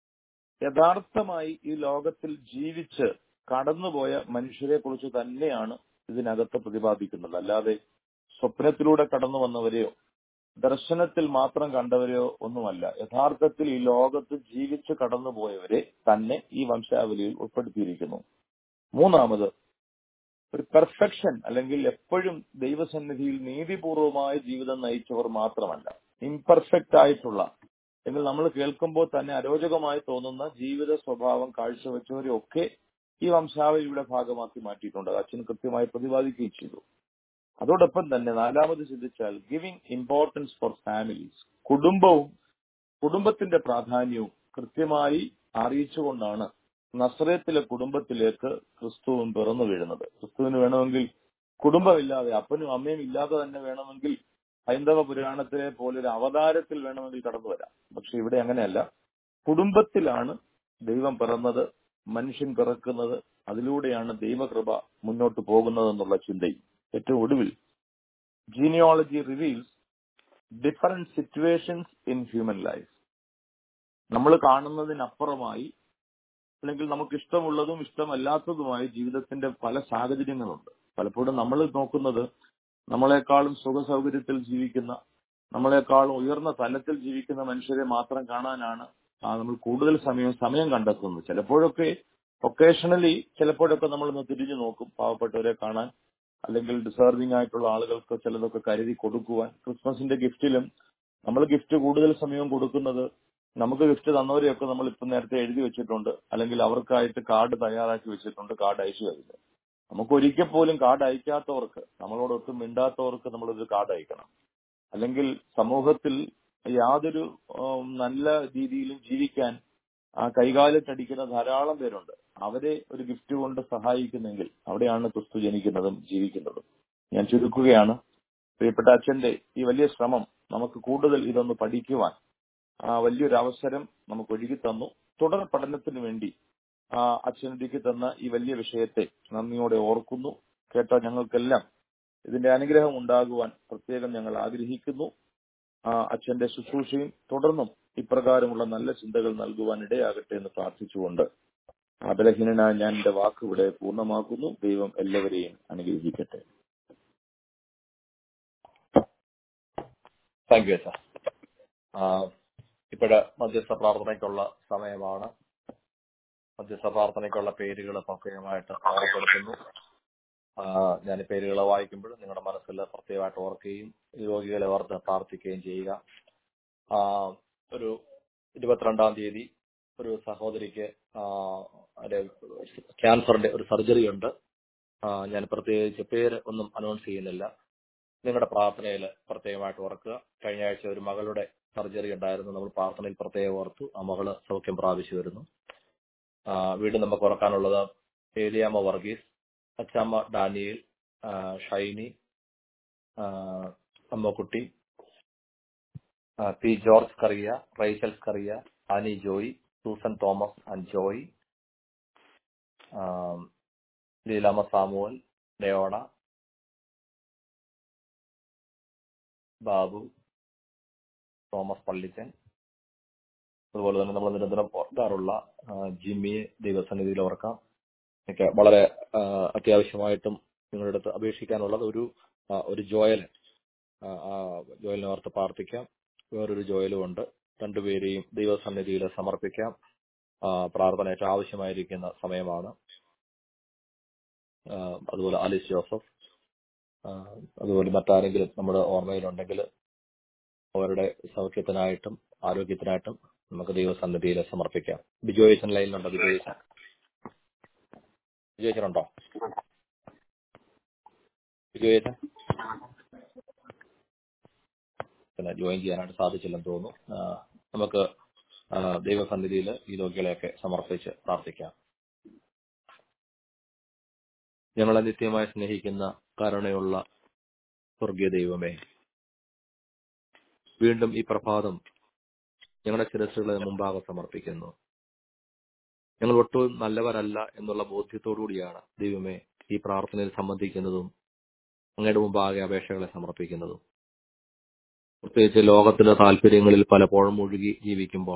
യഥാർത്ഥമായി ഈ ലോകത്തിൽ ജീവിച്ച് കടന്നുപോയ മനുഷ്യരെ കുറിച്ച് തന്നെയാണ് ഇതിനകത്ത് പ്രതിപാദിക്കുന്നത് അല്ലാതെ സ്വപ്നത്തിലൂടെ കടന്നു വന്നവരെയോ ദർശനത്തിൽ മാത്രം കണ്ടവരെയോ ഒന്നുമല്ല യഥാർത്ഥത്തിൽ ഈ ലോകത്ത് ജീവിച്ച് കടന്നുപോയവരെ തന്നെ ഈ വംശാവലിയിൽ ഉൾപ്പെടുത്തിയിരിക്കുന്നു മൂന്നാമത് ഒരു പെർഫെക്ഷൻ അല്ലെങ്കിൽ എപ്പോഴും ദൈവസന്നിധിയിൽ നീതിപൂർവമായ ജീവിതം നയിച്ചവർ മാത്രമല്ല ഇംപെർഫെക്റ്റ് ആയിട്ടുള്ള എങ്കിൽ നമ്മൾ കേൾക്കുമ്പോൾ തന്നെ അരോചകമായി തോന്നുന്ന ജീവിത സ്വഭാവം കാഴ്ചവെച്ചവരെയൊക്കെ ഈ വംശാവലിയുടെ ഭാഗമാക്കി മാറ്റിയിട്ടുണ്ട് അത് അച്ഛൻ കൃത്യമായി പ്രതിപാദിക്കുകയും ചെയ്തു അതോടൊപ്പം തന്നെ നാലാമത് ചിന്തിച്ചാൽ ഗിവിംഗ് ഇമ്പോർട്ടൻസ് ഫോർ ഫാമിലീസ് കുടുംബവും കുടുംബത്തിന്റെ പ്രാധാന്യവും കൃത്യമായി അറിയിച്ചുകൊണ്ടാണ് നസ്രയത്തിലെ കുടുംബത്തിലേക്ക് ക്രിസ്തുവും പിറന്നു വീഴുന്നത് ക്രിസ്തുവിന് വേണമെങ്കിൽ കുടുംബമില്ലാതെ അപ്പനും അമ്മയും ഇല്ലാതെ തന്നെ വേണമെങ്കിൽ ഹൈന്ദവ പുരാണത്തിലെ പോലെ ഒരു അവതാരത്തിൽ വേണമെങ്കിൽ കടന്നു വരാം പക്ഷെ ഇവിടെ അങ്ങനെയല്ല കുടുംബത്തിലാണ് ദൈവം പിറന്നത് മനുഷ്യൻ പിറക്കുന്നത് അതിലൂടെയാണ് ദൈവകൃപ മുന്നോട്ട് പോകുന്നത് എന്നുള്ള ചിന്തയും ഏറ്റവും ഒടുവിൽ genealogy reveals different situations in human life നമ്മൾ കാണുന്നതിനപ്പുറമായി അല്ലെങ്കിൽ നമുക്ക് ഇഷ്ടമുള്ളതും ഇഷ്ടമല്ലാത്തതുമായ ജീവിതത്തിന്റെ പല സാഹചര്യങ്ങളുണ്ട് പലപ്പോഴും നമ്മൾ നോക്കുന്നത് നമ്മളെക്കാളും സുഖ സൗകര്യത്തിൽ ജീവിക്കുന്ന നമ്മളെക്കാളും ഉയർന്ന തലത്തിൽ ജീവിക്കുന്ന മനുഷ്യരെ മാത്രം കാണാനാണ് ആ, നമ്മൾ കൂടുതൽ സമയം സമയം കണ്ടെത്തുന്നത് ചിലപ്പോഴൊക്കെ ഒക്കേഷണലി ചിലപ്പോഴൊക്കെ നമ്മൾ ഒന്ന് തിരിഞ്ഞു നോക്കും പാവപ്പെട്ടവരെ കാണാൻ അല്ലെങ്കിൽ ഡിസേർവിംഗ് ആയിട്ടുള്ള ആളുകൾക്ക് ചിലതൊക്കെ കരുതി കൊടുക്കുവാൻ ക്രിസ്മസിന്റെ ഗിഫ്റ്റിലും നമ്മൾ ഗിഫ്റ്റ് കൂടുതൽ സമയം കൊടുക്കുന്നത് നമുക്ക് ഗിഫ്റ്റ് തന്നവരെയൊക്കെ നമ്മൾ ഇപ്പം നേരത്തെ എഴുതി വെച്ചിട്ടുണ്ട് അല്ലെങ്കിൽ അവർക്കായിട്ട് കാർഡ് തയ്യാറാക്കി വെച്ചിട്ടുണ്ട് കാർഡ് അയച്ചു കഴിഞ്ഞു നമുക്ക് ഒരിക്കൽ പോലും കാർഡ് അയക്കാത്തവർക്ക് നമ്മളോട് ഒട്ടും മിണ്ടാത്തവർക്ക് നമ്മളൊരു കാർഡ് അയക്കണം അല്ലെങ്കിൽ സമൂഹത്തിൽ യാതൊരു ഉം, നല്ല രീതിയിലും ജീവിക്കാൻ ആ കൈകാലത്തടിക്കുന്ന ധാരാളം പേരുണ്ട് അവരെ ഒരു ഗിഫ്റ്റ് കൊണ്ട് സഹായിക്കുന്നെങ്കിൽ അവിടെയാണ് ക്രിസ്തു ജനിക്കുന്നതും ജീവിക്കുന്നതും ഞാൻ ചുരുക്കുകയാണ് പ്രിയപ്പെട്ട അച്ഛന്റെ ഈ വലിയ ശ്രമം നമുക്ക് കൂടുതൽ ഇതൊന്ന് പഠിക്കുവാൻ ആ വലിയൊരു അവസരം നമുക്ക് ഒരുക്കി തന്നു തുടർ പഠനത്തിന് വേണ്ടി ആ അച്ഛൻ ഒരുക്കി തന്ന ഈ വലിയ വിഷയത്തെ നന്ദിയോടെ ഓർക്കുന്നു കേട്ട ഞങ്ങൾക്കെല്ലാം ഇതിന്റെ അനുഗ്രഹം ഉണ്ടാകുവാൻ പ്രത്യേകം ഞങ്ങൾ ആഗ്രഹിക്കുന്നു ആ അച്ഛന്റെ ശുശ്രൂഷയും തുടർന്നും ഇപ്രകാരമുള്ള നല്ല ചിന്തകൾ നൽകുവാൻ ഇടയാകട്ടെ എന്ന് പ്രാർത്ഥിച്ചുകൊണ്ട് ആ ബലഹീനനായ ഞാൻ എന്റെ വാക്ക് ഇവിടെ പൂർണ്ണമാക്കുന്നു ദൈവം എല്ലാവരെയും അനുഗ്രഹിക്കട്ടെ താങ്ക് യു അച്ഛാ ഇപ്പോഴ് മധ്യസ്ഥ പ്രാർത്ഥനയ്ക്കുള്ള സമയമാണ് മധ്യസ്ഥ പ്രാർത്ഥനയ്ക്കുള്ള പേരുകൾ പ്രത്യേകമായിട്ട് ഓർപ്പെടുത്തുന്നു ആ, ഞാൻ ഈ പേരുകൾ വായിക്കുമ്പോൾ നിങ്ങളുടെ മനസ്സിൽ പ്രത്യേകമായിട്ട് ഓർക്കുകയും ഈ രോഗികളെ ഓർത്ത് പ്രാർത്ഥിക്കുകയും ചെയ്യുക ആ, ഒരു ഇരുപത്തിരണ്ടാം തീയതി ഒരു സഹോദരിക്ക് ആ, ഒരു ക്യാൻസറിന്റെ ഒരു സർജറി ഉണ്ട് ആ, ഞാൻ പ്രത്യേകിച്ച് പേര് ഒന്നും അനൗൺസ് ചെയ്യുന്നില്ല നിങ്ങളുടെ പ്രാർത്ഥനയിൽ പ്രത്യേകമായിട്ട് ഓർക്കുക കഴിഞ്ഞ ആഴ്ച ഒരു മകളുടെ സർജറി ഉണ്ടായിരുന്നു നമ്മൾ പ്രാർത്ഥനയിൽ പ്രത്യേകം ഓർത്തു ആ മകള് സൗഖ്യം പ്രാപിച്ചു വരുന്നു ആ, വീണ്ടും നമുക്ക് ഓർക്കാനുള്ളത് ഏലിയാമ്മ വർഗീസ് അച്ചാമ്മ ഡാനിയേൽ ആ, ഷൈനി ആ, അമ്മക്കുട്ടി ആ, P George Kariya Rachel Kariya Annie Joy Susan Thomas and Joy ആ, Leelamma Samuel Diona Babu Thomas Pallichan അതുപോലെ തന്നെ നമ്മൾ നിരന്തരം ഓർക്കാറുള്ള ആ, ജിമ്മിയെ ദൈവസന്നിധിയിൽ ഓർക്കാം ഒക്കെ വളരെ ആ, അത്യാവശ്യമായിട്ടും നിങ്ങളുടെ അടുത്ത് അപേക്ഷിക്കാനുള്ളത് ഒരു ആ, ഒരു ജോയൽ ആ, ആ ജോയലിനെ ഓർത്ത് പ്രാർത്ഥിക്കാം വേറൊരു ജോയലും ഉണ്ട് രണ്ടുപേരെയും ദൈവസന്നിധിയിൽ സമർപ്പിക്കാം ആ, പ്രാർത്ഥന ഏറ്റവും ആവശ്യമായിരിക്കുന്ന സമയമാണ് ആ, അതുപോലെ ആലിസ് ജോസഫ് ആ, അതുപോലെ മറ്റാരെങ്കിലും നമ്മുടെ ഓർമ്മയിലുണ്ടെങ്കിൽ അവരുടെ സൗഖ്യത്തിനായിട്ടും ആരോഗ്യത്തിനായിട്ടും നമുക്ക് ദൈവസന്നിധിയിൽ സമർപ്പിക്കാം ബിജോയേശൻ ലൈനിലുണ്ടോ ബിജോയേശൻ ബിജോയേശനുണ്ടോ ബിജോയേശൻ പിന്നെ ജോയിൻ ചെയ്യാനായിട്ട് സാധിച്ചില്ലെന്ന് തോന്നുന്നു ആ, നമുക്ക് ആ, ദൈവസന്നിധിയിൽ ഈ രോഗികളെയൊക്കെ സമർപ്പിച്ച് പ്രാർത്ഥിക്കാം ഞങ്ങളെ നിത്യമായി സ്നേഹിക്കുന്ന കരുണയുള്ള സ്വർഗീയ ദൈവമേ വീണ്ടും ഈ പ്രഭാതം ഞങ്ങളുടെ ശിരസ്സുകളെ മുമ്പാകെ സമർപ്പിക്കുന്നു ഞങ്ങൾ ഒട്ടും നല്ലവരല്ല എന്നുള്ള ബോധ്യത്തോടുകൂടിയാണ് ദൈവമേ ഈ പ്രാർത്ഥനയിൽ സംബന്ധിക്കുന്നതും അങ്ങയുടെ മുമ്പാകെ അപേക്ഷകളെ സമർപ്പിക്കുന്നതും പ്രത്യേകിച്ച് ലോകത്തിലെ താല്പര്യങ്ങളിൽ പലപ്പോഴും മുഴുകി ജീവിക്കുമ്പോൾ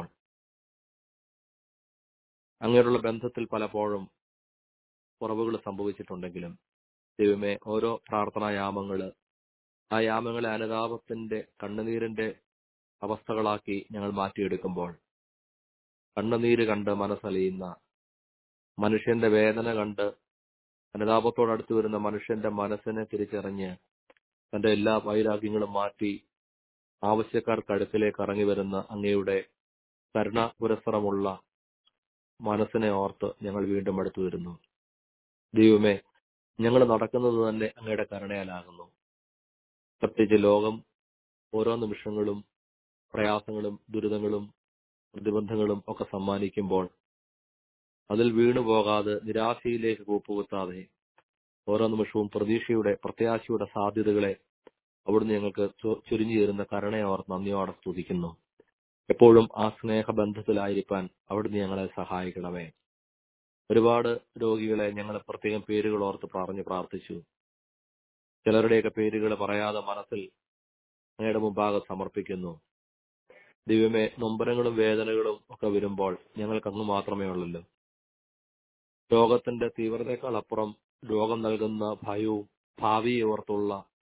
അങ്ങനെയുള്ള ബന്ധത്തിൽ പലപ്പോഴും കുറവുകൾ സംഭവിച്ചിട്ടുണ്ടെങ്കിലും ദൈവമേ ഓരോ പ്രാർത്ഥനാ യാമങ്ങള് ആ യാമങ്ങളെ അനുതാപത്തിന്റെ കണ്ണുനീരിന്റെ അവസ്ഥകളാക്കി ഞങ്ങൾ മാറ്റിയെടുക്കുമ്പോൾ കണ്ണുനീര് കണ്ട് മനസ്സലിയുന്ന മനുഷ്യന്റെ വേദന കണ്ട് അനുതാപത്തോടടുത്ത് വരുന്ന മനുഷ്യന്റെ മനസ്സിനെ തിരിച്ചറിഞ്ഞ് തന്റെ എല്ലാ വൈരാഗ്യങ്ങളും മാറ്റി ആവശ്യക്കാർക്ക് അടുക്കിലേക്ക് ഇറങ്ങി വരുന്ന അങ്ങയുടെ കരുണ പുരസ്സരമുള്ള മനസ്സിനെ ഓർത്ത് ഞങ്ങൾ വീണ്ടും അടുത്തു വരുന്നു ദൈവമേ ഞങ്ങൾ നടക്കുന്നത് തന്നെ അങ്ങയുടെ കരുണയാലാകുന്നു പ്രത്യേകിച്ച് ലോകം ഓരോ നിമിഷങ്ങളും പ്രയാസങ്ങളും ദുരിതങ്ങളും പ്രതിബന്ധങ്ങളും ഒക്കെ സമ്മാനിക്കുമ്പോൾ അതിൽ വീണു പോകാതെ നിരാശയിലേക്ക് കൂപ്പുകുത്താതെ ഓരോ നിമിഷവും പ്രതീക്ഷയുടെ പ്രത്യാശയുടെ സാധ്യതകളെ അവിടുന്ന് ഞങ്ങൾക്ക് ചൊ- ചൊരിഞ്ഞു തരുന്ന കരുണയോർ നന്ദിയോടെ സ്തുതിക്കുന്നു എപ്പോഴും ആ സ്നേഹബന്ധത്തിലായിരിക്കാൻ അവിടുന്ന് ഞങ്ങളെ സഹായിക്കണമേ ഒരുപാട് രോഗികളെ ഞങ്ങൾ പ്രത്യേകം പേരുകൾ ഓർത്ത് പറഞ്ഞ് പ്രാർത്ഥിച്ചു ചിലരുടെയൊക്കെ പേരുകൾ പറയാതെ മനസ്സിൽ അങ്ങയുടെ മുമ്പാകെ സമർപ്പിക്കുന്നു ദൈവമേ നൊമ്പരങ്ങളും വേദനകളും ഒക്കെ വരുമ്പോൾ ഞങ്ങൾക്ക് അങ്ങ് മാത്രമേ ഉള്ളല്ലോ രോഗത്തിന്റെ തീവ്രതയേക്കാൾ അപ്പുറം രോഗം നൽകുന്ന ഭയവും ഭാവിയെ ഓർത്തുള്ള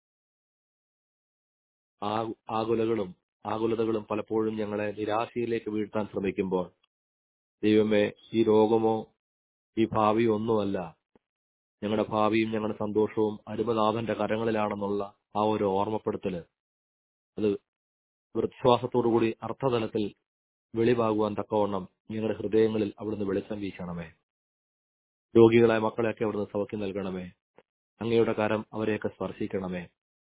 ആ- ആകുലകളും ആകുലതകളും പലപ്പോഴും ഞങ്ങളെ നിരാശയിലേക്ക് വീഴ്ത്താൻ ശ്രമിക്കുമ്പോൾ ദൈവമേ ഈ രോഗമോ ഈ ഭാവിയോ ഒന്നുമല്ല ഞങ്ങളുടെ ഭാവിയും ഞങ്ങളുടെ സന്തോഷവും അരുമനാഥന്റെ കരങ്ങളിലാണെന്നുള്ള ആ ഒരു ഓർമ്മപ്പെടുത്തല് അത് വൃത്ശ്വാസത്തോടുകൂടി അർത്ഥതലത്തിൽ വെളിവാകുവാൻ തക്കവണ്ണം ഞങ്ങളുടെ ഹൃദയങ്ങളിൽ അവിടുന്ന് വെളിച്ചം വീശണമേ രോഗികളായ മക്കളെയൊക്കെ അവിടുന്ന് സൗഖ്യം നൽകണമേ അങ്ങയുടെ കരം അവരെയൊക്കെ സ്പർശിക്കണമേ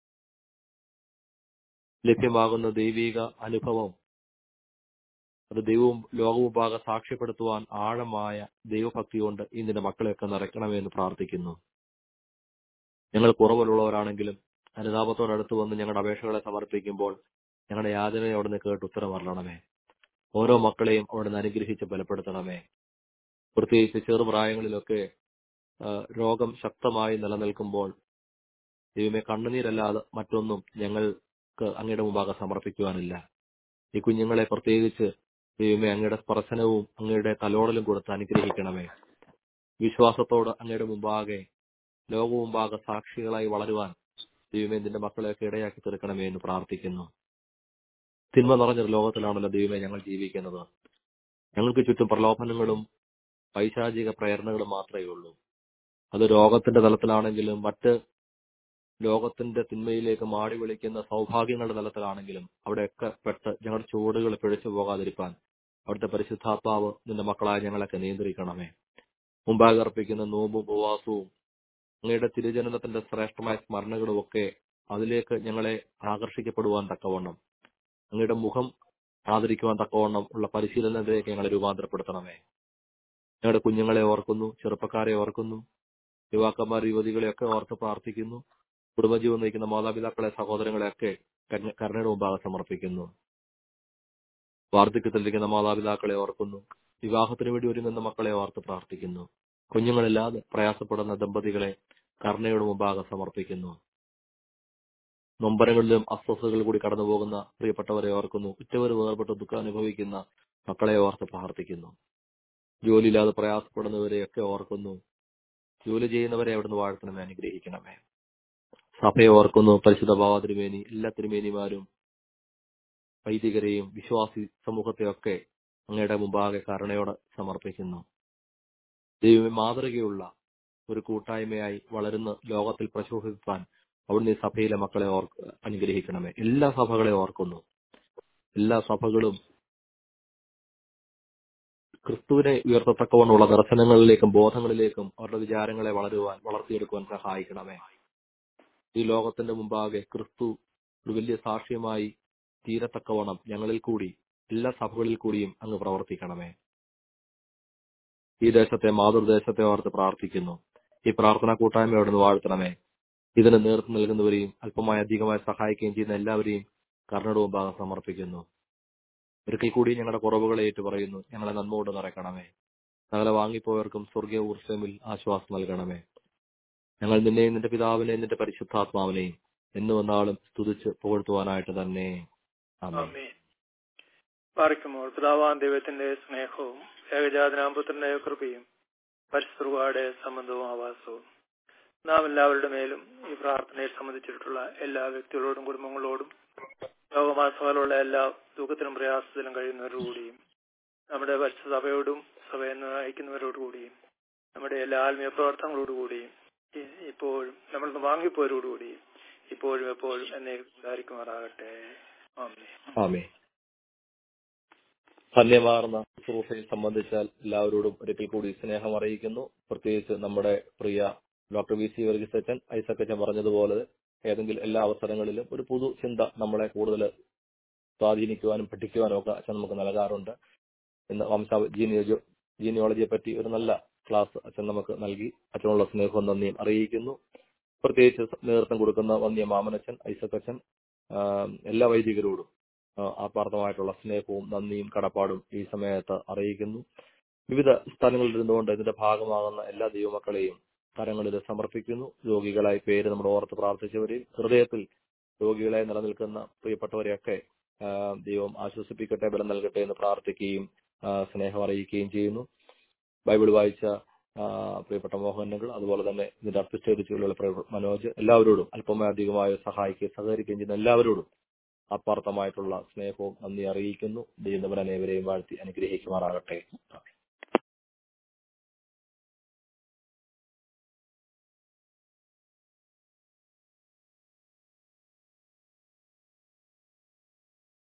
ലഭ്യമാകുന്ന ദൈവിക അനുഭവം അത് ദൈവവും ലോകമുപാകെ സാക്ഷ്യപ്പെടുത്തുവാൻ ആഴമായ ദൈവഭക്തി കൊണ്ട് ഇന്നിന്റെ മക്കളെയൊക്കെ നിറയ്ക്കണമേ എന്ന് പ്രാർത്ഥിക്കുന്നു ഞങ്ങൾ കുറവിലുള്ളവരാണെങ്കിലും അനുതാപത്തോട് അടുത്ത് വന്ന് ഞങ്ങളുടെ അപേക്ഷകളെ സമർപ്പിക്കുമ്പോൾ ഞങ്ങളുടെ യാതനയെ അവിടുന്ന് കേട്ട് ഉത്തരം അറിയണമേ ഓരോ മക്കളെയും അവിടുന്ന് അനുഗ്രഹിച്ച് ബലപ്പെടുത്തണമേ പ്രത്യേകിച്ച് ചെറുപ്രായങ്ങളിലൊക്കെ ആ, രോഗം ശക്തമായി നിലനിൽക്കുമ്പോൾ ദൈവമേ കണ്ണുനീരല്ലാതെ മറ്റൊന്നും ഞങ്ങൾക്ക് അങ്ങയുടെ മുമ്പാകെ സമർപ്പിക്കുവാനില്ല ഈ കുഞ്ഞുങ്ങളെ പ്രത്യേകിച്ച് ദൈവമേ അങ്ങയുടെ സ്പർശനവും അങ്ങയുടെ തലോടലും കൊടുത്ത് അനുഗ്രഹിക്കണമേ വിശ്വാസത്തോട് അങ്ങയുടെ മുമ്പാകെ ലോക മുമ്പാകെ സാക്ഷികളായി വളരുവാൻ ദൈവമേ നിന്റെ മക്കളെയൊക്കെ ഇടയാക്കി തീർക്കണമേ എന്ന് പ്രാർത്ഥിക്കുന്നു തിന്മ നിറഞ്ഞൊരു ലോകത്തിലാണല്ലോ ദൈവമേ ഞങ്ങൾ ജീവിക്കുന്നത് ഞങ്ങൾക്ക് ചുറ്റും പ്രലോഭനങ്ങളും പൈശാചിക പ്രേരണകളും മാത്രമേ ഉള്ളൂ അത് രോഗത്തിന്റെ തലത്തിലാണെങ്കിലും മറ്റ് ലോകത്തിന്റെ തിന്മയിലേക്ക് മാടി വിളിക്കുന്ന സൗഭാഗ്യങ്ങളുടെ തലത്തിലാണെങ്കിലും അവിടെയൊക്കെ പെട്ട് ഞങ്ങളുടെ ചുവടുകൾ പിഴച്ചു പോകാതിരിക്കാൻ അവിടുത്തെ പരിശുദ്ധാത്മാവ് നിന്റെ മക്കളായ ഞങ്ങളൊക്കെ നിയന്ത്രിക്കണമേ മുമ്പാകെ അർപ്പിക്കുന്ന നോമ്പും ഉപവാസവും അങ്ങയുടെ തിരുജനനത്തിന്റെ ശ്രേഷ്ഠമായ സ്മരണകളും ഒക്കെ അതിലേക്ക് ഞങ്ങളെ ആകർഷിക്കപ്പെടുവാൻ തക്കവണ്ണം അങ്ങയുടെ മുഖം ആദരിക്കുവാൻ തക്കവണ്ണം ഉള്ള പരിശീലനത്തിലേക്ക് ഞങ്ങളെ രൂപാന്തരപ്പെടുത്തണമേ ഞങ്ങളുടെ കുഞ്ഞുങ്ങളെ ഓർക്കുന്നു ചെറുപ്പക്കാരെ ഓർക്കുന്നു യുവാക്കന്മാർ യുവതികളെയൊക്കെ ഓർത്ത് പ്രാർത്ഥിക്കുന്നു കുടുംബജീവൻ നയിക്കുന്ന മാതാപിതാക്കളെ സഹോദരങ്ങളെയൊക്കെ കരുണ- കരുണയുടെ മുമ്പാകെ സമർപ്പിക്കുന്നു വാർദ്ധക്യത്തിലിരിക്കുന്ന മാതാപിതാക്കളെ ഓർക്കുന്നു വിവാഹത്തിന് വേണ്ടി ഒരുങ്ങുന്ന മക്കളെ ഓർത്ത് പ്രാർത്ഥിക്കുന്നു കുഞ്ഞുങ്ങളില്ലാതെ പ്രയാസപ്പെടുന്ന ദമ്പതികളെ കരുണയുടെ മുമ്പാകെ സമർപ്പിക്കുന്നു നൊമ്പരങ്ങളിലും അസ്വസ്ഥതകളിൽ കൂടി കടന്നു പോകുന്ന പ്രിയപ്പെട്ടവരെ ഓർക്കുന്നു ഉറ്റവർ വേർപെട്ട് ദുഃഖം അനുഭവിക്കുന്ന മക്കളെ ഓർത്ത് പ്രാർത്ഥിക്കുന്നു ജോലിയില്ലാതെ പ്രയാസപ്പെടുന്നവരെയൊക്കെ ഓർക്കുന്നു ജോലി ചെയ്യുന്നവരെ അവിടുന്ന് വാഴ്ത്തണമേ അനുഗ്രഹിക്കണമേ സഭയെ ഓർക്കുന്നു പരിശുദ്ധ ഭാവ തിരുമേനി എല്ലാ തിരുമേനിമാരും വൈദികരെയും വിശ്വാസി സമൂഹത്തെയൊക്കെ അങ്ങയുടെ മുമ്പാകെ കരുണയോടെ സമർപ്പിക്കുന്നു ദൈവമേ മാതൃകയുള്ള ഒരു കൂട്ടായ്മയായി വളരുന്ന ലോകത്തിൽ പ്രശോഭിപ്പാൻ അവിടുന്ന് ഈ സഭയിലെ മക്കളെ ഓർ അനുഗ്രഹിക്കണമേ എല്ലാ സഭകളെ ഓർക്കുന്നു എല്ലാ സഭകളും ക്രിസ്തുവിനെ ഉയർത്തത്തക്കവണ്ണമുള്ള ദർശനങ്ങളിലേക്കും ബോധങ്ങളിലേക്കും അവരുടെ വിചാരങ്ങളെ വളരുവാൻ വളർത്തിയെടുക്കുവാൻ സഹായിക്കണമേ ഈ ലോകത്തിന്റെ മുമ്പാകെ ക്രിസ്തു ഒരു വലിയ സാക്ഷ്യമായി തീരത്തക്കവണ്ണം ഞങ്ങളിൽ കൂടി എല്ലാ സഭകളിൽ കൂടിയും അങ്ങ് പ്രവർത്തിക്കണമേ ഈ ദേശത്തെ മാതൃദേശത്തെ ഓർത്ത് പ്രാർത്ഥിക്കുന്നു ഈ പ്രാർത്ഥനാ കൂട്ടായ്മ അവിടുന്ന് വാഴ്ത്തണമേ ഇതിന് നേതൃത്വം നൽകുന്നവരെയും അല്പമായി അധികമായി സഹായിക്കുകയും ചെയ്യുന്ന എല്ലാവരെയും കർണയുടെ മുമ്പാകെ സമർപ്പിക്കുന്നു ഒരിക്കൽ കൂടി ഞങ്ങളുടെ കുറവുകളെ ഏറ്റുപറയുന്നു ഞങ്ങളെ നന്മ കൊണ്ട് നിറയ്ക്കണമേ സകല വാങ്ങിപ്പോയവർക്കും സ്വർഗീയ ഊർജ്ജമിൽ ആശ്വാസം നൽകണമേ ഞങ്ങൾ നിന്നെയും നിന്റെ പിതാവിനെയും നിന്റെ പരിശുദ്ധാത്മാവിനെയും എന്നു വന്നാളും സ്തുതിച്ച് പുകഴ്ത്തുവാനായിട്ട് തന്നെ ആമേൻ ആമേൻ പാർക്കുമ്പോൾ പിതാവാൻ ദൈവത്തിന്റെ സ്നേഹവും ഏകജാതനാമ്പുത്രന്റെ കൃപയും പരിശുദ്ധയുടെ സംബന്ധവും ആവാസവും നാം എല്ലാവരുടെ മേലും ഈ പ്രാർത്ഥനയെ സംബന്ധിച്ചിട്ടുള്ള എല്ലാ വ്യക്തികളോടും കുടുംബങ്ങളോടും ലോകമാസകാലുള്ള എല്ലാ ദുഃഖത്തിലും പ്രയാസത്തിലും കഴിയുന്നവരോടുകൂടിയും നമ്മുടെ പരിശുദ്ധ സഭയോടും സഭയെ നയിക്കുന്നവരോടുകൂടിയും നമ്മുടെ എല്ലാ ആത്മീയ പ്രവർത്തനങ്ങളോടുകൂടിയും ഇ- ഇപ്പോഴും നമ്മൾ വാങ്ങിപ്പോരോടുകൂടിയും ഇപ്പോഴും എപ്പോഴും എന്നെ ധാരിക്കുമാറാകട്ടെ ആമേൻ ആമേ ധന്യമാർന്ന ശുശ്രൂഷയെ സംബന്ധിച്ചാൽ എല്ലാവരോടും ഒരിക്കൽ കൂടി സ്നേഹം അറിയിക്കുന്നു പ്രത്യേകിച്ച് നമ്മുടെ പ്രിയ ഡോക്ടർ വി സി വർഗീസ് അച്ഛൻ ഐസക് അച്ഛൻ പറഞ്ഞതുപോലെ ഏതെങ്കിലും എല്ലാ അവസരങ്ങളിലും ഒരു പുതു ചിന്ത നമ്മളെ കൂടുതൽ സ്വാധീനിക്കുവാനും പഠിക്കുവാനും ഒക്കെ അച്ഛൻ നമുക്ക് നൽകാറുണ്ട് ഇന്ന് വംശ ജീനിയോജി ജീനിയോളജിയെ പറ്റി ഒരു നല്ല ക്ലാസ് അച്ഛൻ നമുക്ക് നൽകി അച്ഛനുള്ള സ്നേഹവും നന്ദിയും അറിയിക്കുന്നു പ്രത്യേകിച്ച് നേതൃത്വം കൊടുക്കുന്ന വന്യ മാമനച്ഛൻ ഐസക് അച്ഛൻ ആ, എല്ലാ വൈദികരോടും ആ, ആത്മാർത്ഥമായിട്ടുള്ള സ്നേഹവും നന്ദിയും കടപ്പാടും ഈ സമയത്ത് അറിയിക്കുന്നു വിവിധ സ്ഥലങ്ങളിൽ ഇരുന്നുകൊണ്ട് ഇതിന്റെ ഭാഗമാകുന്ന എല്ലാ ദൈവമക്കളെയും കരങ്ങളിൽ സമർപ്പിക്കുന്നു രോഗികളായി പേര് നമ്മൾ ഓർത്ത് പ്രാർത്ഥിച്ചവരെയും ഹൃദയത്തിൽ രോഗികളായി നിലനിൽക്കുന്ന പ്രിയപ്പെട്ടവരെയൊക്കെ ആ, ദൈവം ആശ്വസിപ്പിക്കട്ടെ ബലം നൽകട്ടെ എന്ന് പ്രാർത്ഥിക്കുകയും ആ, സ്നേഹം അറിയിക്കുകയും ചെയ്യുന്നു ബൈബിൾ വായിച്ച ആ, പ്രിയപ്പെട്ട മോഹനങ്ങൾ അതുപോലെ തന്നെ ഇതിന്റെ അർപ്പിസ്റ്റേരിച്ചുള്ള മനോജ് എല്ലാവരോടും അല്പമായി അധികമായി സഹായിക്കുകയും സഹകരിക്കുകയും ചെയ്യുന്ന എല്ലാവരോടും ആത്മാർത്ഥമായിട്ടുള്ള സ്നേഹവും നന്ദി അറിയിക്കുന്നു ദൈവം അനേവരെയും വാഴ്ത്തി അനുഗ്രഹിക്കുമാറാകട്ടെ